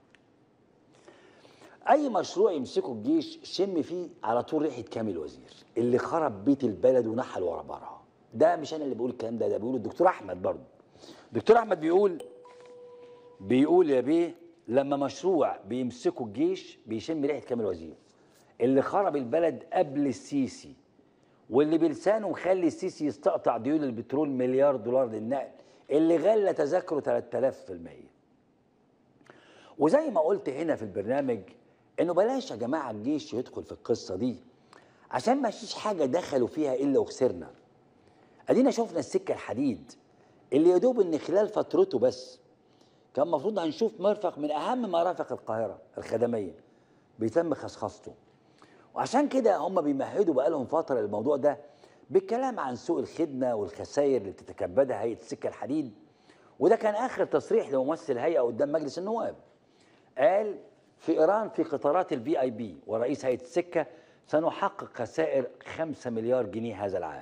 اي مشروع يمسكه الجيش شم فيه على طول ريحه كامل وزير اللي خرب بيت البلد ونحل ورا برها ده مش انا اللي بقول الكلام ده ده بيقول الدكتور احمد برضه الدكتور احمد بيقول بيقول يا بيه لما مشروع بيمسكه الجيش بيشم ريحه كامل وزير اللي خرب البلد قبل السيسي واللي بلسانه مخلي السيسي يستقطع ديون البترول مليار دولار للنقل اللي غلى تذاكره 3000% وزي ما قلت هنا في البرنامج انه بلاش يا جماعه الجيش يدخل في القصه دي عشان ما فيش حاجه دخلوا فيها الا وخسرنا ادينا شفنا السكه الحديد اللي يدوب ان خلال فترته بس كان المفروض هنشوف مرفق من اهم مرافق القاهره الخدميه بيتم خصخصته وعشان كده هم بيمهدوا بقالهم فتره للموضوع ده بالكلام عن سوء الخدمه والخسائر اللي بتتكبدها هيئه السكه الحديد وده كان اخر تصريح لممثل هيئه قدام مجلس النواب قال في ايران في قطارات الفي اي بي ورئيس هيئه السكه سنحقق خسائر 5 مليار جنيه هذا العام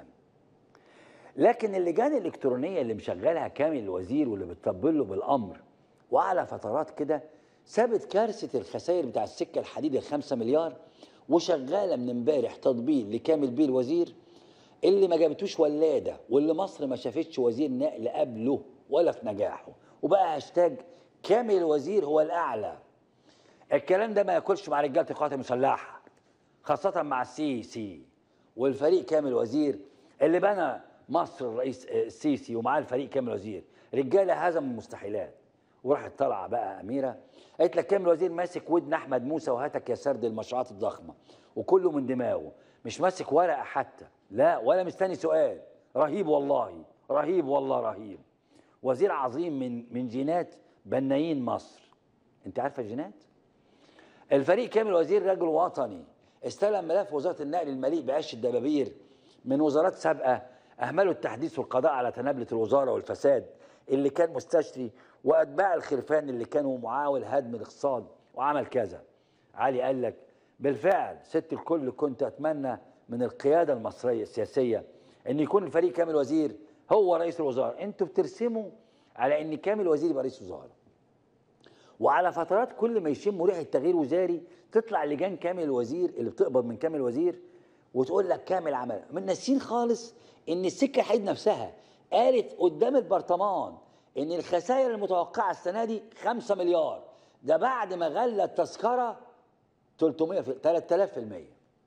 لكن اللجان الالكترونيه اللي مشغلها كامل الوزير واللي بتطبل له بالامر وعلى فترات كده سابت كارثه الخسائر بتاع السكه الحديد ال 5 مليار وشغاله من امبارح تطبيل لكامل بيه الوزير اللي ما جابتوش ولاده واللي مصر ما شافتش وزير نقل قبله ولا في نجاحه وبقى هاشتاج كامل الوزير هو الاعلى الكلام ده ما ياكلش مع رجاله القوات المسلحه خاصه مع السيسي والفريق كامل وزير اللي بنى مصر الرئيس السيسي ومعاه الفريق كامل وزير رجاله هزموا المستحيلات وراحت طالعه بقى اميره قالت لك كامل وزير ماسك ودن احمد موسى وهاتك يا سرد المشروعات الضخمه وكله من دماغه مش ماسك ورقه حتى لا ولا مستني سؤال رهيب والله رهيب والله رهيب وزير عظيم من من جينات بنايين مصر انت عارفه الجينات الفريق كامل وزير رجل وطني استلم ملف وزاره النقل المليء بعش الدبابير من وزارات سابقه اهملوا التحديث والقضاء على تنابله الوزاره والفساد اللي كان مستشري واتباع الخرفان اللي كانوا معاول هدم الاقتصاد وعمل كذا علي قال لك بالفعل ست الكل كنت اتمنى من القياده المصريه السياسيه ان يكون الفريق كامل وزير هو رئيس الوزراء انتوا بترسموا على ان كامل وزير يبقى رئيس وزراء وعلى فترات كل ما يشموا ريحه تغيير وزاري تطلع لجان كامل الوزير اللي بتقبض من كامل وزير وتقول لك كامل عمل من ناسين خالص ان السكه الحديد نفسها قالت قدام البرطمان ان الخسائر المتوقعه السنه دي 5 مليار ده بعد ما غلى التذكره 300 في 3000%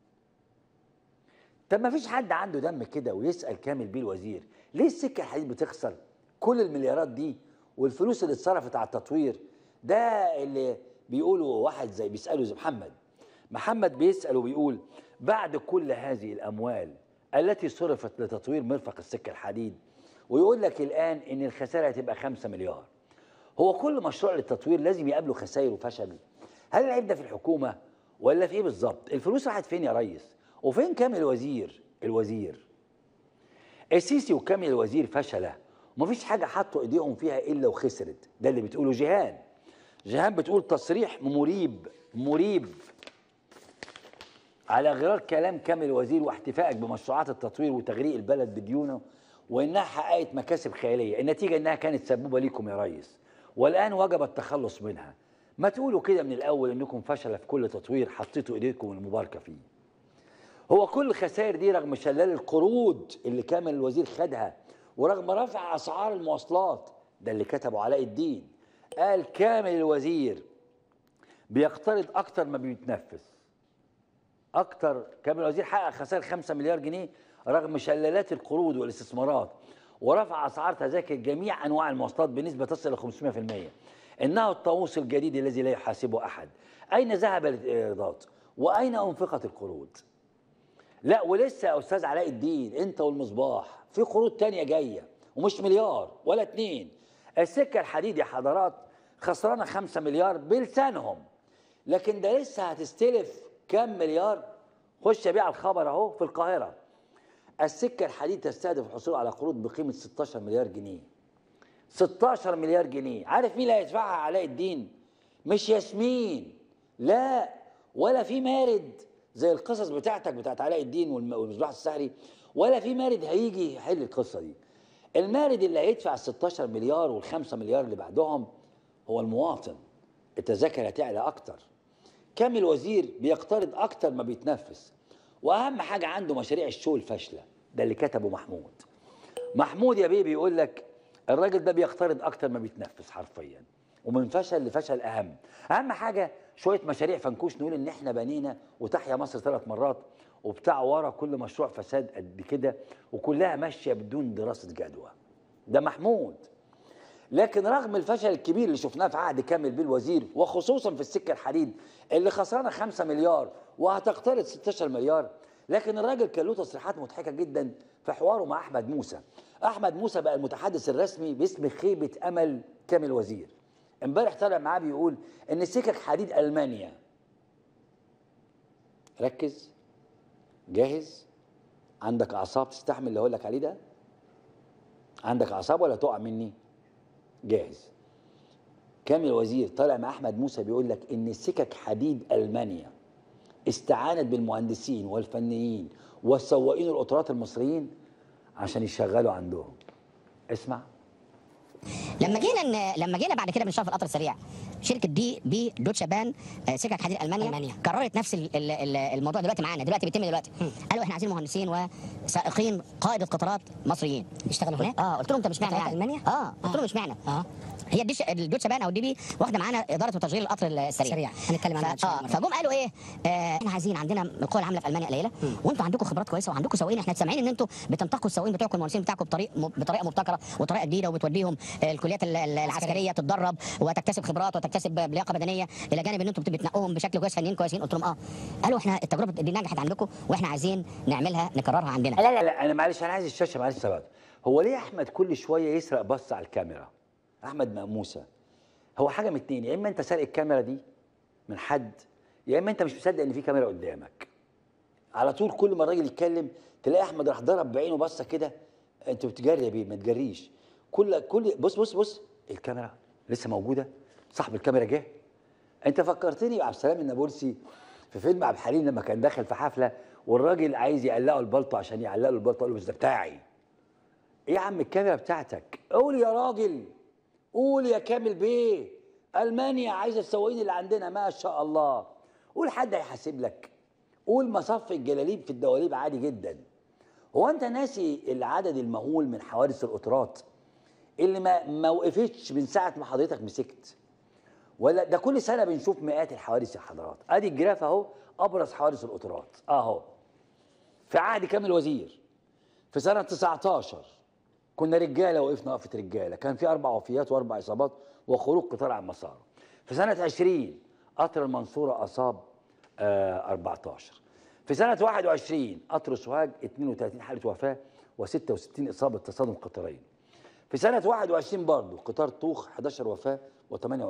طب ما فيش حد عنده دم كده ويسال كامل بيه الوزير ليه السكه الحديد بتخسر كل المليارات دي والفلوس اللي اتصرفت على التطوير ده اللي بيقولوا واحد زي بيساله زي محمد محمد بيسال وبيقول بعد كل هذه الاموال التي صرفت لتطوير مرفق السكه الحديد ويقول لك الان ان الخسائر هتبقى 5 مليار هو كل مشروع للتطوير لازم يقابله خسائر وفشل هل العيب ده في الحكومه ولا في ايه بالظبط الفلوس راحت فين يا ريس وفين كامل الوزير الوزير السيسي وكامل الوزير فشله ومفيش حاجه حطوا ايديهم فيها الا وخسرت ده اللي بتقوله جيهان جيهان بتقول تصريح مريب مريب على غرار كلام كامل الوزير واحتفائك بمشروعات التطوير وتغريق البلد بديونه وانها حققت مكاسب خياليه النتيجه انها كانت سبوبه ليكم يا ريس والان وجب التخلص منها ما تقولوا كده من الاول انكم فشله في كل تطوير حطيتوا ايديكم المباركه فيه هو كل الخسائر دي رغم شلال القروض اللي كامل الوزير خدها ورغم رفع اسعار المواصلات ده اللي كتبه علاء الدين قال كامل الوزير بيقترض اكتر ما بيتنفس اكتر كامل الوزير حقق خسائر 5 مليار جنيه رغم شلالات القروض والاستثمارات ورفع اسعار تذاكر جميع انواع المواصلات بنسبه تصل ل 500% انه الطاووس الجديد الذي لا يحاسبه احد اين ذهبت الايرادات واين انفقت القروض لا ولسه يا استاذ علاء الدين انت والمصباح في قروض تانية جايه ومش مليار ولا اتنين السكه الحديد يا حضرات خسرانه 5 مليار بلسانهم لكن ده لسه هتستلف كام مليار خش بيه على الخبر اهو في القاهره السكه الحديد تستهدف الحصول على قروض بقيمه 16 مليار جنيه 16 مليار جنيه عارف مين اللي هيدفعها علاء الدين مش ياسمين لا ولا في مارد زي القصص بتاعتك بتاعت علاء الدين والم- والمصباح السحري ولا في مارد هيجي يحل القصه دي المارد اللي هيدفع ال 16 مليار وال 5 مليار اللي بعدهم هو المواطن التذاكر هتعلى اكتر كام الوزير بيقترض اكتر ما بيتنفس واهم حاجه عنده مشاريع الشو الفاشله ده اللي كتبه محمود محمود يا بيه بيقول لك الراجل ده بيقترض اكتر ما بيتنفس حرفيا ومن فشل لفشل اهم اهم حاجه شويه مشاريع فنكوش نقول ان احنا بنينا وتحيا مصر ثلاث مرات وبتاع ورا كل مشروع فساد قد كده وكلها ماشيه بدون دراسه جدوى ده محمود لكن رغم الفشل الكبير اللي شفناه في عهد كامل بيه الوزير وخصوصا في السكه الحديد اللي خسرانه 5 مليار وهتقترض 16 مليار لكن الراجل كان له تصريحات مضحكه جدا في حواره مع احمد موسى احمد موسى بقى المتحدث الرسمي باسم خيبه امل كامل وزير امبارح طلع معاه بيقول ان سكك حديد المانيا ركز جاهز عندك اعصاب تستحمل اللي هقول لك عليه ده عندك اعصاب ولا تقع مني جاهز كامل وزير طالع مع احمد موسى بيقول لك ان سكك حديد المانيا استعانت بالمهندسين والفنيين والسواقين القطارات المصريين عشان يشغلوا عندهم اسمع لما جينا ن- لما جينا بعد كده بنشتغل في القطر السريع شركه دي بي دوتشا بان آه، سكك حديد المانيا, ألمانيا. قررت نفس ال- ال- ال- الموضوع دلوقتي معانا دلوقتي بيتم دلوقتي قالوا احنا عايزين مهندسين وسائقين قائده قطارات مصريين يشتغلوا هناك اه قلت لهم انت مش معنى يعني المانيا اه قلت لهم مش معنى اه هي الديش الدوتشا بان او الدي بي واخده معانا اداره وتشغيل القطر السريع سريع. هنتكلم عنها إن ف- شاء اه الله. فجم قالوا ايه آه احنا عايزين عندنا القوى العامله في المانيا قليله وانتوا عندكم خبرات كويسه وعندكم سواقين احنا سامعين ان انتوا بتنتقوا السواقين بتوعكم المهندسين بتاعكم بطريق م- بطريقه مبتكره وطريقه جديده وبتوديهم آه، الكليات ال- ال- العسكريه تتدرب وتكتسب خبرات وتكتسب لياقه بدنيه الى جانب ان انتوا بت- بتنقوهم بشكل كويس فنيين كويسين قلت لهم اه قالوا احنا التجربه دي نجحت عندكم واحنا عايزين نعملها نكررها عندنا لا لا لا انا معلش انا عايز الشاشه معلش ثبات هو ليه احمد كل شويه يسرق بص على الكاميرا احمد موسى هو حاجه من اتنين يا اما انت سارق الكاميرا دي من حد يا اما انت مش مصدق ان في كاميرا قدامك على طول كل ما الراجل يتكلم تلاقي احمد راح ضرب بعينه بصه كده انت بتجري يا بيه ما تجريش كل كل بص بص بص الكاميرا لسه موجوده صاحب الكاميرا جه انت فكرتني بعبد السلام النابلسي في فيلم عبد الحليم لما كان داخل في حفله والراجل عايز يقلقه البلطو عشان يعلق له البلطو قال له بس ده بتاعي ايه يا عم الكاميرا بتاعتك قول يا راجل قول يا كامل بيه المانيا عايزه السواقين اللي عندنا ما شاء الله قول حد هيحاسب لك قول مصف الجلاليب في الدواليب عادي جدا هو انت ناسي العدد المهول من حوادث القطارات اللي ما ما وقفتش من ساعه ما حضرتك مسكت ولا ده كل سنه بنشوف مئات الحوادث يا حضرات ادي الجراف اهو ابرز حوادث القطارات اهو في عهد كامل وزير في سنه 19 كنا رجاله وقفنا وقفه رجاله كان في اربع وفيات واربع اصابات وخروج قطار عن مساره في سنه 20 قطر المنصوره اصاب آه 14 في سنه 21 قطر سوهاج 32 حاله وفاه و66 اصابه تصادم قطارين في سنه 21 برضه قطار طوخ 11 وفاه و8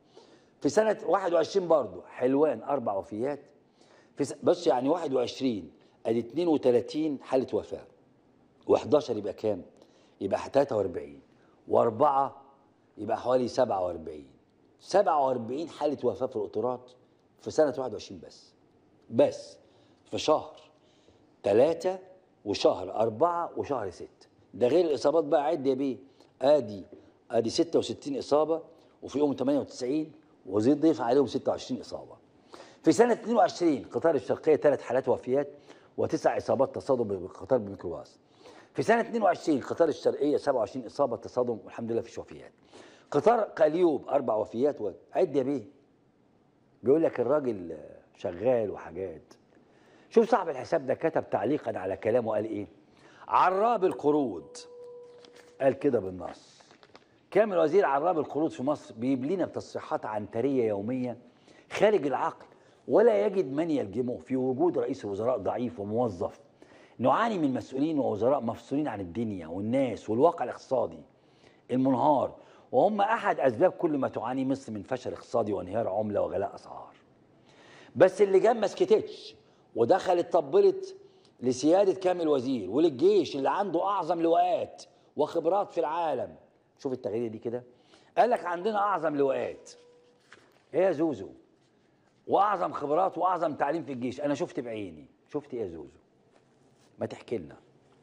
في سنه 21 برضه حلوان اربع وفيات في س... بص يعني 21 ادي 32 حاله وفاه و11 يبقى كام؟ يبقى 43 واربعه يبقى حوالي 47 47 حاله وفاه في القطارات في سنه 21 بس بس في شهر ثلاثة وشهر أربعة وشهر ستة ده غير الإصابات بقى عد يا بيه آدي آدي 66 إصابة وفي يوم 98 وزيد ضيف عليهم 26 إصابة في سنة 22 قطار الشرقية ثلاث حالات وفيات وتسع إصابات تصادم بالقطار بالميكروباص في سنة 22 قطار الشرقية 27 إصابة تصادم والحمد لله فيش وفيات قطار قليوب أربع وفيات وعد يا بيه بيقول لك الراجل شغال وحاجات شوف صاحب الحساب ده كتب تعليقا على كلامه قال ايه عراب القروض قال كده بالنص كامل وزير عراب القروض في مصر بيبلينا بتصريحات عنتريه يوميه خارج العقل ولا يجد من يلجمه في وجود رئيس الوزراء ضعيف وموظف نعاني من مسؤولين ووزراء مفصولين عن الدنيا والناس والواقع الاقتصادي المنهار وهم احد اسباب كل ما تعاني مصر من فشل اقتصادي وانهيار عمله وغلاء اسعار بس اللي جاب ما سكتتش ودخلت طبلت لسياده كامل وزير وللجيش اللي عنده اعظم لواءات وخبرات في العالم شوف التغريده دي كده قال لك عندنا اعظم لواءات ايه يا زوزو واعظم خبرات واعظم تعليم في الجيش انا شفت بعيني شفت ايه يا زوزو ما تحكي لنا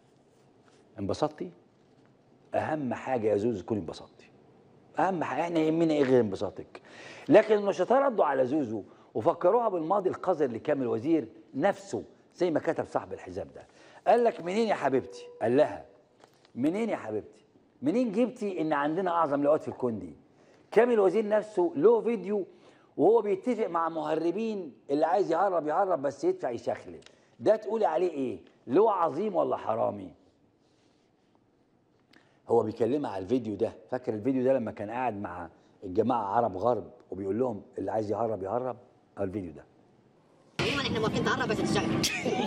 انبسطتي اهم حاجه يا زوزو تكوني انبسطتي اهم حاجه احنا يهمنا ايه غير انبساطك لكن النشطاء ردوا على زوزو وفكروها بالماضي القذر لكامل وزير نفسه زي ما كتب صاحب الحزاب ده قال لك منين يا حبيبتي قال لها منين يا حبيبتي منين جبتي ان عندنا اعظم لواءات في الكون دي كامل وزير نفسه له فيديو وهو بيتفق مع مهربين اللي عايز يهرب يهرب بس يدفع يشخلل ده تقولي عليه ايه لواء عظيم ولا حرامي هو بيكلمها على الفيديو ده فاكر الفيديو ده لما كان قاعد مع الجماعه عرب غرب وبيقول لهم اللي عايز يهرب يهرب أو الفيديو ده عموما احنا موافقين تهرب بس تشتغل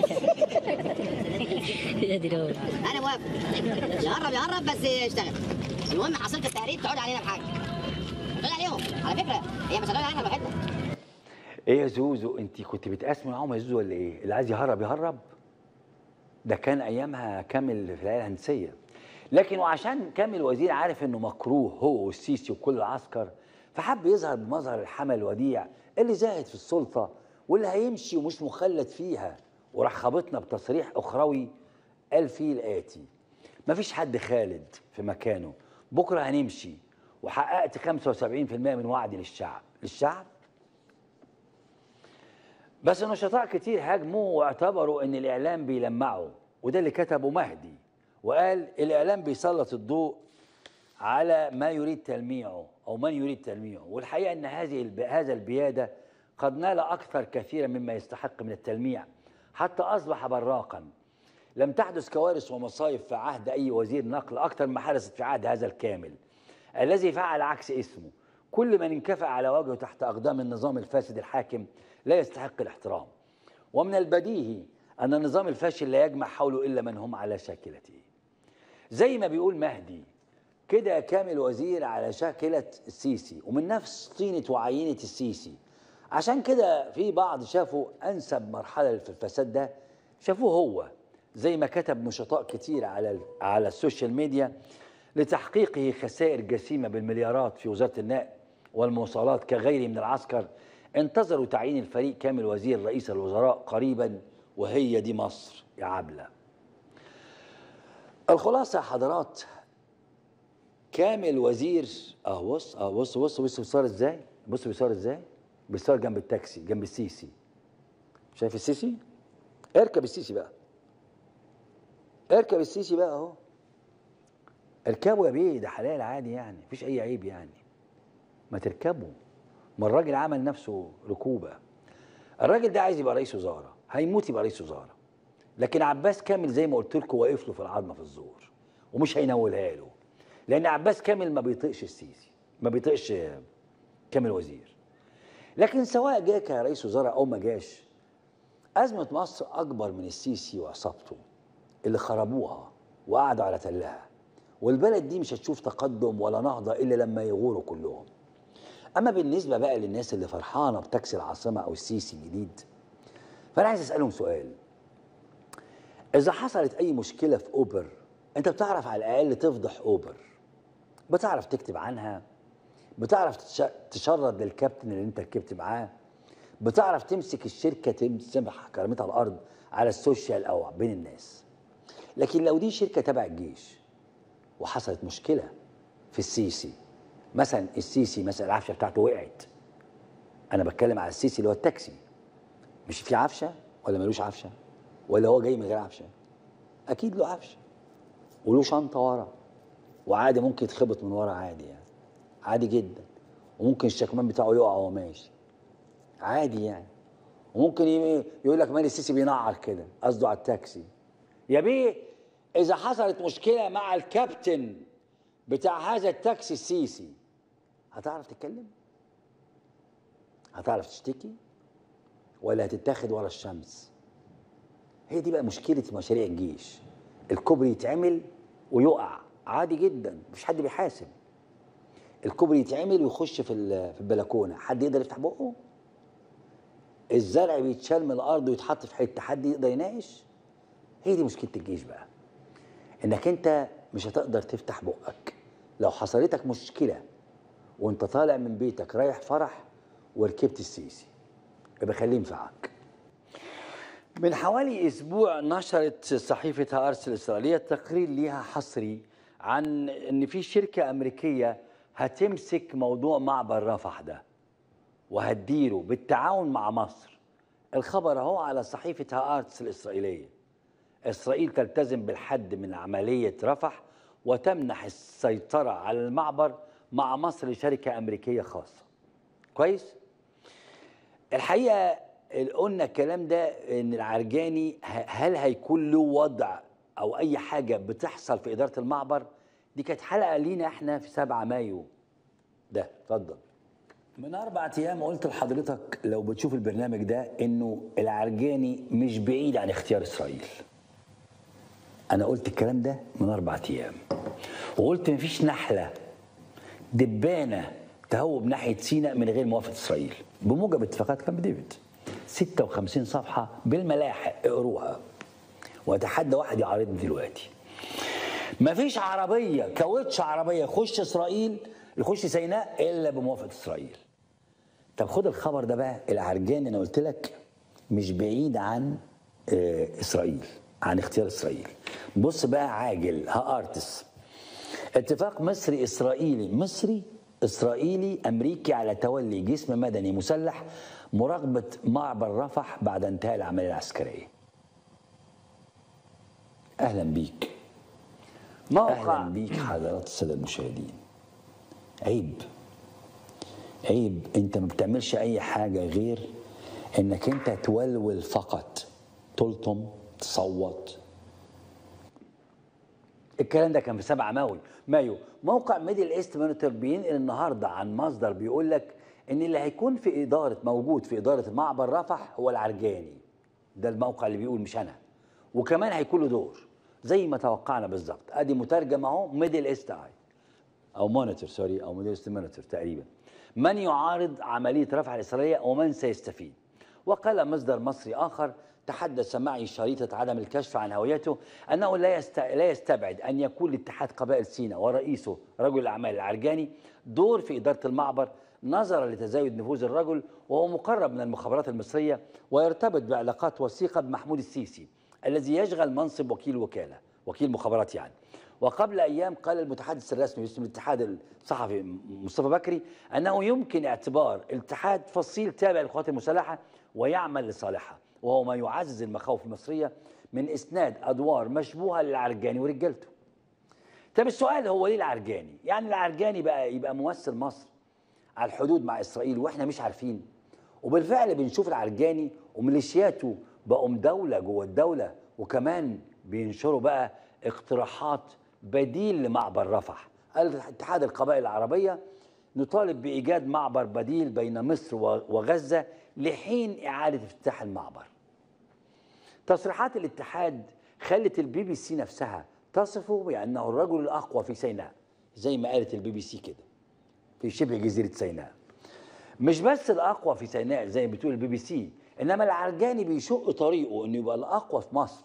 يا دي نور. انا موافق يهرب يهرب بس يشتغل المهم حصيله التهريب تعود علينا بحاجه تعود عليهم على فكره هي مش هتعود علينا لوحدنا ايه يا زوزو انت كنت بتقاسمي معاهم يا زوزو ولا ايه اللي عايز يهرب يهرب ده كان ايامها كامل في العيله الهندسيه لكن وعشان كامل وزير عارف انه مكروه هو والسيسي وكل العسكر فحب يظهر بمظهر الحمل الوديع اللي زاهد في السلطه واللي هيمشي ومش مخلد فيها وراح خابطنا بتصريح اخروي قال فيه الاتي مفيش حد خالد في مكانه بكره هنمشي وحققت 75% من وعدي للشعب للشعب بس النشطاء كتير هاجموا واعتبروا ان الاعلام بيلمعوا وده اللي كتبه مهدي وقال الاعلام بيسلط الضوء على ما يريد تلميعه او من يريد تلميعه والحقيقه ان هذه الب... هذا البياده قد نال اكثر كثيرا مما يستحق من التلميع حتى اصبح براقا لم تحدث كوارث ومصايب في عهد اي وزير نقل اكثر ما حدثت في عهد هذا الكامل الذي فعل عكس اسمه كل من انكفأ على وجهه تحت اقدام النظام الفاسد الحاكم لا يستحق الاحترام ومن البديهي ان النظام الفاشل لا يجمع حوله الا من هم على شاكلته زي ما بيقول مهدي كده كامل وزير على شاكلة السيسي ومن نفس طينة وعينة السيسي عشان كده في بعض شافوا أنسب مرحلة في الفساد ده شافوه هو زي ما كتب نشطاء كتير على على السوشيال ميديا لتحقيقه خسائر جسيمة بالمليارات في وزارة النقل والمواصلات كغيره من العسكر انتظروا تعيين الفريق كامل وزير رئيس الوزراء قريبا وهي دي مصر يا عبلة الخلاصة يا حضرات كامل وزير اه بص اه بص بص بص بيصور ازاي بص بيصور ازاي بيصور جنب التاكسي جنب السيسي شايف السيسي اركب السيسي بقى اركب السيسي بقى اهو اركبوا يا بيه ده حلال عادي يعني مفيش اي عيب يعني ما تركبوا ما الراجل عمل نفسه ركوبه الراجل ده عايز يبقى رئيس وزراء هيموت يبقى رئيس وزراء لكن عباس كامل زي ما قلت لكم واقف له في العظمه في الزور ومش هينولها له لان عباس كامل ما بيطيقش السيسي ما بيطيقش كامل وزير لكن سواء جه كرئيس وزراء او ما جاش ازمه مصر اكبر من السيسي وعصابته اللي خربوها وقعدوا على تلها والبلد دي مش هتشوف تقدم ولا نهضه الا لما يغوروا كلهم اما بالنسبه بقى للناس اللي فرحانه بتاكسي العاصمه او السيسي الجديد فانا عايز اسالهم سؤال اذا حصلت اي مشكله في اوبر انت بتعرف على الاقل تفضح اوبر بتعرف تكتب عنها بتعرف تش- تشرد للكابتن اللي انت ركبت معاه بتعرف تمسك الشركه تمسح كرامتها على الارض على السوشيال او بين الناس لكن لو دي شركه تبع الجيش وحصلت مشكله في السيسي مثلا السيسي مثلا العفشه بتاعته وقعت انا بتكلم على السيسي اللي هو التاكسي مش في عفشه ولا ملوش عفشه ولا هو جاي من غير عفشه اكيد له عفشه وله شنطه ورا وعادي ممكن يتخبط من ورا عادي يعني عادي جدا وممكن الشكمان بتاعه يقع وهو ماشي عادي يعني وممكن ي- يقول لك مال السيسي بينعر كده قصده على التاكسي يا بيه اذا حصلت مشكله مع الكابتن بتاع هذا التاكسي السيسي هتعرف تتكلم هتعرف تشتكي ولا هتتاخد ورا الشمس هي دي بقى مشكله مشاريع الجيش الكوبري يتعمل ويقع عادي جدا مفيش حد بيحاسب الكوبري يتعمل ويخش في ال- في البلكونه حد يقدر يفتح بقه الزرع بيتشال من الارض ويتحط في حته حد يقدر يناقش هي دي مشكله الجيش بقى انك انت مش هتقدر تفتح بقك لو حصلتك مشكله وانت طالع من بيتك رايح فرح وركبت السيسي يبقى خليه ينفعك من حوالي اسبوع نشرت صحيفه هارس الاسرائيليه تقرير ليها حصري عن ان في شركه امريكيه هتمسك موضوع معبر رفح ده وهتديره بالتعاون مع مصر الخبر اهو على صحيفه هارتس الاسرائيليه اسرائيل تلتزم بالحد من عمليه رفح وتمنح السيطره على المعبر مع مصر لشركه امريكيه خاصه كويس الحقيقه قلنا الكلام ده ان العرجاني ه- هل هيكون له وضع او اي حاجه بتحصل في اداره المعبر دي كانت حلقه لينا احنا في 7 مايو ده اتفضل من أربع أيام قلت لحضرتك لو بتشوف البرنامج ده إنه العرجاني مش بعيد عن اختيار إسرائيل. أنا قلت الكلام ده من أربع أيام. وقلت مفيش نحلة دبانة تهوب ناحية سيناء من غير موافقة إسرائيل بموجب اتفاقات كامب ديفيد. 56 صفحة بالملاحق اقروها. وأتحدى واحد يعارضني دلوقتي. مفيش عربية كاوتش عربية يخش إسرائيل يخش سيناء إلا بموافقة إسرائيل. طب خد الخبر ده بقى العرجاني انا قلت لك مش بعيد عن آه، اسرائيل عن اختيار اسرائيل بص بقى عاجل هارتس اتفاق مصري اسرائيلي مصري اسرائيلي امريكي على تولي جسم مدني مسلح مراقبه معبر رفح بعد انتهاء العمليه العسكريه اهلا بيك موقع اهلا بيك حضرات الساده المشاهدين عيب عيب انت ما بتعملش اي حاجه غير انك انت تولول فقط تلطم تصوت الكلام ده كان في 7 مايو مايو موقع ميدل ايست مونيتور بينقل النهارده عن مصدر بيقول لك ان اللي هيكون في اداره موجود في اداره معبر رفح هو العرجاني ده الموقع اللي بيقول مش انا وكمان هيكون له دور زي ما توقعنا بالظبط ادي مترجم اهو ميدل ايست اي او مونيتور سوري او ميدل ايست مونيتور تقريبا من يعارض عمليه رفع الاسرائيليه ومن سيستفيد وقال مصدر مصري اخر تحدث معي شريطة عدم الكشف عن هويته أنه لا يست... لا يستبعد أن يكون لاتحاد قبائل سيناء ورئيسه رجل الأعمال العرجاني دور في إدارة المعبر نظرا لتزايد نفوذ الرجل وهو مقرب من المخابرات المصرية ويرتبط بعلاقات وثيقة بمحمود السيسي الذي يشغل منصب وكيل وكالة وكيل مخابرات يعني وقبل أيام قال المتحدث الرسمي باسم الاتحاد الصحفي مصطفى بكري أنه يمكن اعتبار الاتحاد فصيل تابع للقوات المسلحة ويعمل لصالحها وهو ما يعزز المخاوف المصرية من إسناد أدوار مشبوهة للعرجاني ورجالته طب السؤال هو ليه العرجاني؟ يعني العرجاني بقى يبقى ممثل مصر على الحدود مع إسرائيل وإحنا مش عارفين وبالفعل بنشوف العرجاني وميليشياته بقوا دولة جوه الدولة وكمان بينشروا بقى اقتراحات بديل لمعبر رفح قال اتحاد القبائل العربية نطالب بإيجاد معبر بديل بين مصر وغزة لحين إعادة افتتاح المعبر تصريحات الاتحاد خلت البي بي سي نفسها تصفه بأنه الرجل الأقوى في سيناء زي ما قالت البي بي سي كده في شبه جزيرة سيناء مش بس الأقوى في سيناء زي ما بتقول البي بي سي إنما العرجاني بيشق طريقه إنه يبقى الأقوى في مصر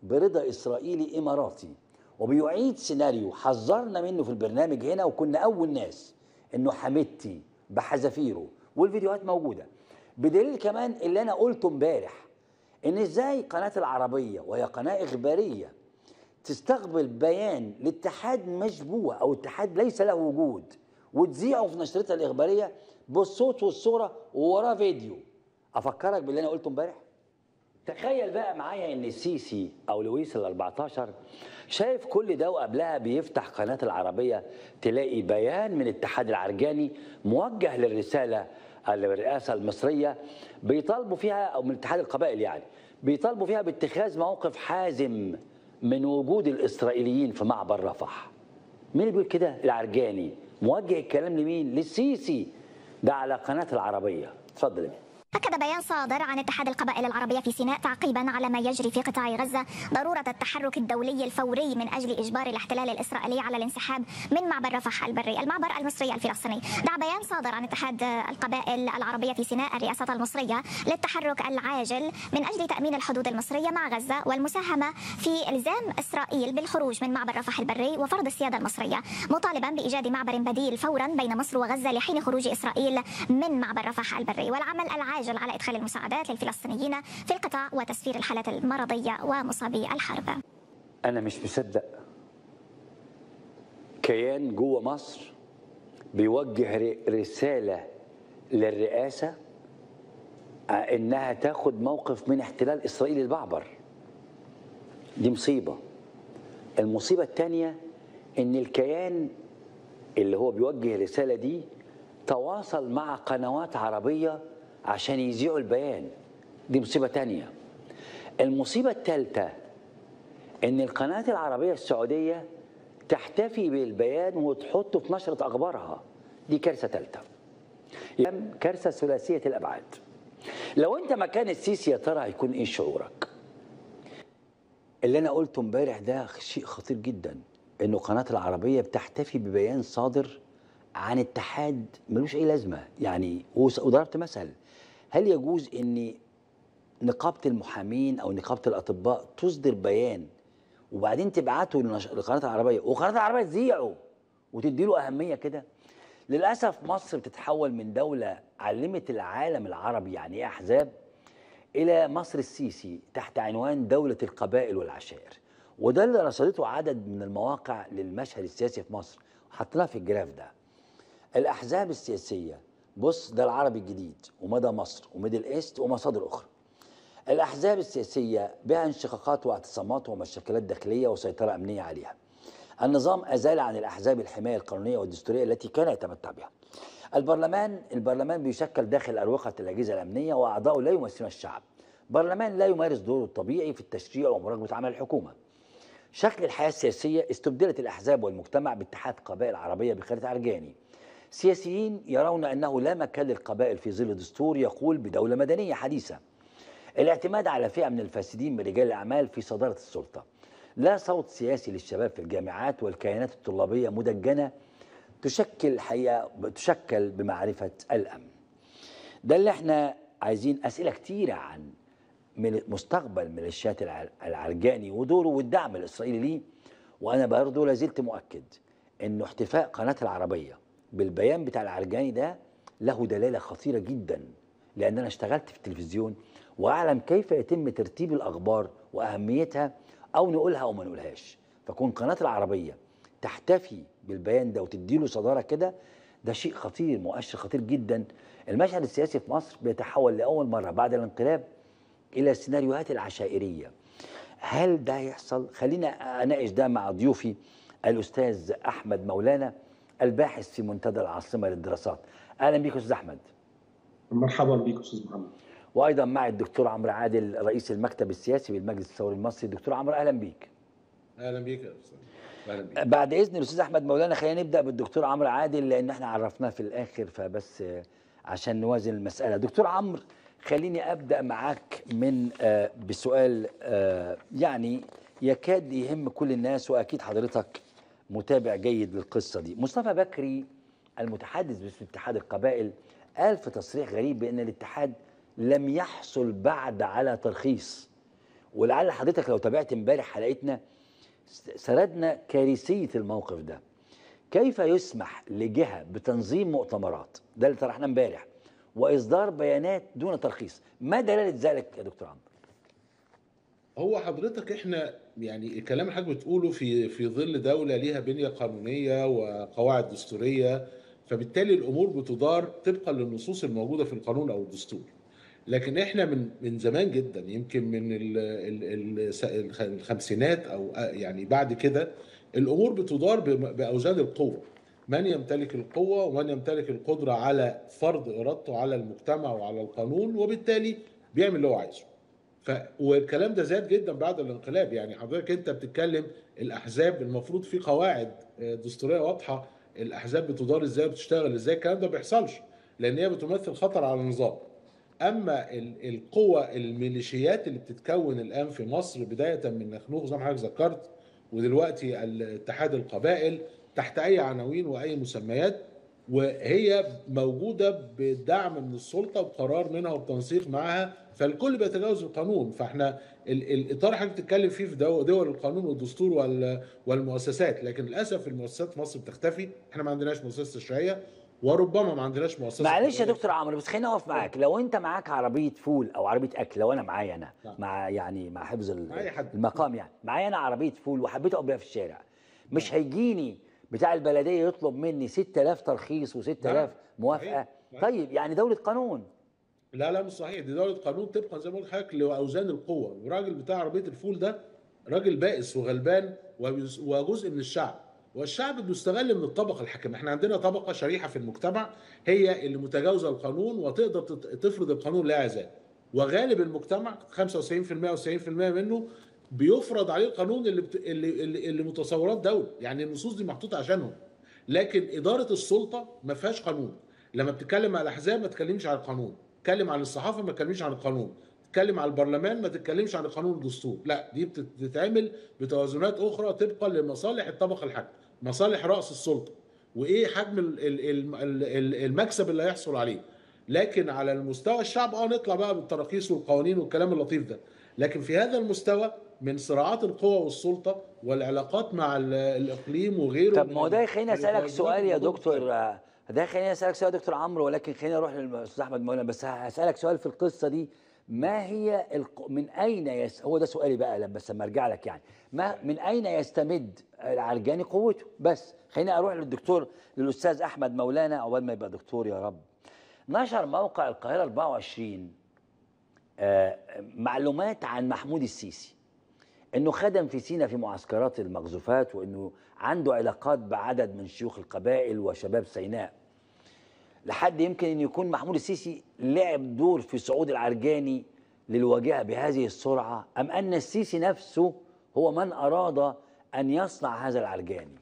برضا اسرائيلي اماراتي وبيعيد سيناريو حذرنا منه في البرنامج هنا وكنا اول ناس انه حميدتي بحذافيره والفيديوهات موجوده بدليل كمان اللي انا قلته امبارح ان ازاي قناه العربيه وهي قناه اخباريه تستقبل بيان لاتحاد مشبوه او اتحاد ليس له وجود وتذيعه في نشرتها الاخباريه بالصوت والصوره ووراه فيديو افكرك باللي انا قلته امبارح تخيل بقى معايا ان السيسي او لويس ال 14 شايف كل ده وقبلها بيفتح قناه العربيه تلاقي بيان من الاتحاد العرجاني موجه للرساله الرئاسه المصريه بيطالبوا فيها او من اتحاد القبائل يعني بيطالبوا فيها باتخاذ موقف حازم من وجود الاسرائيليين في معبر رفح. مين اللي بيقول كده؟ العرجاني موجه الكلام لمين؟ للسيسي ده على قناه العربيه اتفضل يا أكد بيان صادر عن اتحاد القبائل العربية في سيناء تعقيبا على ما يجري في قطاع غزة ضرورة التحرك الدولي الفوري من أجل إجبار الاحتلال الإسرائيلي على الانسحاب من معبر رفح البري المعبر المصري الفلسطيني دعا بيان صادر عن اتحاد القبائل العربية في سيناء الرئاسة المصرية للتحرك العاجل من أجل تأمين الحدود المصرية مع غزة والمساهمة في إلزام إسرائيل بالخروج من معبر رفح البري وفرض السيادة المصرية مطالبا بإيجاد معبر بديل فورا بين مصر وغزة لحين خروج إسرائيل من معبر رفح البري والعمل العاجل على إدخال المساعدات للفلسطينيين في القطاع وتسفير الحالات المرضية ومصابي الحرب انا مش مصدق كيان جوه مصر بيوجه ر- رساله للرئاسه آه، انها تاخد موقف من احتلال اسرائيل البعبر دي مصيبه المصيبه الثانيه ان الكيان اللي هو بيوجه الرساله دي تواصل مع قنوات عربيه عشان يذيعوا البيان دي مصيبه تانية المصيبه الثالثه ان القناه العربيه السعوديه تحتفي بالبيان وتحطه في نشره اخبارها دي كارثه ثالثه يم كارثه ثلاثيه الابعاد لو انت مكان السيسي يا ترى هيكون ايه شعورك اللي انا قلته امبارح ده شيء خطير جدا انه قناه العربيه بتحتفي ببيان صادر عن اتحاد ملوش اي لازمه يعني وس- وضربت مثل هل يجوز ان نقابه المحامين او نقابه الاطباء تصدر بيان وبعدين تبعته لنش- لقناه العربيه وقناه العربيه تذيعه وتدي له اهميه كده للاسف مصر بتتحول من دوله علمت العالم العربي يعني ايه احزاب الى مصر السيسي تحت عنوان دوله القبائل والعشائر وده اللي رصدته عدد من المواقع للمشهد السياسي في مصر حطيناها في الجراف ده الاحزاب السياسيه بص ده العربي الجديد ومدى مصر وميدل ايست ومصادر اخرى الاحزاب السياسيه بها انشقاقات واعتصامات ومشاكلات داخليه وسيطره امنيه عليها النظام ازال عن الاحزاب الحمايه القانونيه والدستوريه التي كان يتمتع بها البرلمان البرلمان بيشكل داخل اروقه الاجهزه الامنيه واعضاؤه لا يمثلون الشعب برلمان لا يمارس دوره الطبيعي في التشريع ومراقبه عمل الحكومه شكل الحياه السياسيه استبدلت الاحزاب والمجتمع باتحاد قبائل عربيه بخيرة عرجاني سياسيين يرون انه لا مكان للقبائل في ظل دستور يقول بدوله مدنيه حديثه الاعتماد على فئه من الفاسدين من رجال الاعمال في صداره السلطه لا صوت سياسي للشباب في الجامعات والكيانات الطلابيه مدجنه تشكل الحقيقه تشكل بمعرفه الامن ده اللي احنا عايزين اسئله كتيره عن من مستقبل ميليشيات الع- العرجاني ودوره والدعم الاسرائيلي ليه وانا برضه لازلت مؤكد انه احتفاء قناه العربيه بالبيان بتاع العرجاني ده له دلاله خطيره جدا لان انا اشتغلت في التلفزيون واعلم كيف يتم ترتيب الاخبار واهميتها او نقولها او ما نقولهاش فكون قناه العربيه تحتفي بالبيان ده وتديله صداره كده ده شيء خطير مؤشر خطير جدا المشهد السياسي في مصر بيتحول لاول مره بعد الانقلاب الى السيناريوهات العشائريه هل ده هيحصل خلينا اناقش ده مع ضيوفي الاستاذ احمد مولانا الباحث في منتدى العاصمه للدراسات اهلا بيك استاذ احمد مرحبا بك استاذ محمد وايضا معي الدكتور عمرو عادل رئيس المكتب السياسي بالمجلس الثوري المصري دكتور عمرو اهلا بيك اهلا بك يا استاذ اهلا بك بعد اذن الاستاذ احمد مولانا خلينا نبدا بالدكتور عمرو عادل لان احنا عرفناه في الاخر فبس آه، عشان نوازن المساله دكتور عمرو خليني ابدا معاك من آه، بسؤال آه، يعني يكاد يهم كل الناس واكيد حضرتك متابع جيد للقصه دي مصطفى بكري المتحدث باسم اتحاد القبائل قال في تصريح غريب بان الاتحاد لم يحصل بعد على ترخيص ولعل حضرتك لو تابعت امبارح حلقتنا س- سردنا كارثيه الموقف ده كيف يسمح لجهه بتنظيم مؤتمرات ده اللي طرحناه امبارح واصدار بيانات دون ترخيص ما دلاله ذلك يا دكتور عمرو هو حضرتك احنا يعني الكلام اللي حضرتك بتقوله في في ظل دوله ليها بنيه قانونيه وقواعد دستوريه فبالتالي الامور بتدار طبقا للنصوص الموجوده في القانون او الدستور. لكن احنا من من زمان جدا يمكن من ال ال ال الخمسينات او يعني بعد كده الامور بتدار بم- باوزان القوه. من يمتلك القوه ومن يمتلك القدره على فرض ارادته على المجتمع وعلى القانون وبالتالي بيعمل اللي هو عايزه. ف... والكلام ده زاد جدا بعد الانقلاب يعني حضرتك انت بتتكلم الاحزاب المفروض في قواعد آه، دستوريه واضحه الاحزاب بتدار ازاي وبتشتغل ازاي الكلام ده ما بيحصلش لان هي بتمثل خطر على النظام اما ال- القوى الميليشيات اللي بتتكون الان في مصر بدايه من نخنوخ زي ما حضرتك ذكرت ودلوقتي اتحاد القبائل تحت اي عناوين واي مسميات وهي موجوده بدعم من السلطه وقرار منها وبتنسيق معها فالكل بيتجاوز القانون فاحنا ال- الاطار اللي حضرتك بتتكلم فيه في دو- دول القانون والدستور وال- والمؤسسات لكن للاسف المؤسسات في مصر بتختفي احنا ما عندناش مؤسسه تشريعيه وربما ما عندناش مؤسسه معلش يا قضائية. دكتور عمرو بس خليني اقف معاك لو انت معاك عربيه فول او عربيه اكل لو انا معايا انا نعم. مع يعني مع حفظ ال- أي حد. المقام يعني معايا انا عربيه فول وحبيت اقف بيها في الشارع مش هيجيني بتاع البلديه يطلب مني 6000 ترخيص و6000 نعم. موافقه صحيح. صحيح. طيب يعني دوله قانون لا لا مش صحيح دي دوله قانون طبقا زي ما قلت لحضرتك لاوزان القوه والراجل بتاع عربيه الفول ده راجل بائس وغلبان وبيز- وجزء من الشعب والشعب بيستغل من الطبقه الحاكمه احنا عندنا طبقه شريحه في المجتمع هي اللي متجاوزه القانون وتقدر تت- تفرض القانون اللي هي عايزاه وغالب المجتمع 95% و 90% منه بيفرض عليه القانون اللي بت... اللي, اللي اللي متصورات دوله يعني النصوص دي محطوطه عشانهم لكن اداره السلطه ما فيهاش قانون لما بتتكلم على الاحزاب ما تتكلمش عن القانون تتكلم عن الصحافه ما تتكلمش عن القانون تتكلم عن البرلمان ما تتكلمش عن القانون والدستور لا دي بتت- بتتعمل بتوازنات اخرى طبقا لمصالح الطبقه الحاكمه مصالح راس السلطه وايه حجم ال- ال- ال- ال- المكسب اللي هيحصل عليه لكن على المستوى الشعب اه نطلع بقى بالتراخيص والقوانين والكلام اللطيف ده لكن في هذا المستوى من صراعات القوى والسلطه والعلاقات مع ال- الاقليم وغيره طب من ما هو ده يخليني اسالك التوازنات سؤال يا الموجودة في دكتور آه، ده يخليني اسالك سؤال يا دكتور عمرو ولكن خليني اروح للاستاذ احمد مولانا بس هسالك سؤال في القصه دي ما هي الق... من اين يس... هو ده سؤالي بقى لما بس لما ارجع لك يعني ما من اين يستمد العرجاني قوته بس خليني اروح للدكتور للاستاذ احمد مولانا عقبال ما يبقى دكتور يا رب نشر موقع القاهره 24 آه، معلومات عن محمود السيسي انه خدم في سينا في معسكرات المقذوفات وانه عنده علاقات بعدد من شيوخ القبائل وشباب سيناء لحد يمكن ان يكون محمود السيسي لعب دور في صعود العرجاني للواجهه بهذه السرعه ام ان السيسي نفسه هو من اراد ان يصنع هذا العرجاني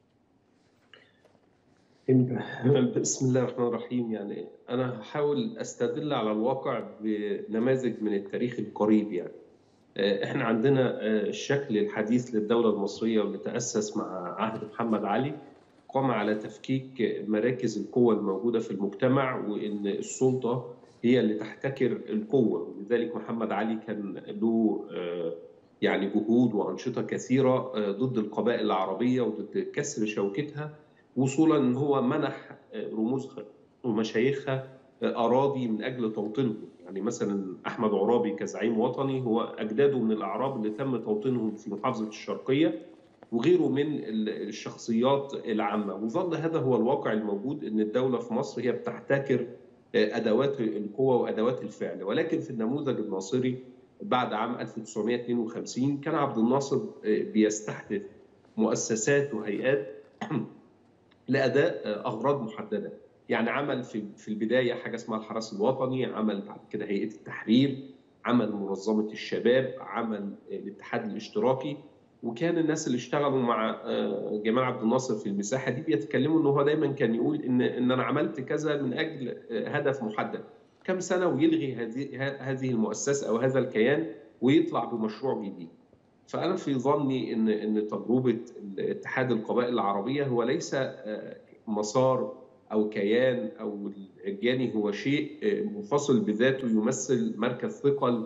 بسم الله الرحمن الرحيم يعني أنا هحاول أستدل على الواقع بنماذج من التاريخ القريب يعني آه، إحنا عندنا آه، الشكل الحديث للدولة المصرية واللي تأسس مع عهد محمد علي قام على تفكيك مراكز القوة الموجودة في المجتمع وإن السلطة هي اللي تحتكر القوة ولذلك محمد علي كان له آه، يعني جهود وأنشطة كثيرة آه، ضد القبائل العربية وضد كسر شوكتها وصولا ان هو منح رموزها ومشايخها اراضي من اجل توطينهم يعني مثلا احمد عرابي كزعيم وطني هو اجداده من الاعراب اللي تم توطينهم في محافظه الشرقيه وغيره من الشخصيات العامه وظل هذا هو الواقع الموجود ان الدوله في مصر هي بتحتكر ادوات القوه وادوات الفعل ولكن في النموذج الناصري بعد عام 1952 كان عبد الناصر بيستحدث مؤسسات وهيئات لاداء اغراض محدده يعني عمل في في البدايه حاجه اسمها الحرس الوطني عمل بعد كده هيئه التحرير عمل منظمه الشباب عمل الاتحاد الاشتراكي وكان الناس اللي اشتغلوا مع جمال عبد الناصر في المساحه دي بيتكلموا ان هو دايما كان يقول ان ان انا عملت كذا من اجل هدف محدد كم سنه ويلغي هذه هذه المؤسسه او هذا الكيان ويطلع بمشروع جديد فانا في ظني ان ان تجربه اتحاد القبائل العربيه هو ليس مسار او كيان او العرجاني هو شيء منفصل بذاته يمثل مركز ثقل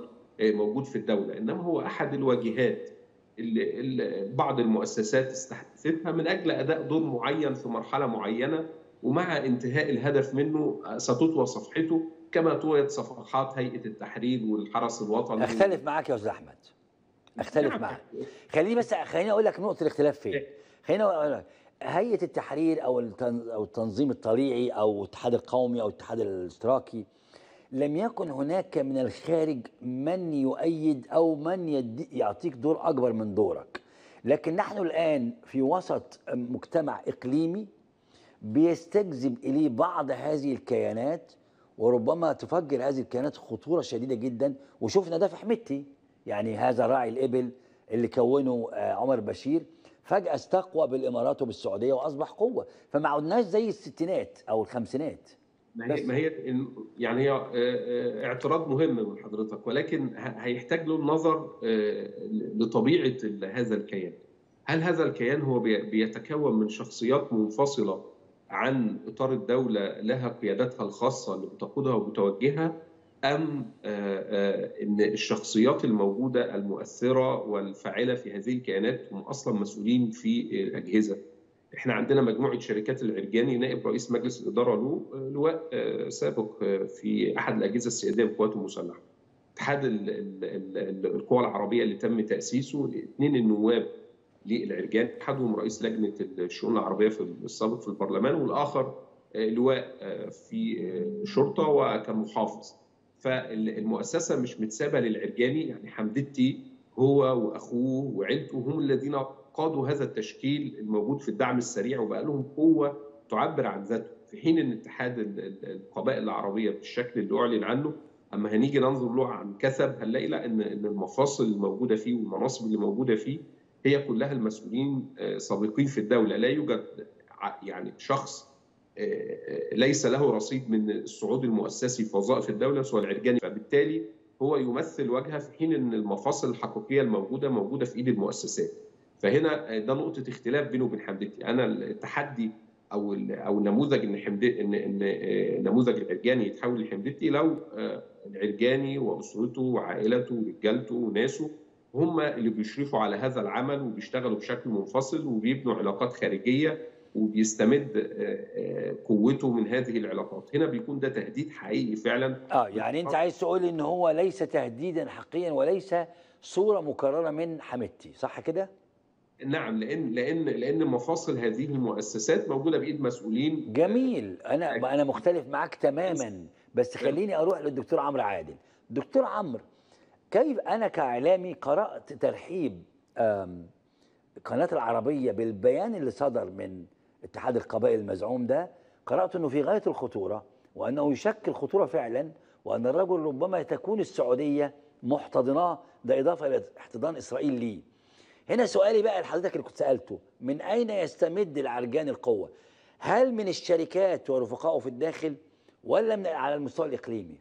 موجود في الدوله انما هو احد الواجهات اللي اللي بعض المؤسسات استحدثتها من اجل اداء دور معين في مرحله معينه ومع انتهاء الهدف منه ستطوى صفحته كما طويت صفحات هيئه التحرير والحرس الوطني اختلف معاك يا استاذ احمد اختلف معاك خليني بس خليني اقول لك نقطه الاختلاف فين خليني اقول لك هيئه التحرير او التن- او التنظيم الطليعي او الاتحاد القومي او الاتحاد الاشتراكي لم يكن هناك من الخارج من يؤيد او من يدي يعطيك دور اكبر من دورك لكن نحن الان في وسط مجتمع اقليمي بيستجذب اليه بعض هذه الكيانات وربما تفجر هذه الكيانات خطوره شديده جدا وشفنا ده في حميدتي يعني هذا راعي الابل اللي كونه آه، عمر بشير فجاه استقوى بالامارات وبالسعوديه واصبح قوه فما عدناش زي الستينات او الخمسينات ما هي ما هي يعني هي آه، آه، اعتراض مهم من حضرتك ولكن ه- هيحتاج له النظر آه، لطبيعه ال- هذا الكيان. هل هذا الكيان هو بي- بيتكون من شخصيات منفصله عن اطار الدوله لها قياداتها الخاصه اللي بتقودها وبتوجهها ام آه، آه، ان الشخصيات الموجوده المؤثره والفاعله في هذه الكيانات هم اصلا مسؤولين في الاجهزه احنا عندنا مجموعه شركات العرجاني نائب رئيس مجلس الاداره له آه، لواء آه، سابق آه، في احد الاجهزه السياديه للقوات المسلحه. اتحاد ال- ال- ال- ال- القوى العربيه اللي تم تاسيسه اثنين النواب للعرجان احدهم رئيس لجنه الشؤون العربيه في السابق في البرلمان والاخر آه، لواء آه، في آه، الشرطه وكان محافظ. فالمؤسسه مش متسابه للعرجاني يعني حمدتي هو واخوه وعيلته هم الذين قادوا هذا التشكيل الموجود في الدعم السريع وبقى لهم قوه تعبر عن ذاته في حين ان اتحاد ال- ال- القبائل العربيه بالشكل اللي اعلن عنه اما هنيجي ننظر له عن كثب هنلاقي لا ان ان المفاصل الموجوده فيه والمناصب اللي موجوده فيه هي كلها المسؤولين آه، سابقين في الدوله لا يوجد ع- يعني شخص آه، آه، ليس له رصيد من الصعود المؤسسي في وظائف الدوله سوى العرجاني فبالتالي هو يمثل وجهه في حين ان المفاصل الحقيقيه الموجوده موجوده في ايد المؤسسات فهنا ده نقطه اختلاف بينه وبين حمدتي انا التحدي او ال- او نموذج ان حمد ان ان آه، نموذج العرجاني يتحول لحمدتي لو آه، العرجاني واسرته وعائلته ورجالته وناسه هم اللي بيشرفوا على هذا العمل وبيشتغلوا بشكل منفصل وبيبنوا علاقات خارجيه وبيستمد آه، آه، قوته من هذه العلاقات هنا بيكون ده تهديد حقيقي فعلا اه يعني انت عايز تقول ان هو ليس تهديدا حقيقيا وليس صوره مكرره من حميدتي صح كده نعم لان لان لان مفاصل هذه المؤسسات موجوده بايد مسؤولين جميل انا انا مختلف معاك تماما بس خليني اروح للدكتور عمرو عادل دكتور عمرو كيف انا كاعلامي قرات ترحيب آم، القناه العربيه بالبيان اللي صدر من اتحاد القبائل المزعوم ده قرات انه في غايه الخطوره وانه يشكل خطوره فعلا وان الرجل ربما تكون السعوديه محتضناه ده اضافه الى احتضان اسرائيل ليه هنا سؤالي بقى لحضرتك اللي كنت سالته من اين يستمد العرجان القوه هل من الشركات ورفقائه في الداخل ولا من على المستوى الاقليمي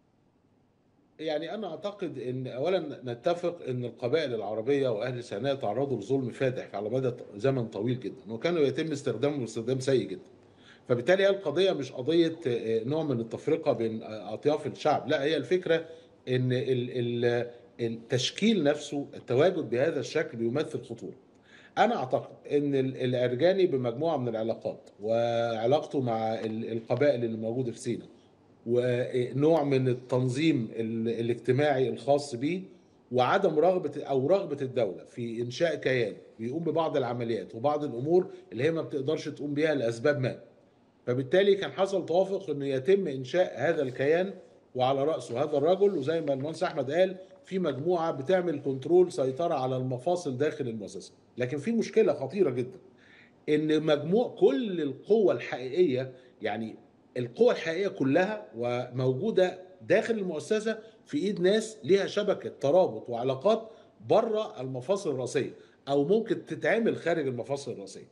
يعني انا اعتقد ان اولا نتفق ان القبائل العربيه واهل سيناء تعرضوا لظلم فادح على مدى زمن طويل جدا وكانوا يتم استخدامهم باستخدام سيء جدا فبالتالي هي القضيه مش قضيه آه، نوع من التفرقه بين آه، اطياف الشعب لا هي الفكره ان ال- ال- التشكيل نفسه التواجد بهذا الشكل بيمثل خطوره انا اعتقد ان ال- العرجاني بمجموعه من العلاقات وعلاقته مع ال- القبائل اللي موجوده في سيناء ونوع من التنظيم ال- الاجتماعي الخاص به وعدم رغبه او رغبه الدوله في انشاء كيان بيقوم ببعض العمليات وبعض الامور اللي هي ما بتقدرش تقوم بيها لاسباب ما فبالتالي كان حصل توافق انه يتم انشاء هذا الكيان وعلى راسه هذا الرجل وزي ما المهندس احمد قال في مجموعه بتعمل كنترول سيطره على المفاصل داخل المؤسسه لكن في مشكله خطيره جدا ان مجموع كل القوة الحقيقية يعني القوة الحقيقية كلها وموجودة داخل المؤسسة في ايد ناس ليها شبكة ترابط وعلاقات بره المفاصل الرئيسية او ممكن تتعمل خارج المفاصل الرئيسية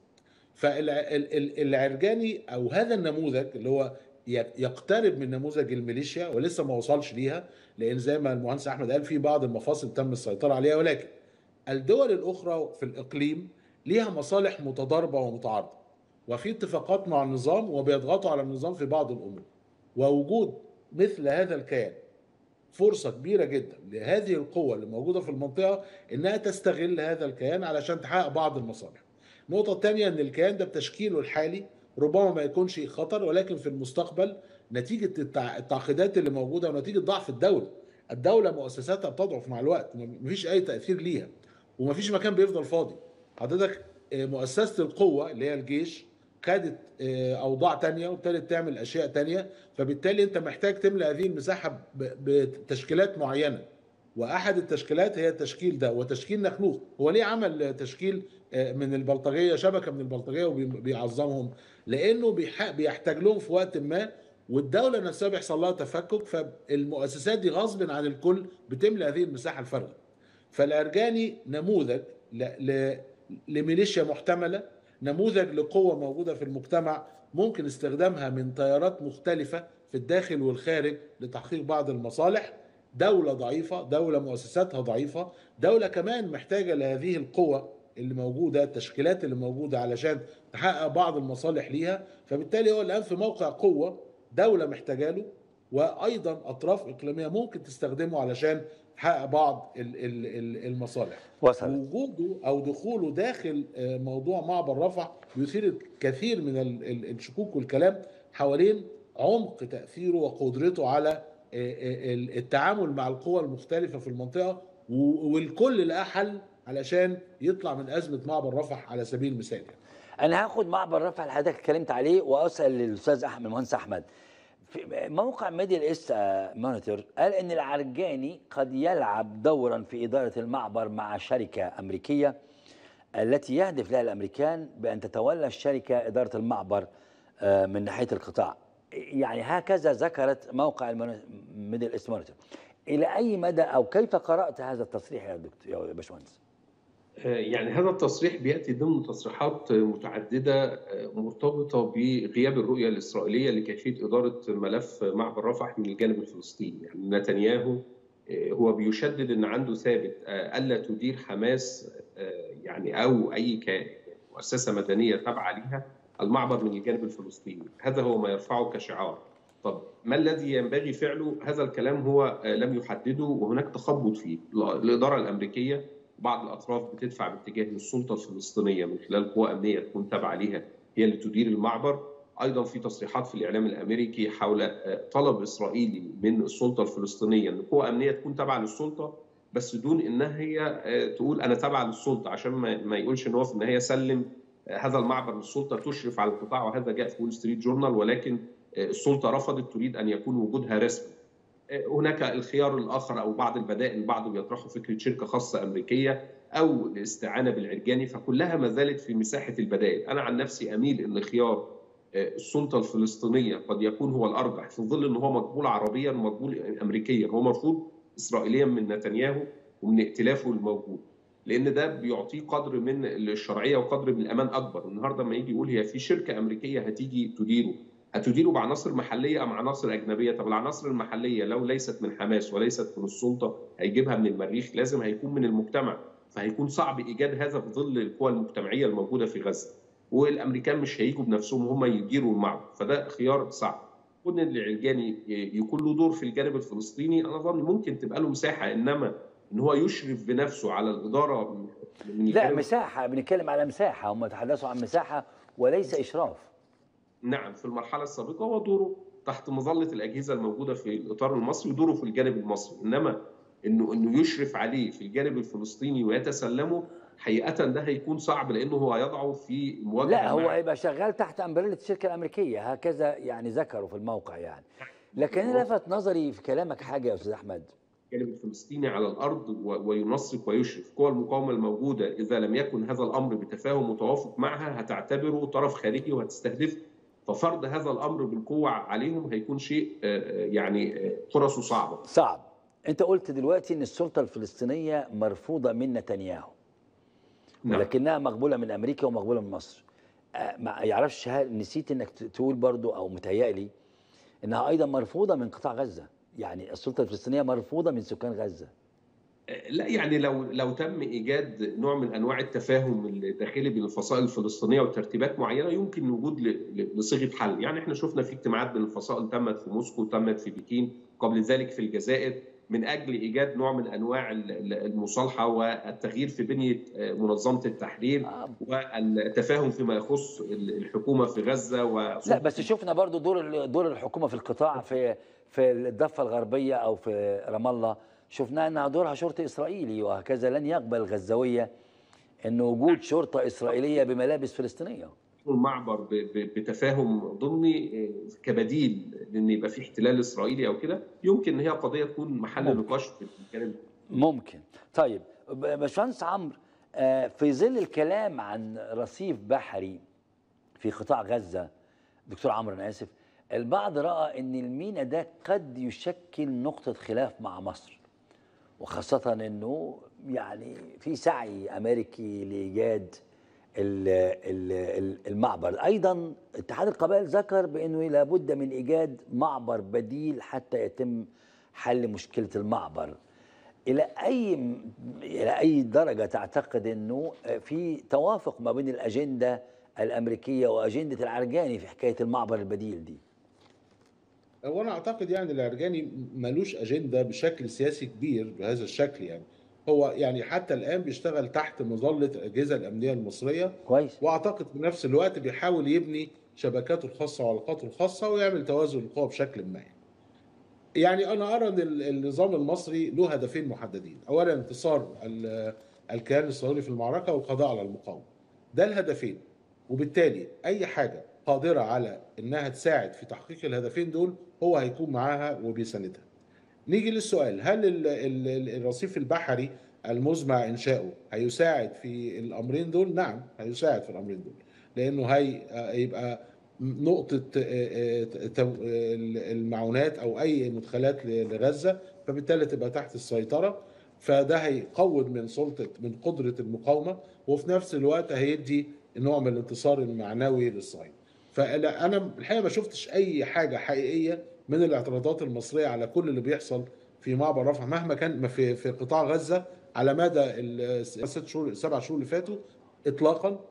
فالعرجاني او هذا النموذج اللي هو يقترب من نموذج الميليشيا ولسه ما وصلش ليها لان زي ما المهندس احمد قال في بعض المفاصل تم السيطره عليها ولكن الدول الاخرى في الاقليم ليها مصالح متضاربه ومتعارضه وفي اتفاقات مع النظام وبيضغطوا على النظام في بعض الامور ووجود مثل هذا الكيان فرصه كبيره جدا لهذه القوه اللي موجوده في المنطقه انها تستغل هذا الكيان علشان تحقق بعض المصالح. النقطه الثانيه ان الكيان ده بتشكيله الحالي ربما ما يكونش خطر ولكن في المستقبل نتيجه التع- التعقيدات اللي موجوده ونتيجه ضعف الدوله. الدوله مؤسساتها بتضعف مع الوقت مفيش اي تاثير ليها ومفيش مكان بيفضل فاضي. حضرتك آه، مؤسسه القوه اللي هي الجيش خدت آه، اوضاع تانية وابتدت تعمل اشياء تانية فبالتالي انت محتاج تملى هذه المساحه ب- بتشكيلات معينه واحد التشكيلات هي التشكيل ده وتشكيل نخنوخ هو ليه عمل تشكيل آه، من البلطجيه شبكه من البلطجيه وبيعظمهم لانه بيح- بيحتاج لهم في وقت ما والدوله نفسها بيحصل لها تفكك فالمؤسسات دي غصب عن الكل بتملى هذه المساحه الفارغه فالارجاني نموذج ل... ل... لميليشيا محتمله نموذج لقوه موجوده في المجتمع ممكن استخدامها من تيارات مختلفه في الداخل والخارج لتحقيق بعض المصالح دوله ضعيفه دوله مؤسساتها ضعيفه دوله كمان محتاجه لهذه القوه اللي موجوده التشكيلات اللي موجوده علشان تحقق بعض المصالح ليها فبالتالي هو الان في موقع قوه دوله محتاجه له وايضا اطراف اقليميه ممكن تستخدمه علشان تحقق بعض ال- ال- ال- المصالح وصلت وجوده او دخوله داخل آه، موضوع معبر رفح بيثير الكثير من ال- ال- الشكوك والكلام حوالين عمق تاثيره وقدرته على آه، آه، ال- التعامل مع القوى المختلفه في المنطقه و- والكل لقى حل علشان يطلع من ازمه معبر رفح على سبيل المثال يعني. انا هاخد معبر رفح اللي حضرتك اتكلمت عليه واسال الاستاذ احمد المهندس احمد في موقع ميدل ايست مونيتور قال ان العرجاني قد يلعب دورا في اداره المعبر مع شركه امريكيه التي يهدف لها الامريكان بان تتولى الشركه اداره المعبر آه، من ناحيه القطاع يعني هكذا ذكرت موقع ميدل ايست مونيتور الى اي مدى او كيف قرات هذا التصريح يا دكتور يا باشمهندس يعني هذا التصريح بياتي ضمن تصريحات متعدده مرتبطه بغياب الرؤيه الاسرائيليه لكيفيه اداره ملف معبر رفح من الجانب الفلسطيني، يعني نتنياهو هو بيشدد ان عنده ثابت الا تدير حماس يعني او اي كيان مؤسسه مدنيه تابعه ليها المعبر من الجانب الفلسطيني، هذا هو ما يرفعه كشعار. طب ما الذي ينبغي فعله؟ هذا الكلام هو لم يحدده وهناك تخبط فيه، الاداره الامريكيه بعض الاطراف بتدفع باتجاه السلطه الفلسطينيه من خلال قوى امنيه تكون تابعه ليها هي اللي تدير المعبر ايضا في تصريحات في الاعلام الامريكي حول طلب اسرائيلي من السلطه الفلسطينيه ان قوى امنيه تكون تابعه للسلطه بس دون انها هي تقول انا تابعه للسلطه عشان ما يقولش ان هو في النهايه سلم هذا المعبر للسلطه تشرف على القطاع وهذا جاء في وول ستريت جورنال ولكن السلطه رفضت تريد ان يكون وجودها رسمي هناك الخيار الاخر او بعض البدائل البعض بيطرحوا فكره شركه خاصه امريكيه او الاستعانه بالعرجاني فكلها ما زالت في مساحه البدائل، انا عن نفسي اميل ان خيار السلطه الفلسطينيه قد يكون هو الارجح في ظل ان هو مقبول عربيا ومقبول امريكيا، هو مرفوض اسرائيليا من نتنياهو ومن ائتلافه الموجود. لان ده بيعطيه قدر من الشرعيه وقدر من الامان اكبر، النهارده لما يجي يقول هي في شركه امريكيه هتيجي تديره هتديره بعناصر محليه ام عناصر اجنبيه؟ طب العناصر المحليه لو ليست من حماس وليست من السلطه هيجيبها من المريخ لازم هيكون من المجتمع فهيكون صعب ايجاد هذا في ظل القوى المجتمعيه الموجوده في غزه والامريكان مش هيجوا بنفسهم هم يديروا المعبر فده خيار صعب كون العلجاني يكون له دور في الجانب الفلسطيني انا اظن ممكن تبقى له مساحه انما ان هو يشرف بنفسه على الاداره من لا مساحه بنتكلم على مساحه هم تحدثوا عن مساحه وليس اشراف نعم في المرحله السابقه هو دوره تحت مظله الاجهزه الموجوده في الاطار المصري ودوره في الجانب المصري انما انه انه يشرف عليه في الجانب الفلسطيني ويتسلمه حقيقه ده هيكون صعب لانه هو هيضعه في مواجهه لا هو هيبقى شغال تحت امبريلا الشركه الامريكيه هكذا يعني ذكروا في الموقع يعني لكن انا لفت نظري في كلامك حاجه يا استاذ احمد الجانب الفلسطيني على الارض وينسق ويشرف قوى المقاومه الموجوده اذا لم يكن هذا الامر بتفاهم متوافق معها هتعتبره طرف خارجي وهتستهدفه ففرض هذا الامر بالقوه عليهم هيكون شيء يعني فرصه صعبه. صعب. انت قلت دلوقتي ان السلطه الفلسطينيه مرفوضه من نتنياهو. نعم. ولكنها مقبوله من امريكا ومقبوله من مصر. ما يعرفش نسيت انك تقول برضو او متهيألي انها ايضا مرفوضه من قطاع غزه. يعني السلطه الفلسطينيه مرفوضه من سكان غزه. لا يعني لو لو تم ايجاد نوع من انواع التفاهم الداخلي بين الفصائل الفلسطينيه وترتيبات معينه يمكن وجود لصيغه حل، يعني احنا شفنا في اجتماعات بين الفصائل تمت في موسكو تمت في بكين، قبل ذلك في الجزائر، من اجل ايجاد نوع من انواع ال- ال- المصالحه والتغيير في بنيه آه، منظمه التحرير والتفاهم فيما يخص ال- الحكومه في غزه و لا بس شفنا برضو دور دور الحكومه في القطاع في في الضفه الغربيه او في رام الله شفنا انها دورها شرطي اسرائيلي وهكذا لن يقبل الغزاويه ان وجود شرطه اسرائيليه بملابس فلسطينيه المعبر ب- ب- بتفاهم ضمني آه، كبديل لان يبقى في احتلال اسرائيلي او كده يمكن ان هي قضيه تكون محل نقاش في الجانب ممكن طيب ب- باشمهندس عمرو آه، في ظل الكلام عن رصيف بحري في قطاع غزه دكتور عمرو انا اسف البعض راى ان المينا ده قد يشكل نقطه خلاف مع مصر وخاصه انه يعني في سعي امريكي لايجاد ال- ال- ال- المعبر ايضا اتحاد القبائل ذكر بانه لابد من ايجاد معبر بديل حتى يتم حل مشكله المعبر الى اي الى اي درجه تعتقد انه في توافق ما بين الاجنده الامريكيه واجنده العرجاني في حكايه المعبر البديل دي وانا اعتقد يعني العرجاني ملوش اجنده بشكل سياسي كبير بهذا الشكل يعني هو يعني حتى الان بيشتغل تحت مظله الاجهزه الامنيه المصريه كويس واعتقد في نفس الوقت بيحاول يبني شبكاته الخاصه وعلاقاته الخاصه ويعمل توازن القوى بشكل ما يعني. يعني انا ارى ان ال- النظام المصري له هدفين محددين اولا انتصار ال- الكيان الصهيوني في المعركه والقضاء على المقاومه ده الهدفين وبالتالي اي حاجه قادره على انها تساعد في تحقيق الهدفين دول هو هيكون معاها وبيساندها نيجي للسؤال هل ال- ال- ال- الرصيف البحري المزمع انشاؤه هيساعد في الامرين دول نعم هيساعد في الامرين دول لانه هي يبقى نقطة آه، آه، تو- آه، المعونات أو أي مدخلات ل- لغزة فبالتالي تبقى تحت السيطرة فده هيقوض من سلطة من قدرة المقاومة وفي نفس الوقت هيدي نوع من الانتصار المعنوي للصهاينة فأنا أنا الحقيقة ما شفتش أي حاجة حقيقية من الاعتراضات المصرية على كل اللي بيحصل في معبر رفح مهما كان في في قطاع غزة على مدى الست شهور السبع شهور اللي فاتوا إطلاقا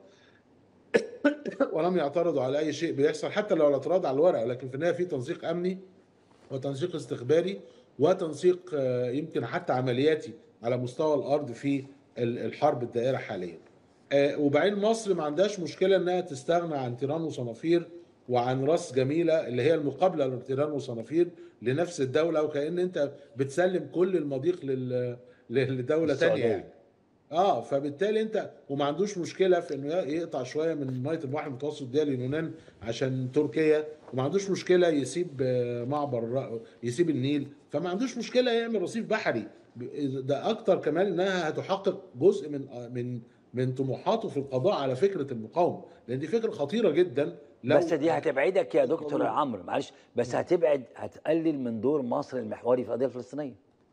ولم يعترضوا على اي شيء بيحصل حتى لو الاعتراض على الورق لكن في النهايه في تنسيق امني وتنسيق استخباري وتنسيق آه، يمكن حتى عملياتي على مستوى الارض في ال- الحرب الدائره حاليا. آه، وبعدين مصر ما عندهاش مشكله انها تستغنى عن تيران وصنافير وعن راس جميله اللي هي المقابله لتيران وصنافير لنفس الدوله وكان انت بتسلم كل المضيق لل لدوله ثانيه السعودية. يعني. اه فبالتالي انت وما عندوش مشكله في انه يقطع شويه من ميه البحر المتوسط دي اليونان عشان تركيا وما عندوش مشكله يسيب آه، معبر الر- يسيب النيل فما عندوش مشكله يعمل رصيف بحري ب- ده اكتر كمان انها هتحقق جزء من آه، من من طموحاته في القضاء على فكره المقاومه لان دي فكره خطيره جدا لو بس دي هتبعدك يا دكتور عمرو معلش بس هتبعد هتقلل من دور مصر المحوري في القضيه الفلسطينيه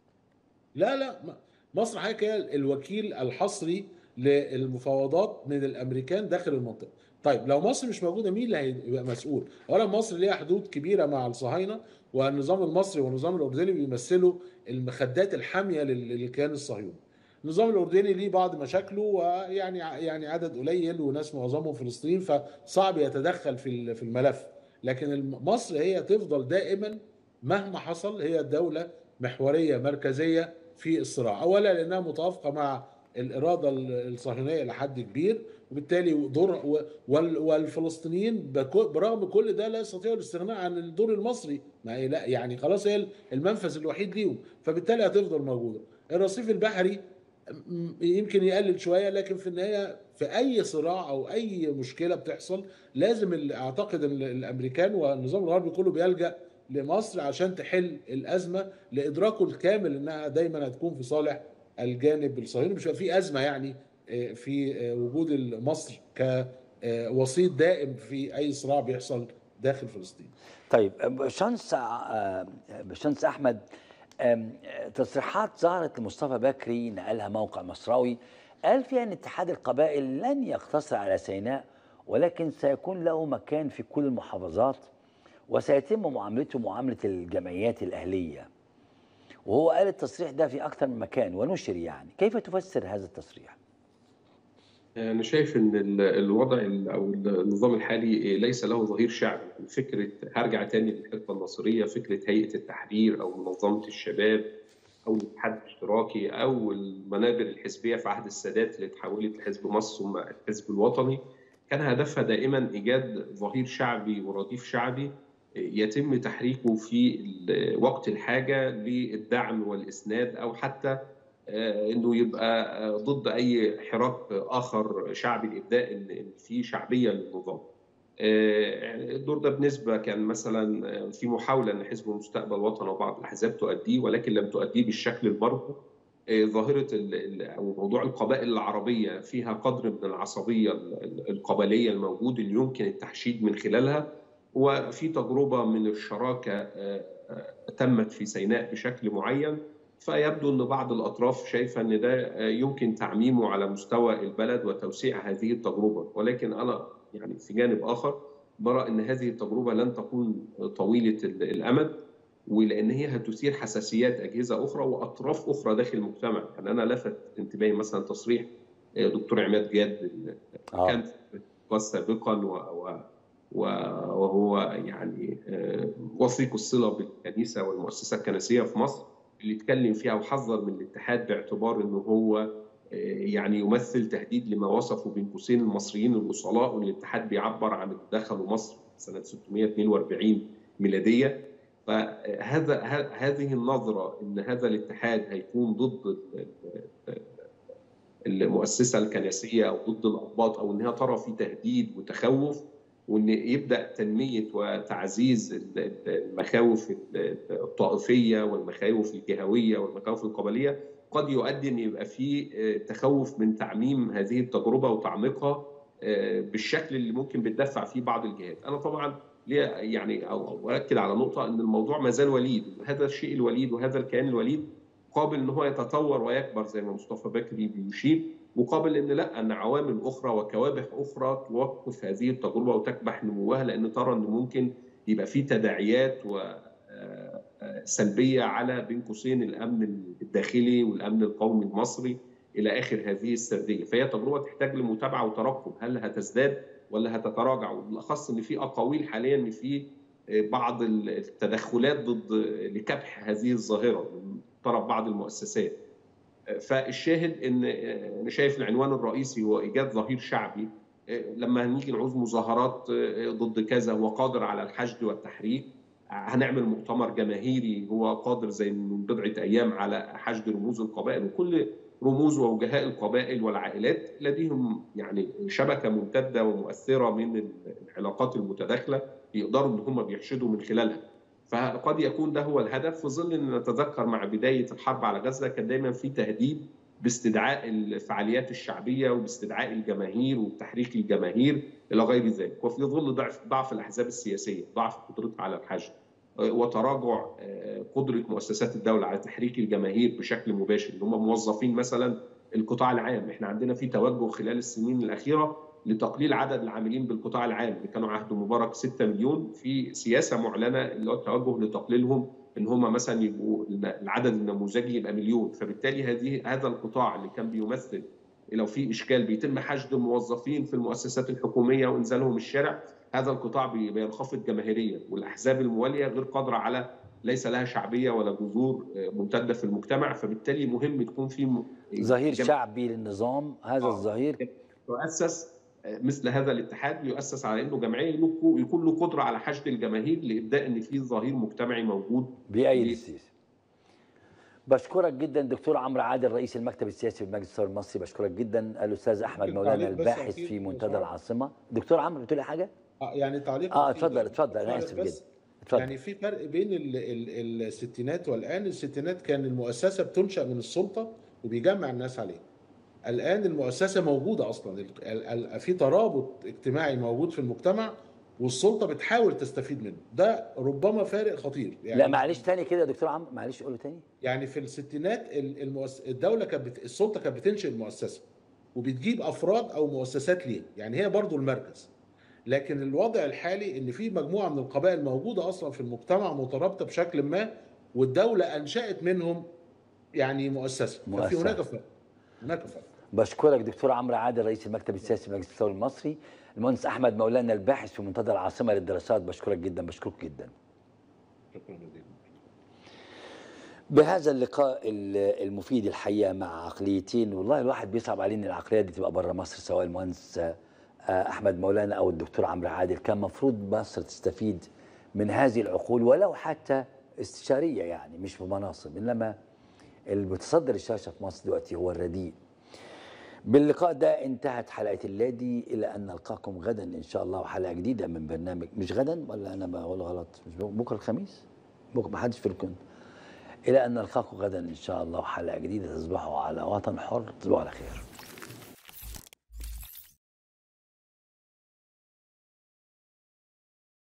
لا لا م- مصر حضرتك هي الوكيل الحصري للمفاوضات من الامريكان داخل المنطقه. طيب لو مصر مش موجوده مين اللي هيبقى مسؤول؟ اولا مصر ليها حدود كبيره مع الصهاينه والنظام المصري والنظام الاردني بيمثلوا المخدات الحاميه لل- للكيان الصهيوني. النظام الاردني ليه بعض مشاكله ويعني يعني عدد قليل وناس معظمهم فلسطين فصعب يتدخل في ال- في الملف. لكن الم- مصر هي تفضل دائما مهما حصل هي دولة محورية مركزية في الصراع أولا لأنها متوافقة مع الإرادة الصهيونية لحد كبير وبالتالي دور و- وال- والفلسطينيين بكو- برغم كل ده لا يستطيعوا الاستغناء عن الدور المصري ما هي لا يعني خلاص هي المنفذ الوحيد ليهم فبالتالي هتفضل موجودة الرصيف البحري م- يمكن يقلل شويه لكن في النهايه في اي صراع او اي مشكله بتحصل لازم ال- اعتقد ال- الامريكان والنظام الغربي كله بيلجا لمصر عشان تحل الازمه لادراكه الكامل انها دايما هتكون في صالح الجانب الصهيوني مش هيبقى في ازمه يعني آه، في آه، وجود مصر كوسيط دائم في اي صراع بيحصل داخل فلسطين طيب باشمهندس آه، باشمهندس احمد آم، تصريحات ظهرت لمصطفى بكري نقلها موقع مصراوي قال فيها ان اتحاد القبائل لن يقتصر على سيناء ولكن سيكون له مكان في كل المحافظات وسيتم معاملته معامله الجمعيات الاهليه وهو قال التصريح ده في اكثر من مكان ونشر يعني كيف تفسر هذا التصريح أنا شايف إن ال- الوضع ال- أو النظام الحالي ليس له ظهير شعبي، فكرة هرجع تاني للحقبة الناصرية، فكرة هيئة التحرير أو منظمة الشباب او الاتحاد الاشتراكي او المنابر الحزبيه في عهد السادات اللي تحولت لحزب مصر ثم الحزب الوطني كان هدفها دائما ايجاد ظهير شعبي ورديف شعبي يتم تحريكه في ال- وقت الحاجه للدعم والاسناد او حتى آه، انه يبقى آه، ضد اي حراك اخر شعبي لابداء ان إن في شعبيه للنظام. آه، الدور ده بنسبه كان مثلا آه، في محاوله ان حزب مستقبل وطن وبعض الاحزاب تؤديه ولكن لم تؤديه بالشكل المرجو. آه، ظاهره ال- ال- او موضوع القبائل العربيه فيها قدر من العصبيه ال- ال- القبليه الموجود اللي يمكن التحشيد من خلالها وفي تجربه من الشراكه آه، آه، تمت في سيناء بشكل معين فيبدو ان بعض الاطراف شايفه ان ده آه، يمكن تعميمه على مستوى البلد وتوسيع هذه التجربه ولكن انا يعني في جانب اخر برى ان هذه التجربه لن تكون طويله ال- الامد ولان هي هتثير حساسيات اجهزه اخرى واطراف اخرى داخل المجتمع يعني انا لفت انتباهي مثلا تصريح آه، دكتور عماد جاد آه. كان في سابقا و... و... و- وهو يعني آه، وثيق الصله بالكنيسه والمؤسسه الكنسيه في مصر اللي اتكلم فيها وحذر من الاتحاد باعتبار انه هو آه، يعني يمثل تهديد لما وصفه بين قوسين المصريين الاصلاء وان الاتحاد بيعبر عن اللي دخلوا مصر سنه 642 ميلاديه فهذا ه- هذه النظره ان هذا الاتحاد هيكون ضد ال- ال- المؤسسه الكنسيه او ضد الاباط او انها ترى في تهديد وتخوف وان يبدا تنميه وتعزيز ال- ال- المخاوف ال- الطائفيه والمخاوف الجهويه والمخاوف القبليه قد يؤدي ان يبقى في آه، تخوف من تعميم هذه التجربه وتعميقها آه، بالشكل اللي ممكن بتدفع فيه بعض الجهات. انا طبعا ليه يعني او أو اؤكد على نقطه ان الموضوع ما زال وليد، هذا الشيء الوليد وهذا الكيان الوليد قابل ان هو يتطور ويكبر زي ما مصطفى بكري بيشير مقابل ان لا ان عوامل اخرى وكوابح اخرى توقف هذه التجربه وتكبح نموها لان ترى ان ممكن يبقى في تداعيات و آه، آه، سلبيه على بين قوسين الامن الداخلي والامن القومي المصري الى اخر هذه السرديه، فهي تجربه تحتاج لمتابعه وترقب، هل هتزداد ولا هتتراجع؟ وبالاخص ان في اقاويل حاليا ان في آه، بعض التدخلات ضد لكبح هذه الظاهره من طرف بعض المؤسسات. فالشاهد ان انا شايف العنوان الرئيسي هو ايجاد ظهير شعبي لما هنيجي نعوز مظاهرات ضد كذا هو قادر على الحشد والتحريك هنعمل مؤتمر جماهيري هو قادر زي من بضعه ايام على حشد رموز القبائل وكل رموز ووجهاء القبائل والعائلات لديهم يعني شبكه ممتده ومؤثره من العلاقات المتداخله يقدروا ان هم بيحشدوا من خلالها. فقد يكون ده هو الهدف في ظل ان نتذكر مع بدايه الحرب على غزه كان دايما في تهديد باستدعاء الفعاليات الشعبيه وباستدعاء الجماهير وتحريك الجماهير الى غير ذلك وفي ظل ضعف ضعف الاحزاب السياسيه ضعف قدرتها على الحشد وتراجع قدره مؤسسات الدوله على تحريك الجماهير بشكل مباشر اللي هم موظفين مثلا القطاع العام احنا عندنا في توجه خلال السنين الاخيره لتقليل عدد العاملين بالقطاع العام اللي كانوا عهد مبارك 6 مليون في سياسه معلنه اللي هو التوجه لتقليلهم ان هم مثلا يبقوا العدد النموذجي يبقى مليون فبالتالي هذه هذا القطاع اللي كان بيمثل لو في اشكال بيتم حشد الموظفين في المؤسسات الحكوميه وانزالهم الشارع هذا القطاع بينخفض جماهيريا والاحزاب المواليه غير قادره على ليس لها شعبيه ولا جذور ممتده في المجتمع فبالتالي مهم تكون في ظهير شعبي للنظام هذا آه. الظهير يؤسس مثل هذا الاتحاد يؤسس على انه جمعيه يكون له قدره على حشد الجماهير لابداء ان في ظهير مجتمعي موجود بايد السيسي بشكرك جدا دكتور عمرو عادل رئيس المكتب السياسي في المجلس الثوري المصري بشكرك جدا الاستاذ احمد مولانا الباحث في منتدى العاصمه دكتور عمرو بتقول حاجه اه يعني تعليق اه اتفضل اتفضل انا اسف جدا اتفضل يعني في فرق بين ال ال الستينات والان الستينات كان المؤسسه بتنشا من السلطه وبيجمع الناس عليها الان المؤسسه موجوده اصلا في ترابط اجتماعي موجود في المجتمع والسلطه بتحاول تستفيد منه ده ربما فارق خطير يعني لا معلش تاني كده يا دكتور عمرو معلش قوله تاني يعني في الستينات المؤس... الدوله كانت بت... السلطه كانت بتنشئ المؤسسه وبتجيب افراد او مؤسسات ليها يعني هي برضو المركز لكن الوضع الحالي ان في مجموعه من القبائل موجوده اصلا في المجتمع مترابطه بشكل ما والدوله انشات منهم يعني مؤسسه, مؤسسة. ففي هناك فرق هناك فرق بشكرك دكتور عمرو عادل رئيس المكتب السياسي في مجلس الثوري المصري المهندس احمد مولانا الباحث في منتدى العاصمه للدراسات بشكرك جدا بشكرك جدا شكرا جزيلا بهذا اللقاء ال- المفيد الحقيقه مع عقليتين والله الواحد بيصعب عليه ان العقليه دي تبقى بره مصر سواء المهندس آه، احمد مولانا او الدكتور عمرو عادل كان مفروض مصر تستفيد من هذه العقول ولو حتى استشاريه يعني مش بمناصب انما اللي بتصدر الشاشه في مصر دلوقتي هو الرديء باللقاء ده انتهت حلقه اللادي الى ان نلقاكم غدا ان شاء الله وحلقه جديده من برنامج مش غدا ولا انا بقول غلط مش بكره الخميس بكره ما حدش في الكون الى ان نلقاكم غدا ان شاء الله وحلقه جديده تصبحوا على وطن حر تصبحوا على خير